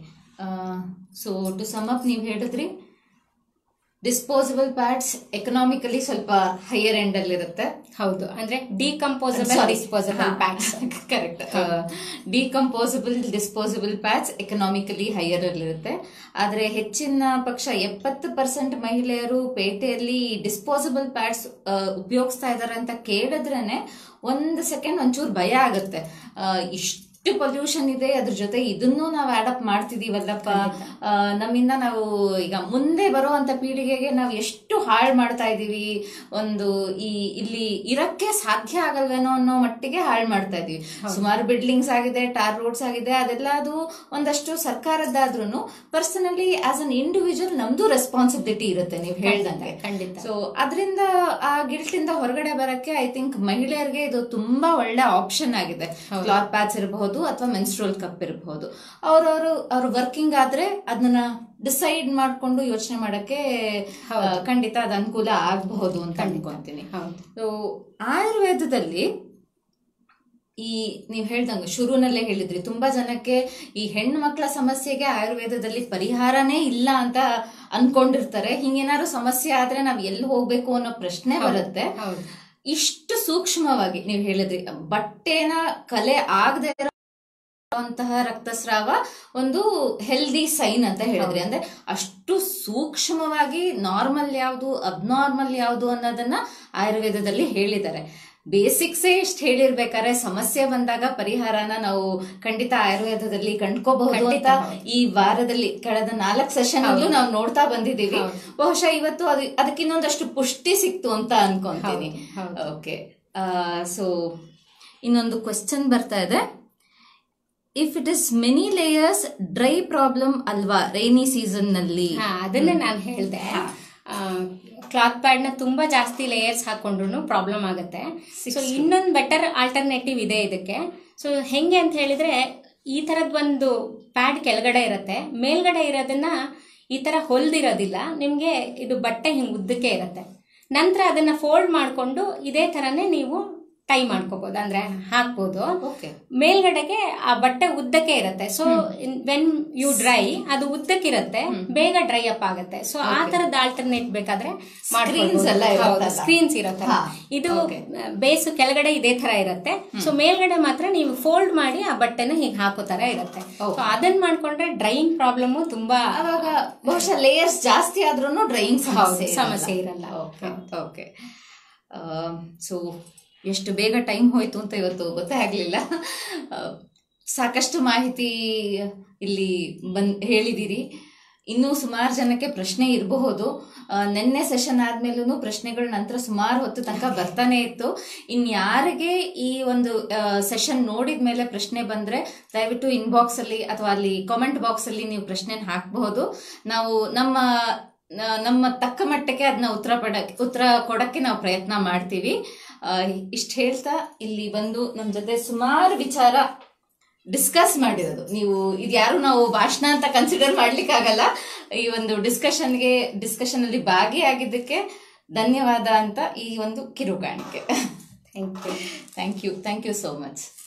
so to sum up ನೀವು ಹೇಳಿದ್ರಿ ಡಿಸ್ಪೋಸಬಲ್ ಪ್ಯಾಡ್ಸ್ ಎಕನಾಮಿಕಲಿ ಸ್ವಲ್ಪ ಹೈಯರ್ ಎಂಡ್ ಅಲ್ಲಿ ಇರುತ್ತೆ ಹೌದು ಅಂದ್ರೆ decomposable disposable packs correct decomposable disposable pads economically higher ಅಲ್ಲಿರುತ್ತೆ ಆದ್ರೆ ಹೆಚ್ಚಿನ ಪಕ್ಷ ಎಪ್ಪತ್ತು ಪರ್ಸೆಂಟ್ ಮಹಿಳೆಯರು ಪೇಟೆಯಲ್ಲಿ ಡಿಸ್ಪೋಸಬಲ್ ಪ್ಯಾಡ್ಸ್ ಉಪಯೋಗಿಸ್ತಾ ಇದಾರೆ ಅಂತ ಕೇಳಿದ್ರೇನೆ ಒಂದು ಸೆಕೆಂಡ್ ಒಂಚೂರು ಭಯ ಆಗುತ್ತೆ ಆ, ಇಷ್ಟು ಪೊಲ್ಯೂಷನ್ ಇದೆ ಅದ್ರ ಜೊತೆ ಇದನ್ನೂ ನಾವು ಅಪ್ ಮಾಡ್ತಿದೀವಲ್ಲಪ್ಪ ಆ, ನಮ್ಮಿಂದ ನಾವು ಈಗ ಮುಂದೆ ಬರುವಂತ ಪೀಳಿಗೆಗೆ ನಾವು ಎಷ್ಟು ಹಾಳು ಮಾಡ್ತಾ ಇದೀವಿ ಒಂದು ಈ ಇಲ್ಲಿ ಇರಕ್ಕೆ ಸಾಧ್ಯ ಆಗಲ್ವೇನೋ ಅನ್ನೋ ಮಟ್ಟಿಗೆ ಹಾಳು ಮಾಡ್ತಾ ಇದೀವಿ ಸುಮಾರು ಬಿಲ್ಡಿಂಗ್ಸ್ ಆಗಿದೆ ಟಾರ್ ರೋಡ್ಸ್ ಆಗಿದೆ ಅದೆಲ್ಲ ಅದು ಒಂದಷ್ಟು ಸರ್ಕಾರದ್ದಾದ್ರೂ ಪರ್ಸನಲಿ ಆಸ್ ಅನ್ ಇಂಡಿವಿಜುವಲ್ ನಮ್ದು ರೆಸ್ಪಾನ್ಸಿಬಿಲಿಟಿ ಇರುತ್ತೆ ನೀವು ಹೇಳ್ದಂಗೆ ಖಂಡಿತ ಸೊ ಅದರಿಂದ ಆ ಗಿಲ್ಟ್ ಇಂದ ಹೊರಗಡೆ ಬರಕ್ಕೆ ಐ ಥಿಂಕ್ ಮಹಿಳೆಯರಿಗೆ ಇದು ತುಂಬಾ ಒಳ್ಳೆ ಆಪ್ಷನ್ ಆಗಿದೆ ಕ್ಲಾತ್ ಪ್ಯಾಚ್ ಇರಬಹುದು ಅಥವಾ ಮೆನ್ಸ್ಟ್ರೋಲ್ ಕಪ್ ಇರಬಹುದು ಅವ್ರವ್ರು ಅವ್ರು ವರ್ಕಿಂಗ್ ಆದ್ರೆ ಅದನ್ನ ಡಿಸೈಡ್ ಮಾಡ್ಕೊಂಡು ಯೋಚನೆ ಮಾಡಕ್ಕೆ ಆ, ಖಂಡಿತ ಅದು ಅನುಕೂಲ ಆಗಬಹುದು ಅಂತ ಅನ್ಕೊಂತೀನಿ ಹೌದು ಸೊ ಆಯುರ್ವೇದದಲ್ಲಿ ಈ ನೀವು ಹೇಳ್ದಂಗೆ ಶುರುನಲ್ಲೇ ಹೇಳಿದ್ರಿ ತುಂಬಾ ಜನಕ್ಕೆ ಈ ಹೆಣ್ಣು ಮಕ್ಕಳ ಸಮಸ್ಯೆಗೆ ಆಯುರ್ವೇದದಲ್ಲಿ ಪರಿಹಾರನೇ ಇಲ್ಲ ಅಂತ ಅನ್ಕೊಂಡಿರ್ತಾರೆ ಹಿಂಗೇನಾದ್ರು ಸಮಸ್ಯೆ ಆದ್ರೆ ನಾವ್ ಎಲ್ಲಿ ಹೋಗ್ಬೇಕು ಅನ್ನೋ ಪ್ರಶ್ನೆ ಬರುತ್ತೆ ಹೌದು ಇಷ್ಟು ಸೂಕ್ಷ್ಮವಾಗಿ ನೀವು ಹೇಳಿದ್ರಿ ಬಟ್ಟೆನ ಕಲೆ ಆಗದೆ ಅಂತಹ ರಕ್ತಸ್ರಾವ ಒಂದು ಹೆಲ್ದಿ ಸೈನ್ ಅಂತ ಹೇಳಿದ್ರಿ ಅಂದ್ರೆ ಅಷ್ಟು ಸೂಕ್ಷ್ಮವಾಗಿ ನಾರ್ಮಲ್ ಯಾವುದು ಅಬ್ನಾರ್ಮಲ್ ಯಾವುದು ಅನ್ನೋದನ್ನ ಆಯುರ್ವೇದದಲ್ಲಿ ಹೇಳಿದ್ದಾರೆ ಬೇಸಿಕ್ಸೇ ಇಷ್ಟು ಹೇಳಿರ್ಬೇಕಾದ್ರೆ ಸಮಸ್ಯೆ ಬಂದಾಗ ಪರಿಹಾರನ ನಾವು ಖಂಡಿತ ಆಯುರ್ವೇದದಲ್ಲಿ ಕಂಡ್ಕೋಬಹುದು ಅಂತ ಈ ವಾರದಲ್ಲಿ ಕಳೆದ ನಾಲ್ಕು ಸೆಷನ್ ಅಲ್ಲೂ ನಾವು ನೋಡ್ತಾ ಬಂದಿದ್ದೀವಿ ಬಹುಶಃ ಇವತ್ತು ಅದು ಅದಕ್ಕಿನ್ನೊಂದಷ್ಟು ಪುಷ್ಟಿ ಸಿಕ್ತು ಅಂತ ಅನ್ಕೊಂತೀನಿ ಓಕೆ ಸೊ ಇನ್ನೊಂದು ಕ್ವೆಶ್ಚನ್ ಬರ್ತಾ ಇದೆ if it is many layers dry problem ಅಲ್ವಾ ರೈನಿ ಸೀಸನ್ ನಲ್ಲಿ ಹಾ ಅದನ್ನೇ ನಾನು ಹೇಳ್ದೆ ಕ್ಲಾತ್ ಪ್ಯಾಡ್ ನ ತುಂಬಾ ಜಾಸ್ತಿ ಲೇಯರ್ಸ್ ಹಾಕೊಂಡ್ರು ಪ್ರಾಬ್ಲಮ್ ಆಗುತ್ತೆ ಸೊ ಇನ್ನೊಂದು ಬೆಟರ್ ಆಲ್ಟರ್ನೇಟಿವ್ ಇದೆ ಇದಕ್ಕೆ ಸೊ ಹೆಂಗೆ ಅಂತ ಹೇಳಿದ್ರೆ ಈ ತರದ್ ಒಂದು ಪ್ಯಾಡ್ ಕೆಳಗಡೆ ಇರುತ್ತೆ ಮೇಲ್ಗಡೆ ಇರೋದನ್ನ ಈ ತರ ಹೊಲ್ದಿರೋದಿಲ್ಲ ನಿಮ್ಗೆ ಇದು ಬಟ್ಟೆ ಹಿಂಗ್ ಉದ್ದಕ್ಕೆ ಇರುತ್ತೆ ನಂತರ ಅದನ್ನ ಫೋಲ್ಡ್ ಮಾಡ್ಕೊಂಡು ಇದೇ ತರನೇ ನೀವು ಟೈ ಮಾಡ್ಕೋಬಹುದು ಅಂದ್ರೆ ಹಾಕ್ಬೋದು ಓಕೆ ಮೇಲ್ಗಡೆಗೆ ಆ ಬಟ್ಟೆ ಉದ್ದಕ್ಕೆ ಇರುತ್ತೆ ಸೊ ವೆನ್ ಯು ಡ್ರೈ ಅದು ಉದ್ದಕ್ಕಿರುತ್ತೆ ಬೇಗ ಡ್ರೈ ಅಪ್ ಆಗುತ್ತೆ ಸೊ ಆ ತರದ ಆಲ್ಟರ್ನೇಟ್ ಬೇಕಾದ್ರೆ Screens ಎಲ್ಲ ಇರುತ್ತಲ್ಲ? ಸ್ಕ್ರೀನ್ಸ್ ಇರುತ್ತೆ ಹಾ, ಇದು ಬೇಸ್ ಕೆಳಗಡೆ ಇದೇ ತರ ಇರುತ್ತೆ ಸೊ ಮೇಲ್ಗಡೆ ಮಾತ್ರ ನೀವು ಫೋಲ್ಡ್ ಮಾಡಿ ಆ ಬಟ್ಟೆನ ಹೀಗೆ ಹಾಕೋ ತರ ಇರುತ್ತೆ ಸೊ ಅದನ್ನ ಮಾಡ್ಕೊಂಡ್ರೆ ಡ್ರೈಯಿಂಗ್ ಪ್ರಾಬ್ಲಮ್ ತುಂಬಾ ಅವಾಗ ಬಹುಶಃ ಲೇಯರ್ಸ್ ಜಾಸ್ತಿ ಆದ್ರೂ ಡ್ರೈಯಿಂಗ್ ಸಮಸ್ಯೆ ಹೌದು, ಸಮಸ್ಯೆ ಇರಲ್ಲ. ಓಕೆ ಓಕೆ ಸೊ ಎಷ್ಟು ಬೇಗ ಟೈಮ್ ಹೋಯ್ತು ಅಂತ ಇವತ್ತು ಗೊತ್ತೇ ಆಗ್ಲಿಲ್ಲ ಆ, ಸಾಕಷ್ಟು ಮಾಹಿತಿ ಇಲ್ಲಿ ಬಂದ್ ಹೇಳಿದಿರಿ ಇನ್ನೂ ಸುಮಾರು ಜನಕ್ಕೆ ಪ್ರಶ್ನೆ ಇರಬಹುದು ನಿನ್ನೆ ಸೆಷನ್ ಆದ್ಮೇಲೂ ಪ್ರಶ್ನೆಗಳ ನಂತರ ಸುಮಾರು ಹೊತ್ತು ತನಕ ಬರ್ತಾನೆ ಇತ್ತು ಇನ್ಯಾರಿಗೆ ಈ ಒಂದು ಸೆಷನ್ ನೋಡಿದ ಮೇಲೆ ಪ್ರಶ್ನೆ ಬಂದ್ರೆ ದಯವಿಟ್ಟು ಇನ್ಬಾಕ್ಸ್ ಅಲ್ಲಿ ಅಥವಾ ಅಲ್ಲಿ ಕಾಮೆಂಟ್ ಬಾಕ್ಸ್ ಅಲ್ಲಿ ನೀವು ಪ್ರಶ್ನೆನ ಹಾಕಬಹುದು ನಾವು ನಮ್ಮ ನ- ನಮ್ಮ ತಕ್ಕ ಮಟ್ಟಕ್ಕೆ ಅದನ್ನ ಉತ್ತರ ಪಡಕ್ಕೆ ಉತ್ತರ ಕೊಡಕ್ಕೆ ನಾವು ಪ್ರಯತ್ನ ಮಾಡ್ತೀವಿ ಇಷ್ಟು ಹೇಳ್ತಾ ಇಲ್ಲಿ ಬಂದು ನಮ್ಮ ಜೊತೆ ಸುಮಾರು ವಿಚಾರ ಡಿಸ್ಕಸ್ ಮಾಡಿರೋದು ನೀವು ಇದು ಯಾರು ನಾವು ಭಾಷಣ ಅಂತ ಕನ್ಸಿಡರ್ ಮಾಡ್ಲಿಕ್ಕಾಗಲ್ಲ ಈ ಒಂದು ಡಿಸ್ಕಷನ್ಗೆ ಡಿಸ್ಕಷನ್ ಅಲ್ಲಿ ಭಾಗಿಯಾಗಿದ್ದಕ್ಕೆ ಧನ್ಯವಾದ ಅಂತ ಈ ಒಂದು ಕಿರುಕಾಣಿಕೆ thank you thank you thank you so much